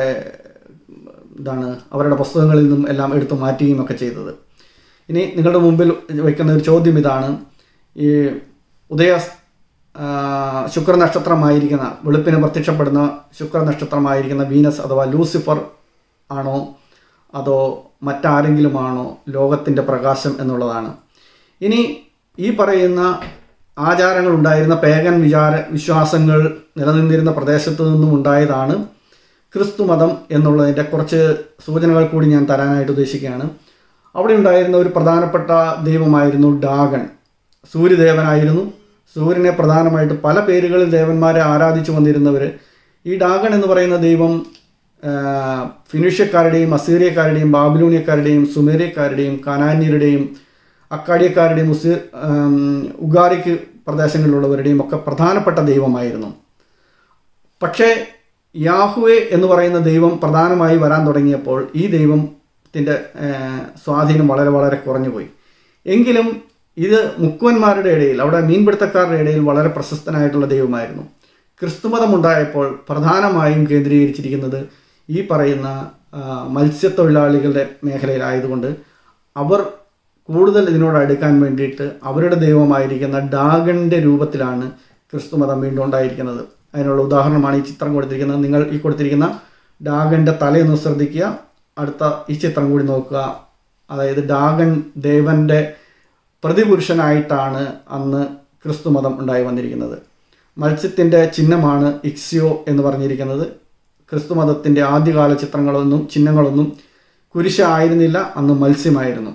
ഇതാണ് അവരുടെ പുസ്തകങ്ങളിൽ നിന്നും എല്ലാം എടുത്തു മാറ്റുകയും ഒക്കെ ചെയ്തത് ഇനി നിങ്ങളുടെ മുമ്പിൽ വയ്ക്കുന്ന ഒരു ചോദ്യം ഇതാണ് ഈ ഉദയ ആ, ശുക്രനക്ഷത്രമായിരിക്കുന്ന വെളുപ്പിന് പ്രത്യക്ഷപ്പെടുന്ന ശുക്രനക്ഷത്രമായിരിക്കുന്ന വീനസ് അഥവാ ലൂസിഫർ ആണോ അതോ മറ്റാരെങ്കിലുമാണോ ലോകത്തിൻ്റെ പ്രകാശം എന്നുള്ളതാണ് ഇനി ഈ പറയുന്ന ആചാരങ്ങൾ ഉണ്ടായിരുന്ന പേഗൻ വിചാര വിശ്വാസങ്ങൾ നിലനിന്നിരുന്ന പ്രദേശത്തു നിന്നും ഉണ്ടായതാണ് ക്രിസ്തു മതം എന്നുള്ളതിൻ്റെ കുറച്ച് സൂചനകൾ കൂടി ഞാൻ തരാനായിട്ട് ഉദ്ദേശിക്കുകയാണ് അവിടെ ഉണ്ടായിരുന്ന ഒരു പ്രധാനപ്പെട്ട ദൈവമായിരുന്നു ഡാഗൺ സൂര്യദേവനായിരുന്നു സൂര്യനെ പ്രധാനമായിട്ട് പല പേരുകളിൽ ദേവന്മാരെ ആരാധിച്ചു വന്നിരുന്നവർ ഈ ഡാഗൺ എന്ന് പറയുന്ന ദൈവം ആ, ഫിനിഷ്യക്കാരുടെയും അസീറിയക്കാരുടെയും ബാബിലോണിയക്കാരുടെയും സുമേറിയക്കാരുടെയും കനാന്യരുടെയും അക്കാഡിയക്കാരുടെയും മുസി ആം, ഉഗാരിക്ക് പ്രദേശങ്ങളിലുള്ളവരുടെയും ഒക്കെ പ്രധാനപ്പെട്ട ദൈവമായിരുന്നു പക്ഷേ യാഹുവെ എന്ന് പറയുന്ന ദൈവം പ്രധാനമായി വരാൻ തുടങ്ങിയപ്പോൾ ഈ ദൈവത്തിൻ്റെ സ്വാധീനം വളരെ വളരെ കുറഞ്ഞുപോയി എങ്കിലും ഇത് മുക്കുവന്മാരുടെ ഇടയിൽ അവിടെ മീൻപിടുത്തക്കാരുടെ ഇടയിൽ വളരെ പ്രശസ്തനായിട്ടുള്ള ദൈവമായിരുന്നു ക്രിസ്തുമതം ഉണ്ടായപ്പോൾ പ്രധാനമായും കേന്ദ്രീകരിച്ചിരിക്കുന്നത് ഈ പറയുന്ന ആ, മത്സ്യത്തൊഴിലാളികളുടെ മേഖലയിലായതുകൊണ്ട് അവർ കൂടുതൽ ഇതിനോട് അടുക്കാൻ വേണ്ടിയിട്ട് അവരുടെ ദൈവമായിരിക്കുന്ന ഡാഗണിൻ്റെ രൂപത്തിലാണ് ക്രിസ്തുമതം വീണ്ടും ഉണ്ടായിരിക്കുന്നത് അതിനുള്ള ഉദാഹരണമാണ് ഈ ചിത്രം കൊടുത്തിരിക്കുന്നത് നിങ്ങൾ ഈ കൊടുത്തിരിക്കുന്ന ഡാഗന്റെ തലയൊന്ന് ശ്രദ്ധിക്കുക അടുത്ത ഈ ചിത്രം കൂടി നോക്കുക അതായത് ഡാഗൻ ദേവന്റെ പ്രതിപുരുഷനായിട്ടാണ് അന്ന് ക്രിസ്തുമതം ഉണ്ടായി വന്നിരിക്കുന്നത് മത്സ്യത്തിൻ്റെ ചിഹ്നമാണ് ഇക്സിയോ എന്ന് പറഞ്ഞിരിക്കുന്നത് ക്രിസ്തുമതത്തിൻ്റെ ആദ്യകാല ചിത്രങ്ങളൊന്നും ചിഹ്നങ്ങളൊന്നും കുരിശ ആയിരുന്നില്ല അന്ന് മത്സ്യമായിരുന്നു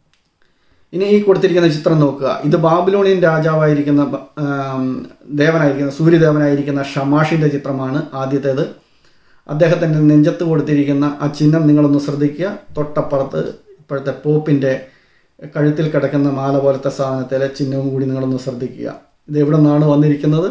ഇനി ഈ കൊടുത്തിരിക്കുന്ന ചിത്രം നോക്കുക ഇത് ബാബിലോണിയൻ രാജാവായിരിക്കുന്ന ബ- ആം, ദേവനായിരിക്കുന്ന സൂര്യദേവനായിരിക്കുന്ന ഷമാഷിൻ്റെ ചിത്രമാണ് ആദ്യത്തേത് അദ്ദേഹത്തിൻ്റെ നെഞ്ചത്ത് കൊടുത്തിരിക്കുന്ന ആ ചിഹ്നം നിങ്ങളൊന്ന് ശ്രദ്ധിക്കുക തൊട്ടപ്പുറത്ത് ഇപ്പോഴത്തെ പോപ്പിൻ്റെ കഴുത്തിൽ കിടക്കുന്ന മാല പോലത്തെ സാധനത്തിലെ ചിഹ്നവും കൂടി നിങ്ങളൊന്ന് ശ്രദ്ധിക്കുക ഇത് എവിടെ നിന്നാണ് വന്നിരിക്കുന്നത്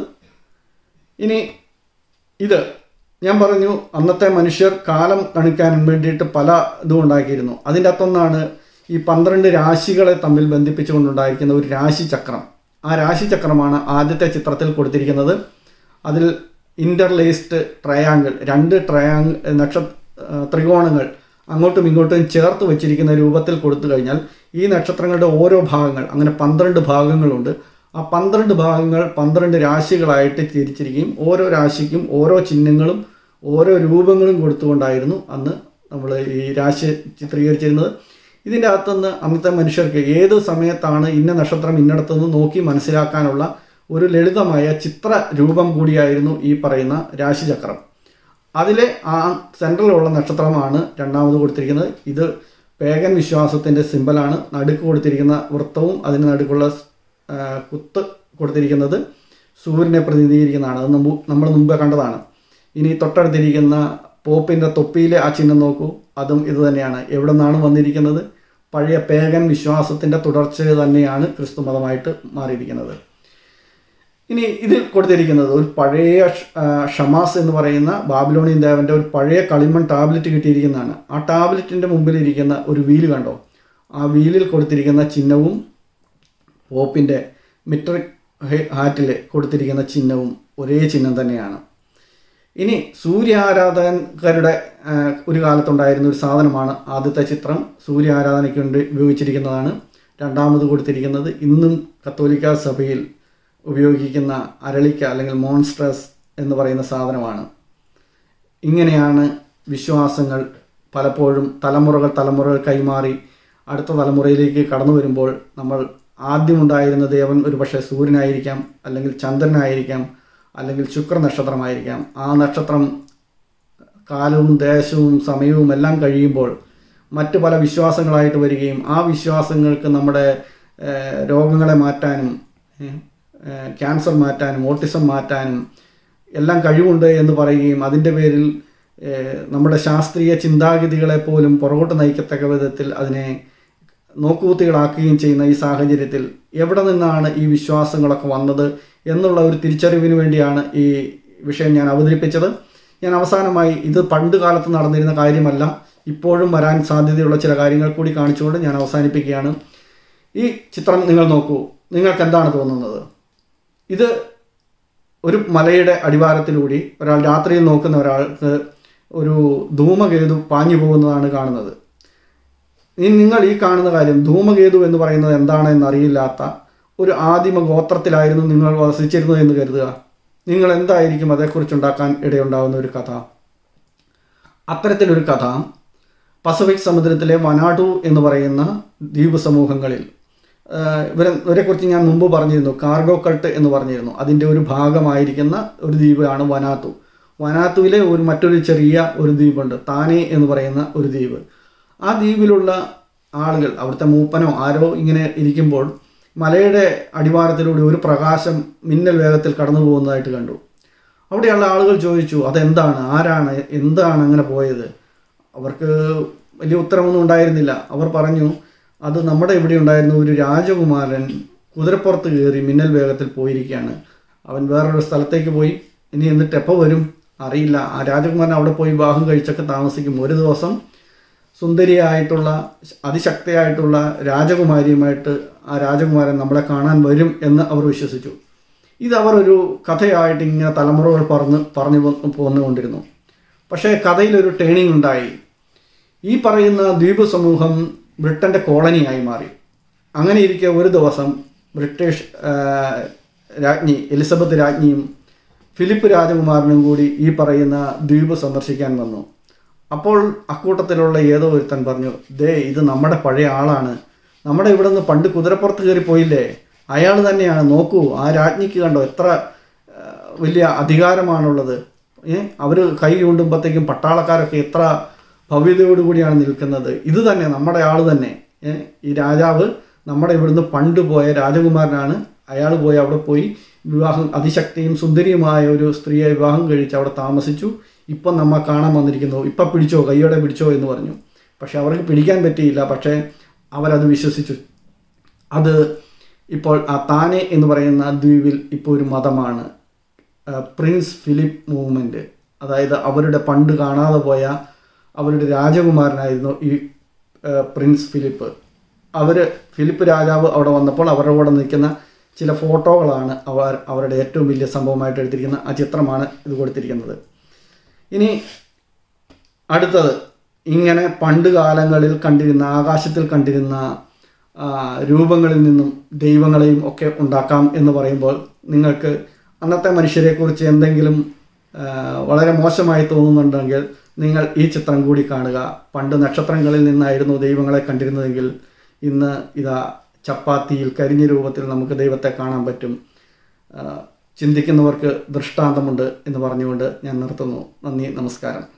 ഇനി ഇത് ഞാൻ പറഞ്ഞു അന്നത്തെ മനുഷ്യർ കാലം കണിക്കാൻ വേണ്ടിയിട്ട് പല ഇതും ഉണ്ടാക്കിയിരുന്നു അതിൻ്റെ അകത്തൊന്നാണ് ഈ പന്ത്രണ്ട് രാശികളെ തമ്മിൽ ബന്ധിപ്പിച്ചുകൊണ്ടുണ്ടായിരിക്കുന്ന ഒരു രാശിചക്രം ആ രാശിചക്രമാണ് ആദ്യത്തെ ചിത്രത്തിൽ കൊടുത്തിരിക്കുന്നത് അതിൽ ഇന്റർലേസ്ഡ് ട്രയാങ്കിൾ രണ്ട് ട്രയാങ് നക്ഷ ആ, ത്രികോണങ്ങൾ അങ്ങോട്ടും ഇങ്ങോട്ടും ചേർത്ത് വെച്ചിരിക്കുന്ന രൂപത്തിൽ കൊടുത്തു കഴിഞ്ഞാൽ ഈ നക്ഷത്രങ്ങളുടെ ഓരോ ഭാഗങ്ങൾ അങ്ങനെ പന്ത്രണ്ട് ഭാഗങ്ങളുണ്ട് ആ പന്ത്രണ്ട് ഭാഗങ്ങൾ പന്ത്രണ്ട് രാശികളായിട്ട് തിരിച്ചിരിക്കുകയും ഓരോ രാശിക്കും ഓരോ ചിഹ്നങ്ങളും ഓരോ രൂപങ്ങളും കൊടുത്തുകൊണ്ടായിരുന്നു അന്ന് നമ്മൾ ഈ രാശി ചിത്രീകരിച്ചിരുന്നത് ഇതിൻ്റെ അകത്തുനിന്ന് അന്നത്തെ മനുഷ്യർക്ക് ഏത് സമയത്താണ് ഇന്ന നക്ഷത്രം ഇന്നടത്തുനിന്ന് നോക്കി മനസ്സിലാക്കാനുള്ള ഒരു ലളിതമായ ചിത്ര രൂപം കൂടിയായിരുന്നു ഈ പറയുന്ന രാശിചക്രം അതിലെ ആ സെൻട്രലിലുള്ള നക്ഷത്രമാണ് രണ്ടാമത് കൊടുത്തിരിക്കുന്നത് ഇത് പേഗൻ വിശ്വാസത്തിൻ്റെ സിമ്പലാണ് നടുക്ക് കൊടുത്തിരിക്കുന്ന വൃത്തവും അതിന് നടുക്കുള്ള ആ, കുത്ത് കൊടുത്തിരിക്കുന്നത് സൂര്യനെ പ്രതിനിധീകരിക്കുന്നതാണ് അത് മുമ്പ് നമ്മൾ മുമ്പേ കണ്ടതാണ് ഇനി തൊട്ടടുത്തിരിക്കുന്ന പോപ്പിൻ്റെ തൊപ്പിയിലെ ആ ചിഹ്നം നോക്കൂ അതും ഇത് തന്നെയാണ് എവിടെ നിന്നാണ് വന്നിരിക്കുന്നത് പഴയ പേഗൻ വിശ്വാസത്തിൻ്റെ തുടർച്ച തന്നെയാണ് ക്രിസ്തു മതമായിട്ട് മാറിയിരിക്കുന്നത് ഇനി ഇതിൽ കൊടുത്തിരിക്കുന്നത് ഒരു പഴയ ഷ- ആ, ഷമാസ് എന്ന് പറയുന്ന ബാബിലോണിയൻ ദേവന്റെ ഒരു പഴയ കളിമൺ ടാബ്ലറ്റ് കിട്ടിയിരിക്കുന്നതാണ് ആ ടാബ്ലറ്റിന്റെ മുമ്പിൽ ഇരിക്കുന്ന ഒരു വീല് കണ്ടോ ആ വീലിൽ കൊടുത്തിരിക്കുന്ന ചിഹ്നവും പോപ്പിന്റെ മിട്രിക് ഹാറ്റിൽ കൊടുത്തിരിക്കുന്ന ചിഹ്നവും ഒരേ ചിഹ്നം തന്നെയാണ് ഇനി സൂര്യാരാധകരുടെ ആ, ഒരു കാലത്തുണ്ടായിരുന്ന ഒരു സാധനമാണ് ആദ്യത്തെ ചിത്രം സൂര്യ ആരാധനയ്ക്ക് വേണ്ടി ഉപയോഗിച്ചിരിക്കുന്നതാണ് രണ്ടാമത് കൊടുത്തിരിക്കുന്നത് ഇന്നും കത്തോലിക്ക സഭയിൽ ഉപയോഗിക്കുന്ന അരളിക്ക അല്ലെങ്കിൽ മോൺസ്ട്രസ് എന്ന് പറയുന്ന സാധനമാണ് ഇങ്ങനെയാണ് വിശ്വാസങ്ങൾ പലപ്പോഴും തലമുറകൾ തലമുറകൾ കൈമാറി അടുത്ത തലമുറയിലേക്ക് കടന്നു വരുമ്പോൾ നമ്മൾ ആദ്യമുണ്ടായിരുന്ന ദേവൻ ഒരുപക്ഷെ സൂര്യനായിരിക്കാം അല്ലെങ്കിൽ ചന്ദ്രനായിരിക്കാം അല്ലെങ്കിൽ ശുക്ര നക്ഷത്രമായിരിക്കാം ആ നക്ഷത്രം കാലവും ദേശവും സമയവും എല്ലാം കഴിയുമ്പോൾ മറ്റു പല വിശ്വാസങ്ങളായിട്ട് വരികയും ആ വിശ്വാസങ്ങൾക്ക് നമ്മുടെ ഏഹ്, രോഗങ്ങളെ മാറ്റാനും ഏഹ്, ഏഹ്, ക്യാൻസർ മാറ്റാനും ഓട്ടിസം മാറ്റാനും എല്ലാം കഴിവുണ്ട് എന്ന് പറയുകയും അതിൻ്റെ പേരിൽ ഏഹ്, നമ്മുടെ ശാസ്ത്രീയ ചിന്താഗതികളെ പോലും പുറകോട്ട് നയിക്കത്തക്ക വിധത്തിൽ അതിനെ നോക്കുകുത്തികളാക്കുകയും ചെയ്യുന്ന ഈ സാഹചര്യത്തിൽ എവിടെ നിന്നാണ് ഈ വിശ്വാസങ്ങളൊക്കെ വന്നത് എന്നുള്ള ഒരു തിരിച്ചറിവിന് വേണ്ടിയാണ് ഈ വിഷയം ഞാൻ അവതരിപ്പിച്ചത് ഞാൻ അവസാനമായി ഇത് പണ്ട് കാലത്ത് നടന്നിരുന്ന കാര്യമല്ല ഇപ്പോഴും വരാൻ സാധ്യതയുള്ള ചില കാര്യങ്ങൾ കൂടി കാണിച്ചുകൊണ്ട് ഞാൻ അവസാനിപ്പിക്കുകയാണ് ഈ ചിത്രം നിങ്ങൾ നോക്കൂ നിങ്ങൾക്ക് എന്താണ് തോന്നുന്നത് ഇത് ഒരു മലയുടെ അടിവാരത്തിലൂടി ഒരാൾ രാത്രിയിൽ നോക്കുന്ന ഒരാൾക്ക് ഒരു ധൂമകേതു പാഞ്ഞു പോകുന്നതാണ് കാണുന്നത് ഇനി നിങ്ങൾ ഈ കാണുന്ന കാര്യം ധൂമകേതു എന്ന് പറയുന്നത് എന്താണെന്ന് അറിയില്ലാത്ത ഒരു ആദിമ ഗോത്രത്തിലായിരുന്നു നിങ്ങൾ വസിച്ചിരുന്നത് എന്ന് കരുതുക നിങ്ങൾ എന്തായിരിക്കും അതേക്കുറിച്ചുണ്ടാക്കാൻ ഇടയുണ്ടാകുന്ന ഒരു കഥ അത്തരത്തിലൊരു കഥ പസഫിക് സമുദ്രത്തിലെ വനാഡു എന്ന് പറയുന്ന ദ്വീപ് സമൂഹങ്ങളിൽ ആഹ് ഇവരെ ഇവരെക്കുറിച്ച് ഞാൻ മുമ്പ് പറഞ്ഞിരുന്നു കാർഗോ കൾട്ട് എന്ന് പറഞ്ഞിരുന്നു അതിൻ്റെ ഒരു ഭാഗമായിരിക്കുന്ന ഒരു ദ്വീപാണ് വനാത്തു വനാത്തുവിലെ ഒരു മറ്റൊരു ചെറിയ ഒരു ദ്വീപുണ്ട് താനെ എന്ന് പറയുന്ന ഒരു ദ്വീപ് ആ ദ്വീപിലുള്ള ആളുകൾ അവിടുത്തെ മൂപ്പനോ ആരോ ഇങ്ങനെ ഇരിക്കുമ്പോൾ മലയുടെ അടിവാരത്തിലൂടെ ഒരു പ്രകാശം മിന്നൽ വേഗത്തിൽ കടന്നു പോകുന്നതായിട്ട് കണ്ടു അവിടെയുള്ള ആളുകൾ ചോദിച്ചു അതെന്താണ് ആരാണ് എന്താണ് അങ്ങനെ പോയത് അവർക്ക് വലിയ ഉത്തരമൊന്നും ഉണ്ടായിരുന്നില്ല അവർ പറഞ്ഞു അത് നമ്മുടെ ഇവിടെ ഉണ്ടായിരുന്ന ഒരു രാജകുമാരൻ കുതിരപ്പുറത്ത് കയറി മിന്നൽ വേഗത്തിൽ പോയിരിക്കുകയാണ് അവൻ വേറൊരു സ്ഥലത്തേക്ക് പോയി ഇനി എന്നിട്ട് എപ്പോൾ വരും അറിയില്ല ആ രാജകുമാരൻ അവിടെ പോയി വിവാഹം കഴിച്ചൊക്കെ താമസിക്കും ഒരു ദിവസം സുന്ദരിയായിട്ടുള്ള അതിശക്തിയായിട്ടുള്ള രാജകുമാരിയുമായിട്ട് ആ രാജകുമാരൻ നമ്മളെ കാണാൻ വരും എന്ന് അവർ വിശ്വസിച്ചു ഇത് അവർ ഒരു കഥയായിട്ട് ഇങ്ങനെ തലമുറകൾ പറഞ്ഞ് പറഞ്ഞു പോ- പോന്നുകൊണ്ടിരുന്നു പക്ഷേ കഥയിലൊരു ടേണിംഗ് ഉണ്ടായി ഈ പറയുന്ന ദ്വീപ് സമൂഹം ബ്രിട്ടന്റെ കോളനിയായി മാറി അങ്ങനെ ഇരിക്കെ ഒരു ദിവസം ബ്രിട്ടീഷ് ആ, രാജ്ഞി എലിസബത്ത് രാജ്ഞിയും ഫിലിപ്പ് രാജകുമാരനും കൂടി ഈ പറയുന്ന ദ്വീപ് സന്ദർശിക്കാൻ വന്നു അപ്പോൾ അക്കൂട്ടത്തിലുള്ള ഏതോ ഒരുത്തൻ പറഞ്ഞു ദേ ഇത് നമ്മുടെ പഴയ ആളാണ് നമ്മുടെ ഇവിടെ നിന്ന് പണ്ട് കുതിരപ്പുറത്ത് കയറി പോയില്ലേ അയാൾ തന്നെയാണ് നോക്കൂ ആ രാജ്ഞിക്ക് കണ്ടോ എത്ര ആ, വലിയ അധികാരമാണുള്ളത് ഏ അവർ കൈ കൊണ്ടുമ്പോഴത്തേക്കും പട്ടാളക്കാരൊക്കെ എത്ര ഭവ്യതയോടുകൂടിയാണ് നിൽക്കുന്നത് ഇത് തന്നെ നമ്മുടെ ആൾ തന്നെ ഏ, ഈ രാജാവ് നമ്മുടെ ഇവിടുന്ന് പണ്ട് പോയ രാജകുമാരനാണ് അയാൾ പോയി അവിടെ പോയി വിവാഹം അതിശക്തിയും സുന്ദരിയുമായ ഒരു സ്ത്രീയെ വിവാഹം കഴിച്ച് അവിടെ താമസിച്ചു ഇപ്പം നമ്മ കാണാൻ വന്നിരിക്കുന്നു ഇപ്പം പിടിച്ചോ കൈയോടെ പിടിച്ചോ എന്ന് പറഞ്ഞു പക്ഷെ അവർക്ക് പിടിക്കാൻ പറ്റിയില്ല പക്ഷേ അവരത് വിശ്വസിച്ചു അത് ഇപ്പോൾ ആ താനെ എന്ന് പറയുന്ന ദ്വീപിൽ ഇപ്പോൾ ഒരു മതമാണ് ആ, പ്രിൻസ് ഫിലിപ്പ് മൂവ്മെൻറ്റ് അതായത് അവരുടെ പണ്ട് കാണാതെ പോയ അവരുടെ രാജകുമാരനായിരുന്നു ഈ ആ, പ്രിൻസ് ഫിലിപ്പ് അവർ ഫിലിപ്പ് രാജാവ് അവിടെ വന്നപ്പോൾ അവരുടെ കൂടെ നിൽക്കുന്ന ചില ഫോട്ടോകളാണ് അവർ അവരുടെ ഏറ്റവും വലിയ സംഭവമായിട്ട് എടുത്തിരിക്കുന്ന ആ ചിത്രമാണ് ഇത് കൊടുത്തിരിക്കുന്നത് ഇനി അടുത്തത് ഇങ്ങനെ പണ്ട് കാലങ്ങളിൽ കണ്ടിരുന്ന ആകാശത്തിൽ കണ്ടിരുന്ന ആ, രൂപങ്ങളിൽ നിന്നും ദൈവങ്ങളെയും ഒക്കെ ഉണ്ടാക്കാം എന്ന് പറയുമ്പോൾ നിങ്ങൾക്ക് അന്നത്തെ മനുഷ്യരെക്കുറിച്ച് എന്തെങ്കിലും ആ, വളരെ മോശമായി തോന്നുന്നുണ്ടെങ്കിൽ നിങ്ങൾ ഈ ചിത്രം കൂടി കാണുക പണ്ട് നക്ഷത്രങ്ങളിൽ നിന്നായിരുന്നു ദൈവങ്ങളെ കണ്ടിരുന്നതെങ്കിൽ ഇന്ന് ഇതാ ചപ്പാത്തിയിൽ കരിഞ്ഞ രൂപത്തിൽ നമുക്ക് ദൈവത്തെ കാണാൻ പറ്റും ആ, ചിന്തിക്കുന്നവർക്ക് ദൃഷ്ടാന്തമുണ്ട് എന്ന് പറഞ്ഞുകൊണ്ട് ഞാൻ നിർത്തുന്നു നന്ദി നമസ്കാരം